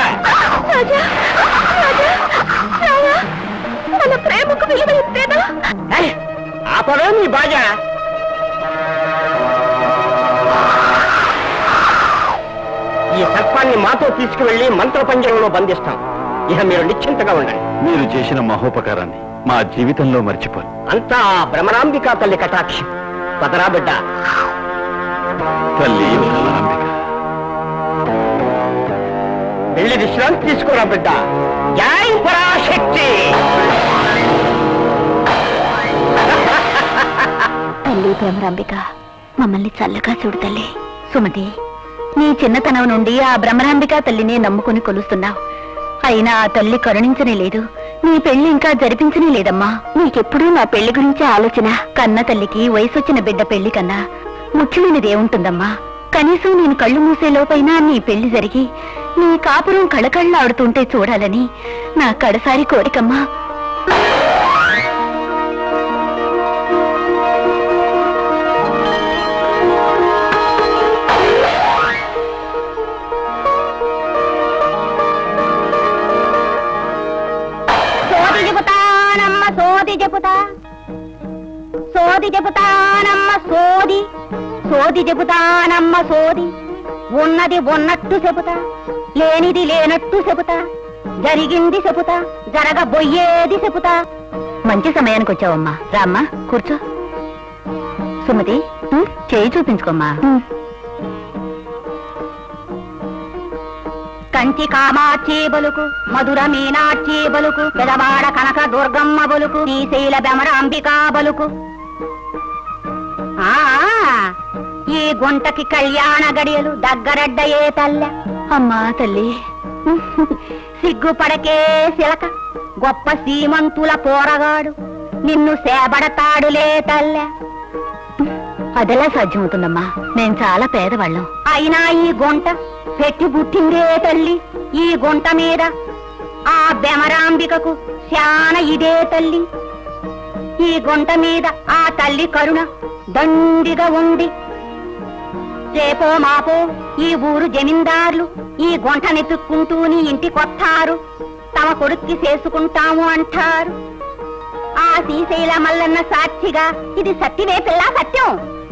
మన ప్రేమకు విలువ ఇస్తేనా ఏయ్, ఆపవే నీ బాజా ఈ సర్పాన్ని మాతో తీసుకువెళ్లి మంత్రపంజరంలో బంధిస్తాం ఇక మీరు నిశ్చింతగా ఉండండి మీరు చేసిన మహోపకారాన్ని మా జీవితంలో మర్చిపోను అంతా ఆ భ్రమరాంబికా తల్లి కటాక్షం పదరా బిడ్డ తల్లి భ్రమరాంబిక వెళ్ళి విశ్రాంతి తీసుకోరా బిడ్డ జై పరాశక్తి తల్లి భ్రమరాంబిక మమ్మల్ని చల్లగా చూడు తల్లి సుమతి నీ చిన్నతనం నుండి ఆ భ్రమరాంబిక తల్లిని నమ్ముకుని కొలుస్తున్నావు అయినా ఆ తల్లి కరుణించనే లేదు నీ పెళ్లి ఇంకా జరిపించనే లేదమ్మా నీకెప్పుడూ నా పెళ్లి గురించి ఆలోచన కన్న తల్లికి వయసొచ్చిన బిడ్డ పెళ్లి కన్నా ముఖ్యమైనది ఏముంటుందమ్మా కనీసం నేను కళ్ళు మూసే లోపైనా నీ పెళ్లి జరిగి నీ కాపురం కళకళ్ళాడుతుంటే చూడాలని నా కడసారి కోరికమ్మా సోది చెబుతానమ్మ సోది చెబుతా సోది చెబుతానమ్మ సోది సోది చెబుతానమ్మ సోది ఉన్నది ఉన్నట్టు చెబుతా లేనిది లేనట్టు చెబుతా జరిగింది చెబుతా జరగబోయేది చెబుతా మంచి సమయానికి వచ్చావమ్మా రామ్మా కూర్చో సుమతి ఉమ్, చేయి చూపించుకోమ్మా కంచి కామాక్షి బలుకు మధుర మీనాక్షి బలుకు పెదవాడ కనక దుర్గమ్మ బలుకు శ్రీశైల భ్రమరాంబికా బలుకు ఆ ఈ గుంటకి కళ్యాణ గడియలు దగ్గరడ్డయే తల్లె అమ్మా తల్లి సిగ్గుపడకే శిలక గొప్ప సీమంతుల పోరగాడు నిన్ను సేబడతాడులే తల్లె అదెలా సాధ్యమవుతుందమ్మా మేం చాలా పేదవాళ్ళం అయినా ఈ గుంట పెట్టి పుట్టిందే తల్లి ఈ గుంట మీద ఆ బెమరాంబికకు శాన ఇదే తల్లి ఈ గుంట మీద ఆ తల్లి కరుణ దండిగా ఉండి రేపో మాపో ఈ ఊరు జమీందార్లు ఈ గుంటనెత్తుక్కుంటూ నీ ఇంటికొత్తారు తమ కొడుక్కి చేసుకుంటాము అంటారు ఆ శ్రీశైల మల్లన్న సాక్షిగా ఇది సత్యమే పిల్ల సత్యం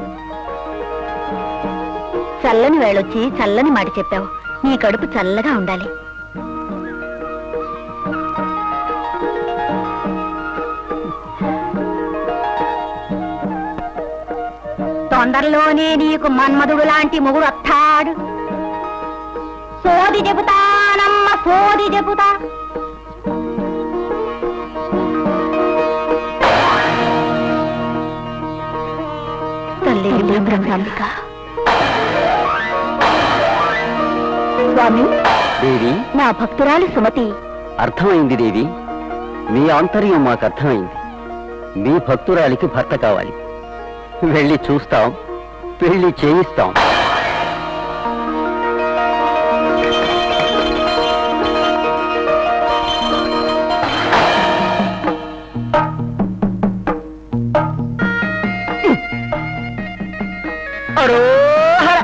చల్లని వేళొచ్చి చల్లని మాట చెప్పావు నీ కడుపు చల్లగా ఉండాలి తొందరలోనే నీకు మన్మధుడు లాంటి మొగుడు వస్తాడు సోది చెబుతానమ్మ సోది చెబుతా తల్లి బ్రహ్మాంబిక స్వామి దేవి నా భక్తురాలు సుమతి అర్థమైంది దేవి మీ ఆంతర్యం మాకు అర్థమైంది మీ భక్తురాలికి భర్త కావాలి వెళ్ళి చూస్తాం పెళ్లి చేయిస్తాం అరోహర!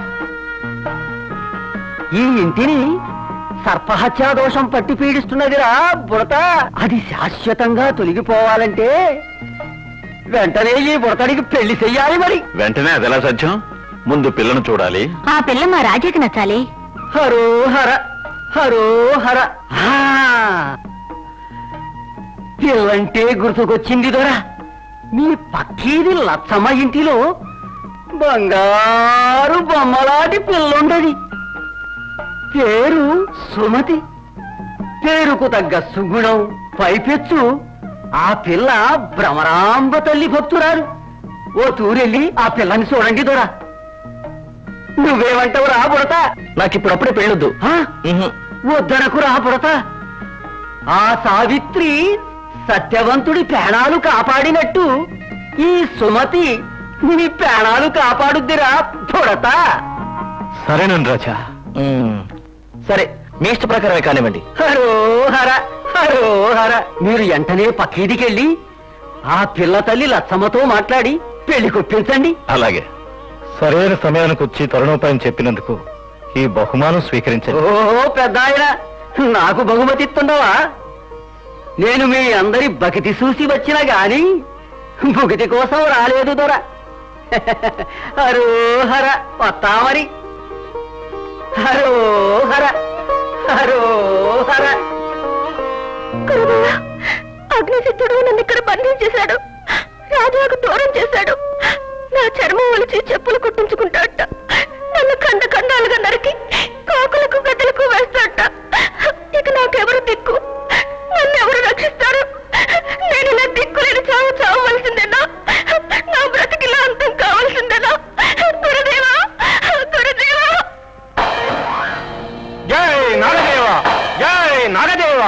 ఈ ఇంటిని సర్పహత్యా దోషం పట్టి పీడిస్తున్నదిరా బుడత అది శాశ్వతంగా తొలగిపోవాలంటే వెంటనే ఈ బుడతడికి పెళ్లి చెయ్యాలి మరి వెంటనే అదెలా సత్యం ముందు పిల్లను చూడాలి ఆ పిల్ల మా రాజాకి నచ్చాలి హరోహర హరోహర ఆ! పిల్లంటే గుర్తుకొచ్చింది దొరా మీ పక్కీది లచ్చమ్మ ఇంటిలో బంగారు బొమ్మలాంటి పిల్లుండది పేరు సుమతి పేరుకు తగ్గ సుగుణం పైపెచ్చు ఆ పిల్ల భ్రమరాంబ తల్లి భక్తురాలు ఓ తూరెళ్ళి ఆ పిల్లని చూడండి దొరా నువ్వేమంటావు రా బుడతా నాకిప్పుడప్పుడే పెళ్ళొద్దు ఆ? వద్దనకు రా బుడత ఆ సావిత్రి సత్యవంతుడి ప్రాణాలు కాపాడినట్టు ఈ సుమతి నీ ప్రాణాలు కాపాడుద్దిరా బుడత సరేనండి రాజా సరే మీ ఇష్ట ప్రకారమే కానివ్వండి హరో హర హరో హర మీరు వెంటనే పక్కీదికెళ్ళి ఆ పిల్ల తల్లి లచ్చమ్మతో మాట్లాడి పెళ్లి కొప్పించండి అలాగే సరైన సమయానికి వచ్చి తరుణోపాయం చెప్పినందుకు ఈ బహుమానం స్వీకరించండి ఓ పెద్ద ఆయన నాకు బహుమతి ఇస్తుండవా నేను మీ అందరి బకితి చూసి వచ్చినా గాని బుగితి కోసం రాలేదు దొర హరోహర వస్తామరి హరోహర హరోహర గురుదేవా అగ్నిసిద్ధుడు నన్ను ఇక్కడ బంధించేశాడు రాజాకు దూరం చేశాడు నా చర్మం ఒలిచి చెప్పులు కుట్టించుకుంటాడట నన్ను ఖండ ఖండాలుగా నరికి కాకులకు గద్దలకు వేస్తాడట ఇక నాకెవరు దిక్కు నన్ను ఎవరు రక్షిస్తారు నేను ఇలా దిక్కులేని చావు చావవలసిందేనా నా బ్రతికిలా అంతం కావాల్సిందేనా గురుదేవా గురుదేవా జై నాగదేవ జై నాగదేవ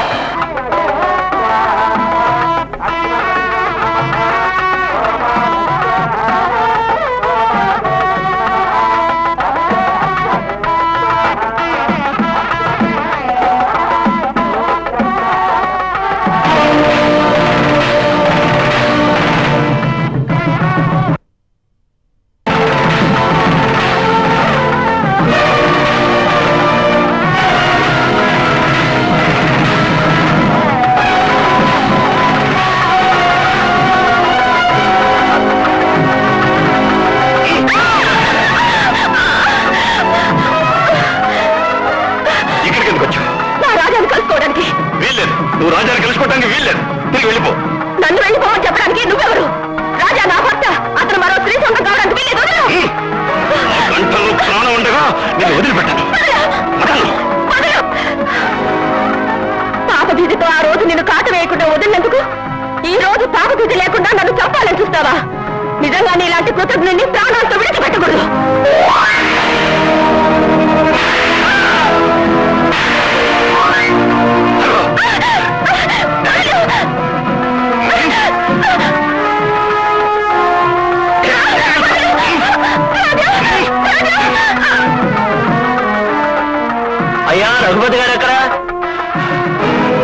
ఇక్కడికి ఎందుకు వచ్చావు నా రాజాను కలుసుకోవడానికి వీల్లేదు నువ్వు రాజాని కలుసుకోవడానికి వీల్లేదు తిరిగి వెళ్ళిపో నన్ను వెళ్ళిపోమని చెప్పడానికి నువ్వెవరు రాజా నా భర్త అతను మరో స్త్రీ సొంతం కావడానికి వీలేదు వదలు. ఆ గంటలో ప్రాణం ఉండగా నేను వదిలిపెట్టాను వదలను. వదలు. పాపభీతితో ఆ రోజు నిన్ను కాట వేయకుండా వదిలినందుకు ఈ రోజు పాపభీతి లేకుండా నన్ను చంపాలని చూస్తావా నిజంగా నీలాంటి కృతజ్ఞుని ప్రాణాలతో విడిచిపెట్టకూడదు అయ్యా రఘుపతి గారు ఎక్కడ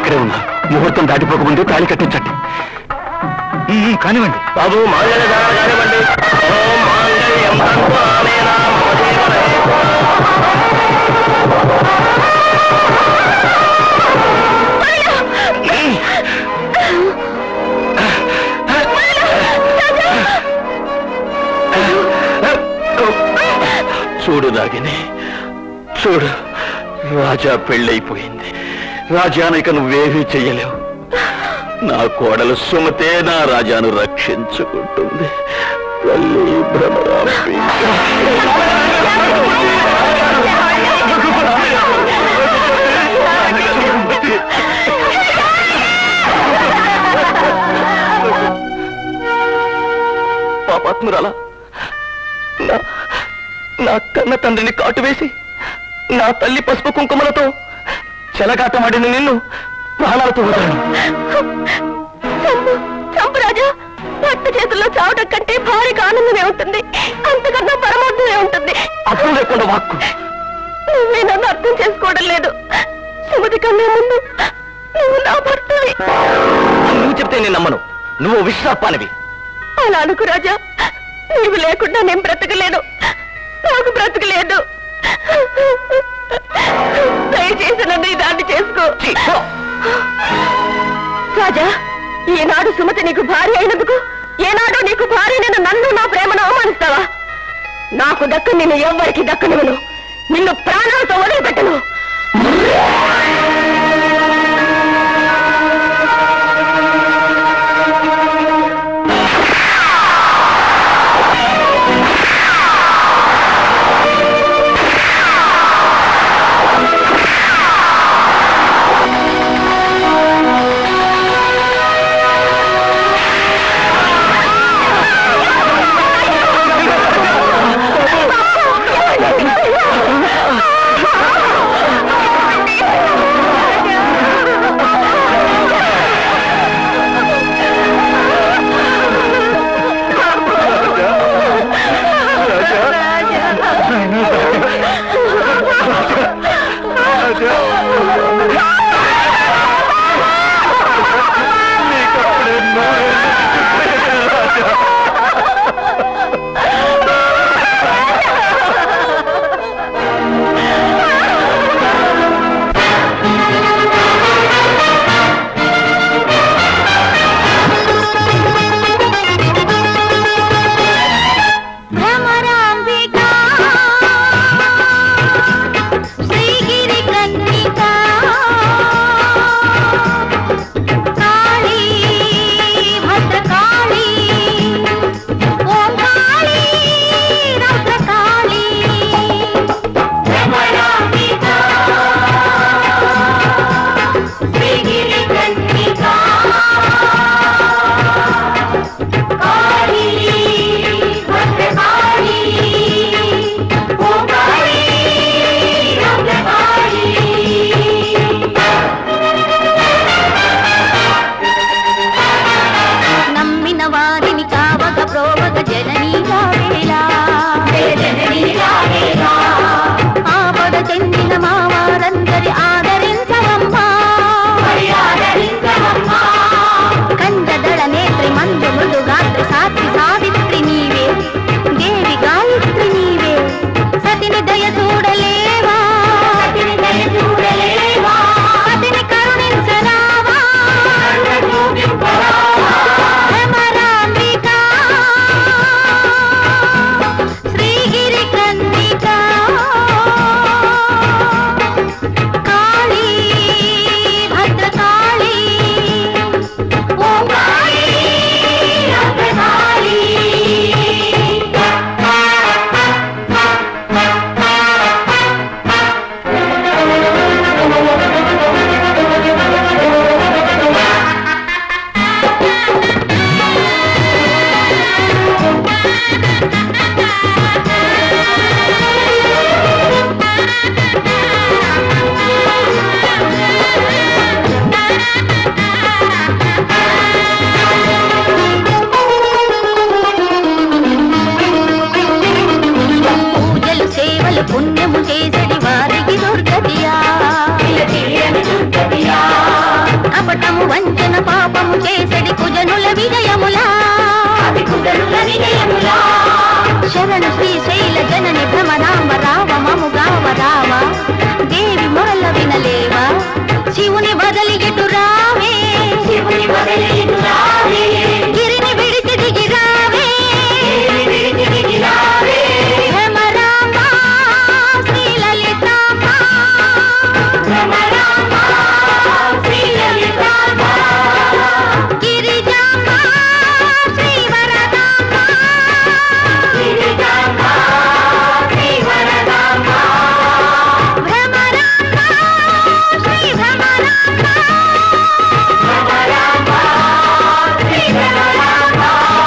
ఇక్కడే ఉందా ముహూర్తం దాటిపోకముందే తాళి కట్టించండి కానివ్వండి బాబు మాంగళ్య ధారణ కానివ్వండి ఓం మాంగళ్యం తంతు అనేన మమ జీవనే. చూడు నాగిని చూడు రాజా పెళ్ళైపోయింది రాజాను ఇక నువ్వేమీ చెయ్యలేవు నా కోడలు సుమతే నా రాజాను రక్షించుకుంటుంది తల్లి భ్రమరాంబిక. పాపాత్మురాలా నా నా కన్న తండ్రిని కాటువేసి నా తల్లి పసుపు కుంకుమలతో చెలగాటమాడిన నిన్ను ప్రాణాలతో వదలను చంపు చంపు రాజా భర్త చేతుల్లో చావడం కంటే భారీగా ఆనందమే ఉంటుంది అంతకన్నా పరమార్థమే ఉంటుంది అర్థం లేకుండా వాక్కు నువ్వే నన్ను అర్థం చేసుకోవడం లేదు సుమతి కన్నా ముందు నువ్వు నా భర్తవి నువ్వు చెప్తే నేను నమ్మను నువ్వు విశ్వాపానివి అలా అనుకు రాజా నీవు లేకుండా నేను బ్రతకలేను నాకు బ్రతకలేదు దయచేసి నన్ను ఈ దాన్ని చేసుకో ఛీ, పో. రాజా ఈనాడు సుమతి నీకు భార్య అయినందుకు ఏనాడు నీకు భార్య నేను నన్ను నా ప్రేమను అవమానిస్తావా నాకు దక్కు నిన్ను ఎవ్వరికి దక్కనివను నిన్ను ప్రాణాలతో వదిలిపెట్టను ఆ కుజనుల విజయములా శరణు శ్రీశైల జనని భ్రమరాంబ రావ మముగావ రావ దేవి మొరల వినలేవా శివుని బదలి ఎటు రావే శివుని బదలి ఎటు రావే గిరిని విడిచి దిగి రావే భ్రమరాంబ శ్రీ లలితాంబ భ్రమరాంబ శ్రీ లలితాంబ గిరిజాంబ శ్రీ వరదాంబ గిరిజాంబ శ్రీ వరదాంబ భ్రమరాంబ శ్రీ భ్రమరాంబ భ్రమరాంబ శ్రీ భ్రమరాంబ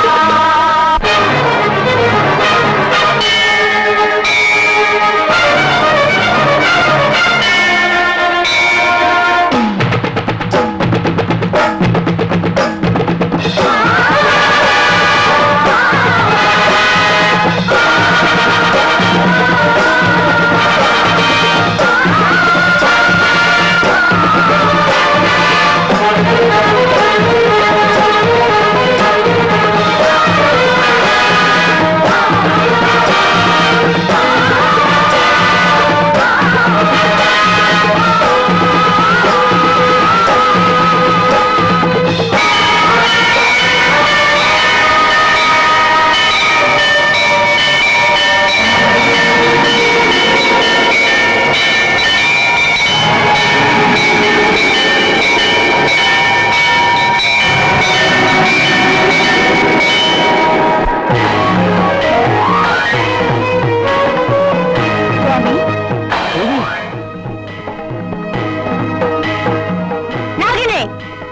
నాగిని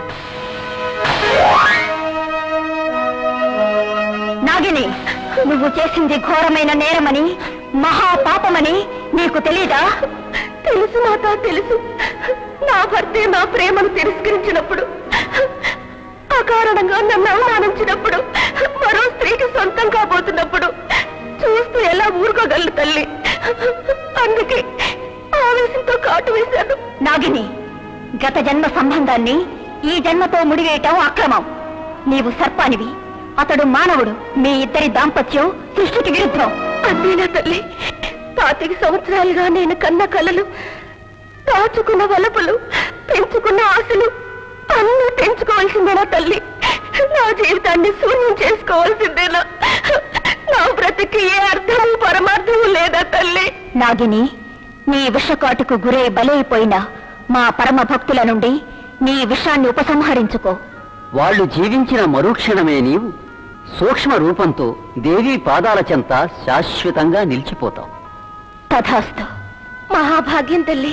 నాగిని నువ్వు చేసింది ఘోరమైన నేరమని మహాపాపమని నీకు తెలీదా తెలుసు మాత తెలుసు నా భర్తే నా ప్రేమను తిరస్కరించినప్పుడు అకారణంగా నన్ను అవమానించినప్పుడు మరో స్త్రీకి సొంతం కాబోతున్నప్పుడు చూస్తూ ఎలా ఊరుకోగలను తల్లి అందుకే ఆవేశంతో కాటు వేశాను నాగిని గత జన్మ సంబంధాన్ని ఈ జన్మతో ముడివేయటం అక్రమం నీవు సర్పానివి అతడు మానవుడు మీ ఇద్దరి దాంపత్యం సృష్టికి విరుద్ధం అంతేనా తల్లి పాతిక సంవత్సరాలుగా నేను కన్న కలలు దాచుకున్న వలపులు పెంచుకున్న ఆశలు అన్నీ పెంచుకోవాల్సిందేనా తల్లి నా జీవితాన్ని శూన్యం చేసుకోవాల్సిందేనా నా బ్రతికి ఏ అర్థము పరమార్థము లేదా తల్లి నాగిని నీ విషకాటుకు గురై బలైపోయిన మా పరమ భక్తుల నుండి నీ విషాన్ని ఉపసంహరించుకో వాళ్ళు జీవించిన మరుక్షణమే నీవు సూక్ష్మ రూపంతో దేవీ పాదాల చెంత శాశ్వతంగా నిలిచిపోతావు తథాస్తు మహాభాగ్యం తల్లి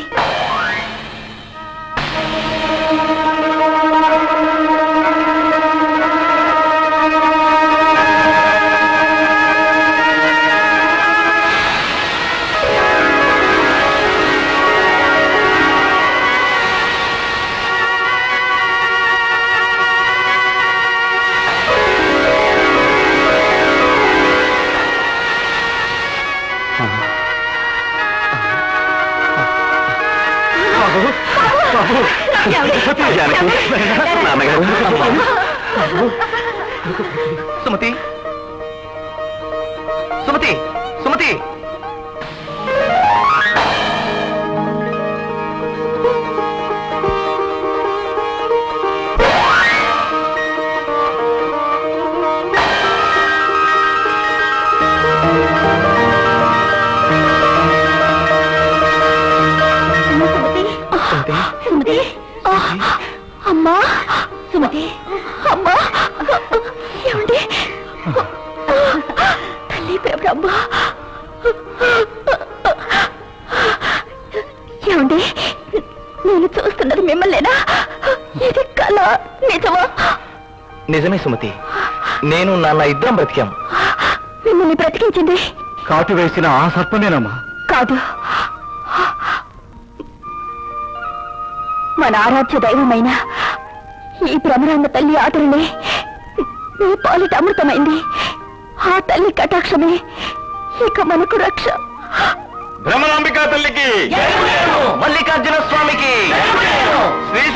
సుమతి సుమతి సుమతి సుమతి అమ్మా సుమతి అమ్మా ఏమండి తల్లి పేపరమ్మ ఏమండి నేను చూస్తున్నది మిమ్మల్నేనా ఇది కళ నిజమా నిజమే సుమతి నేను నాన్న ఇద్దరం బ్రతికాం మిమ్మల్ని బ్రతికించింది కాటు వేసిన ఆ సర్పమేనమ్మా కాదు మన ఆరాధ్య దైవమైన ఈ భ్రమరాంగ తల్లి ఆదరణే మీ పాలిట అమృతమైంది ఆ తల్లి కటాక్షమే ఇక మనకు రక్ష భ్రమరాంబికా తల్లికి మల్లికార్జున స్వామికి శ్రీ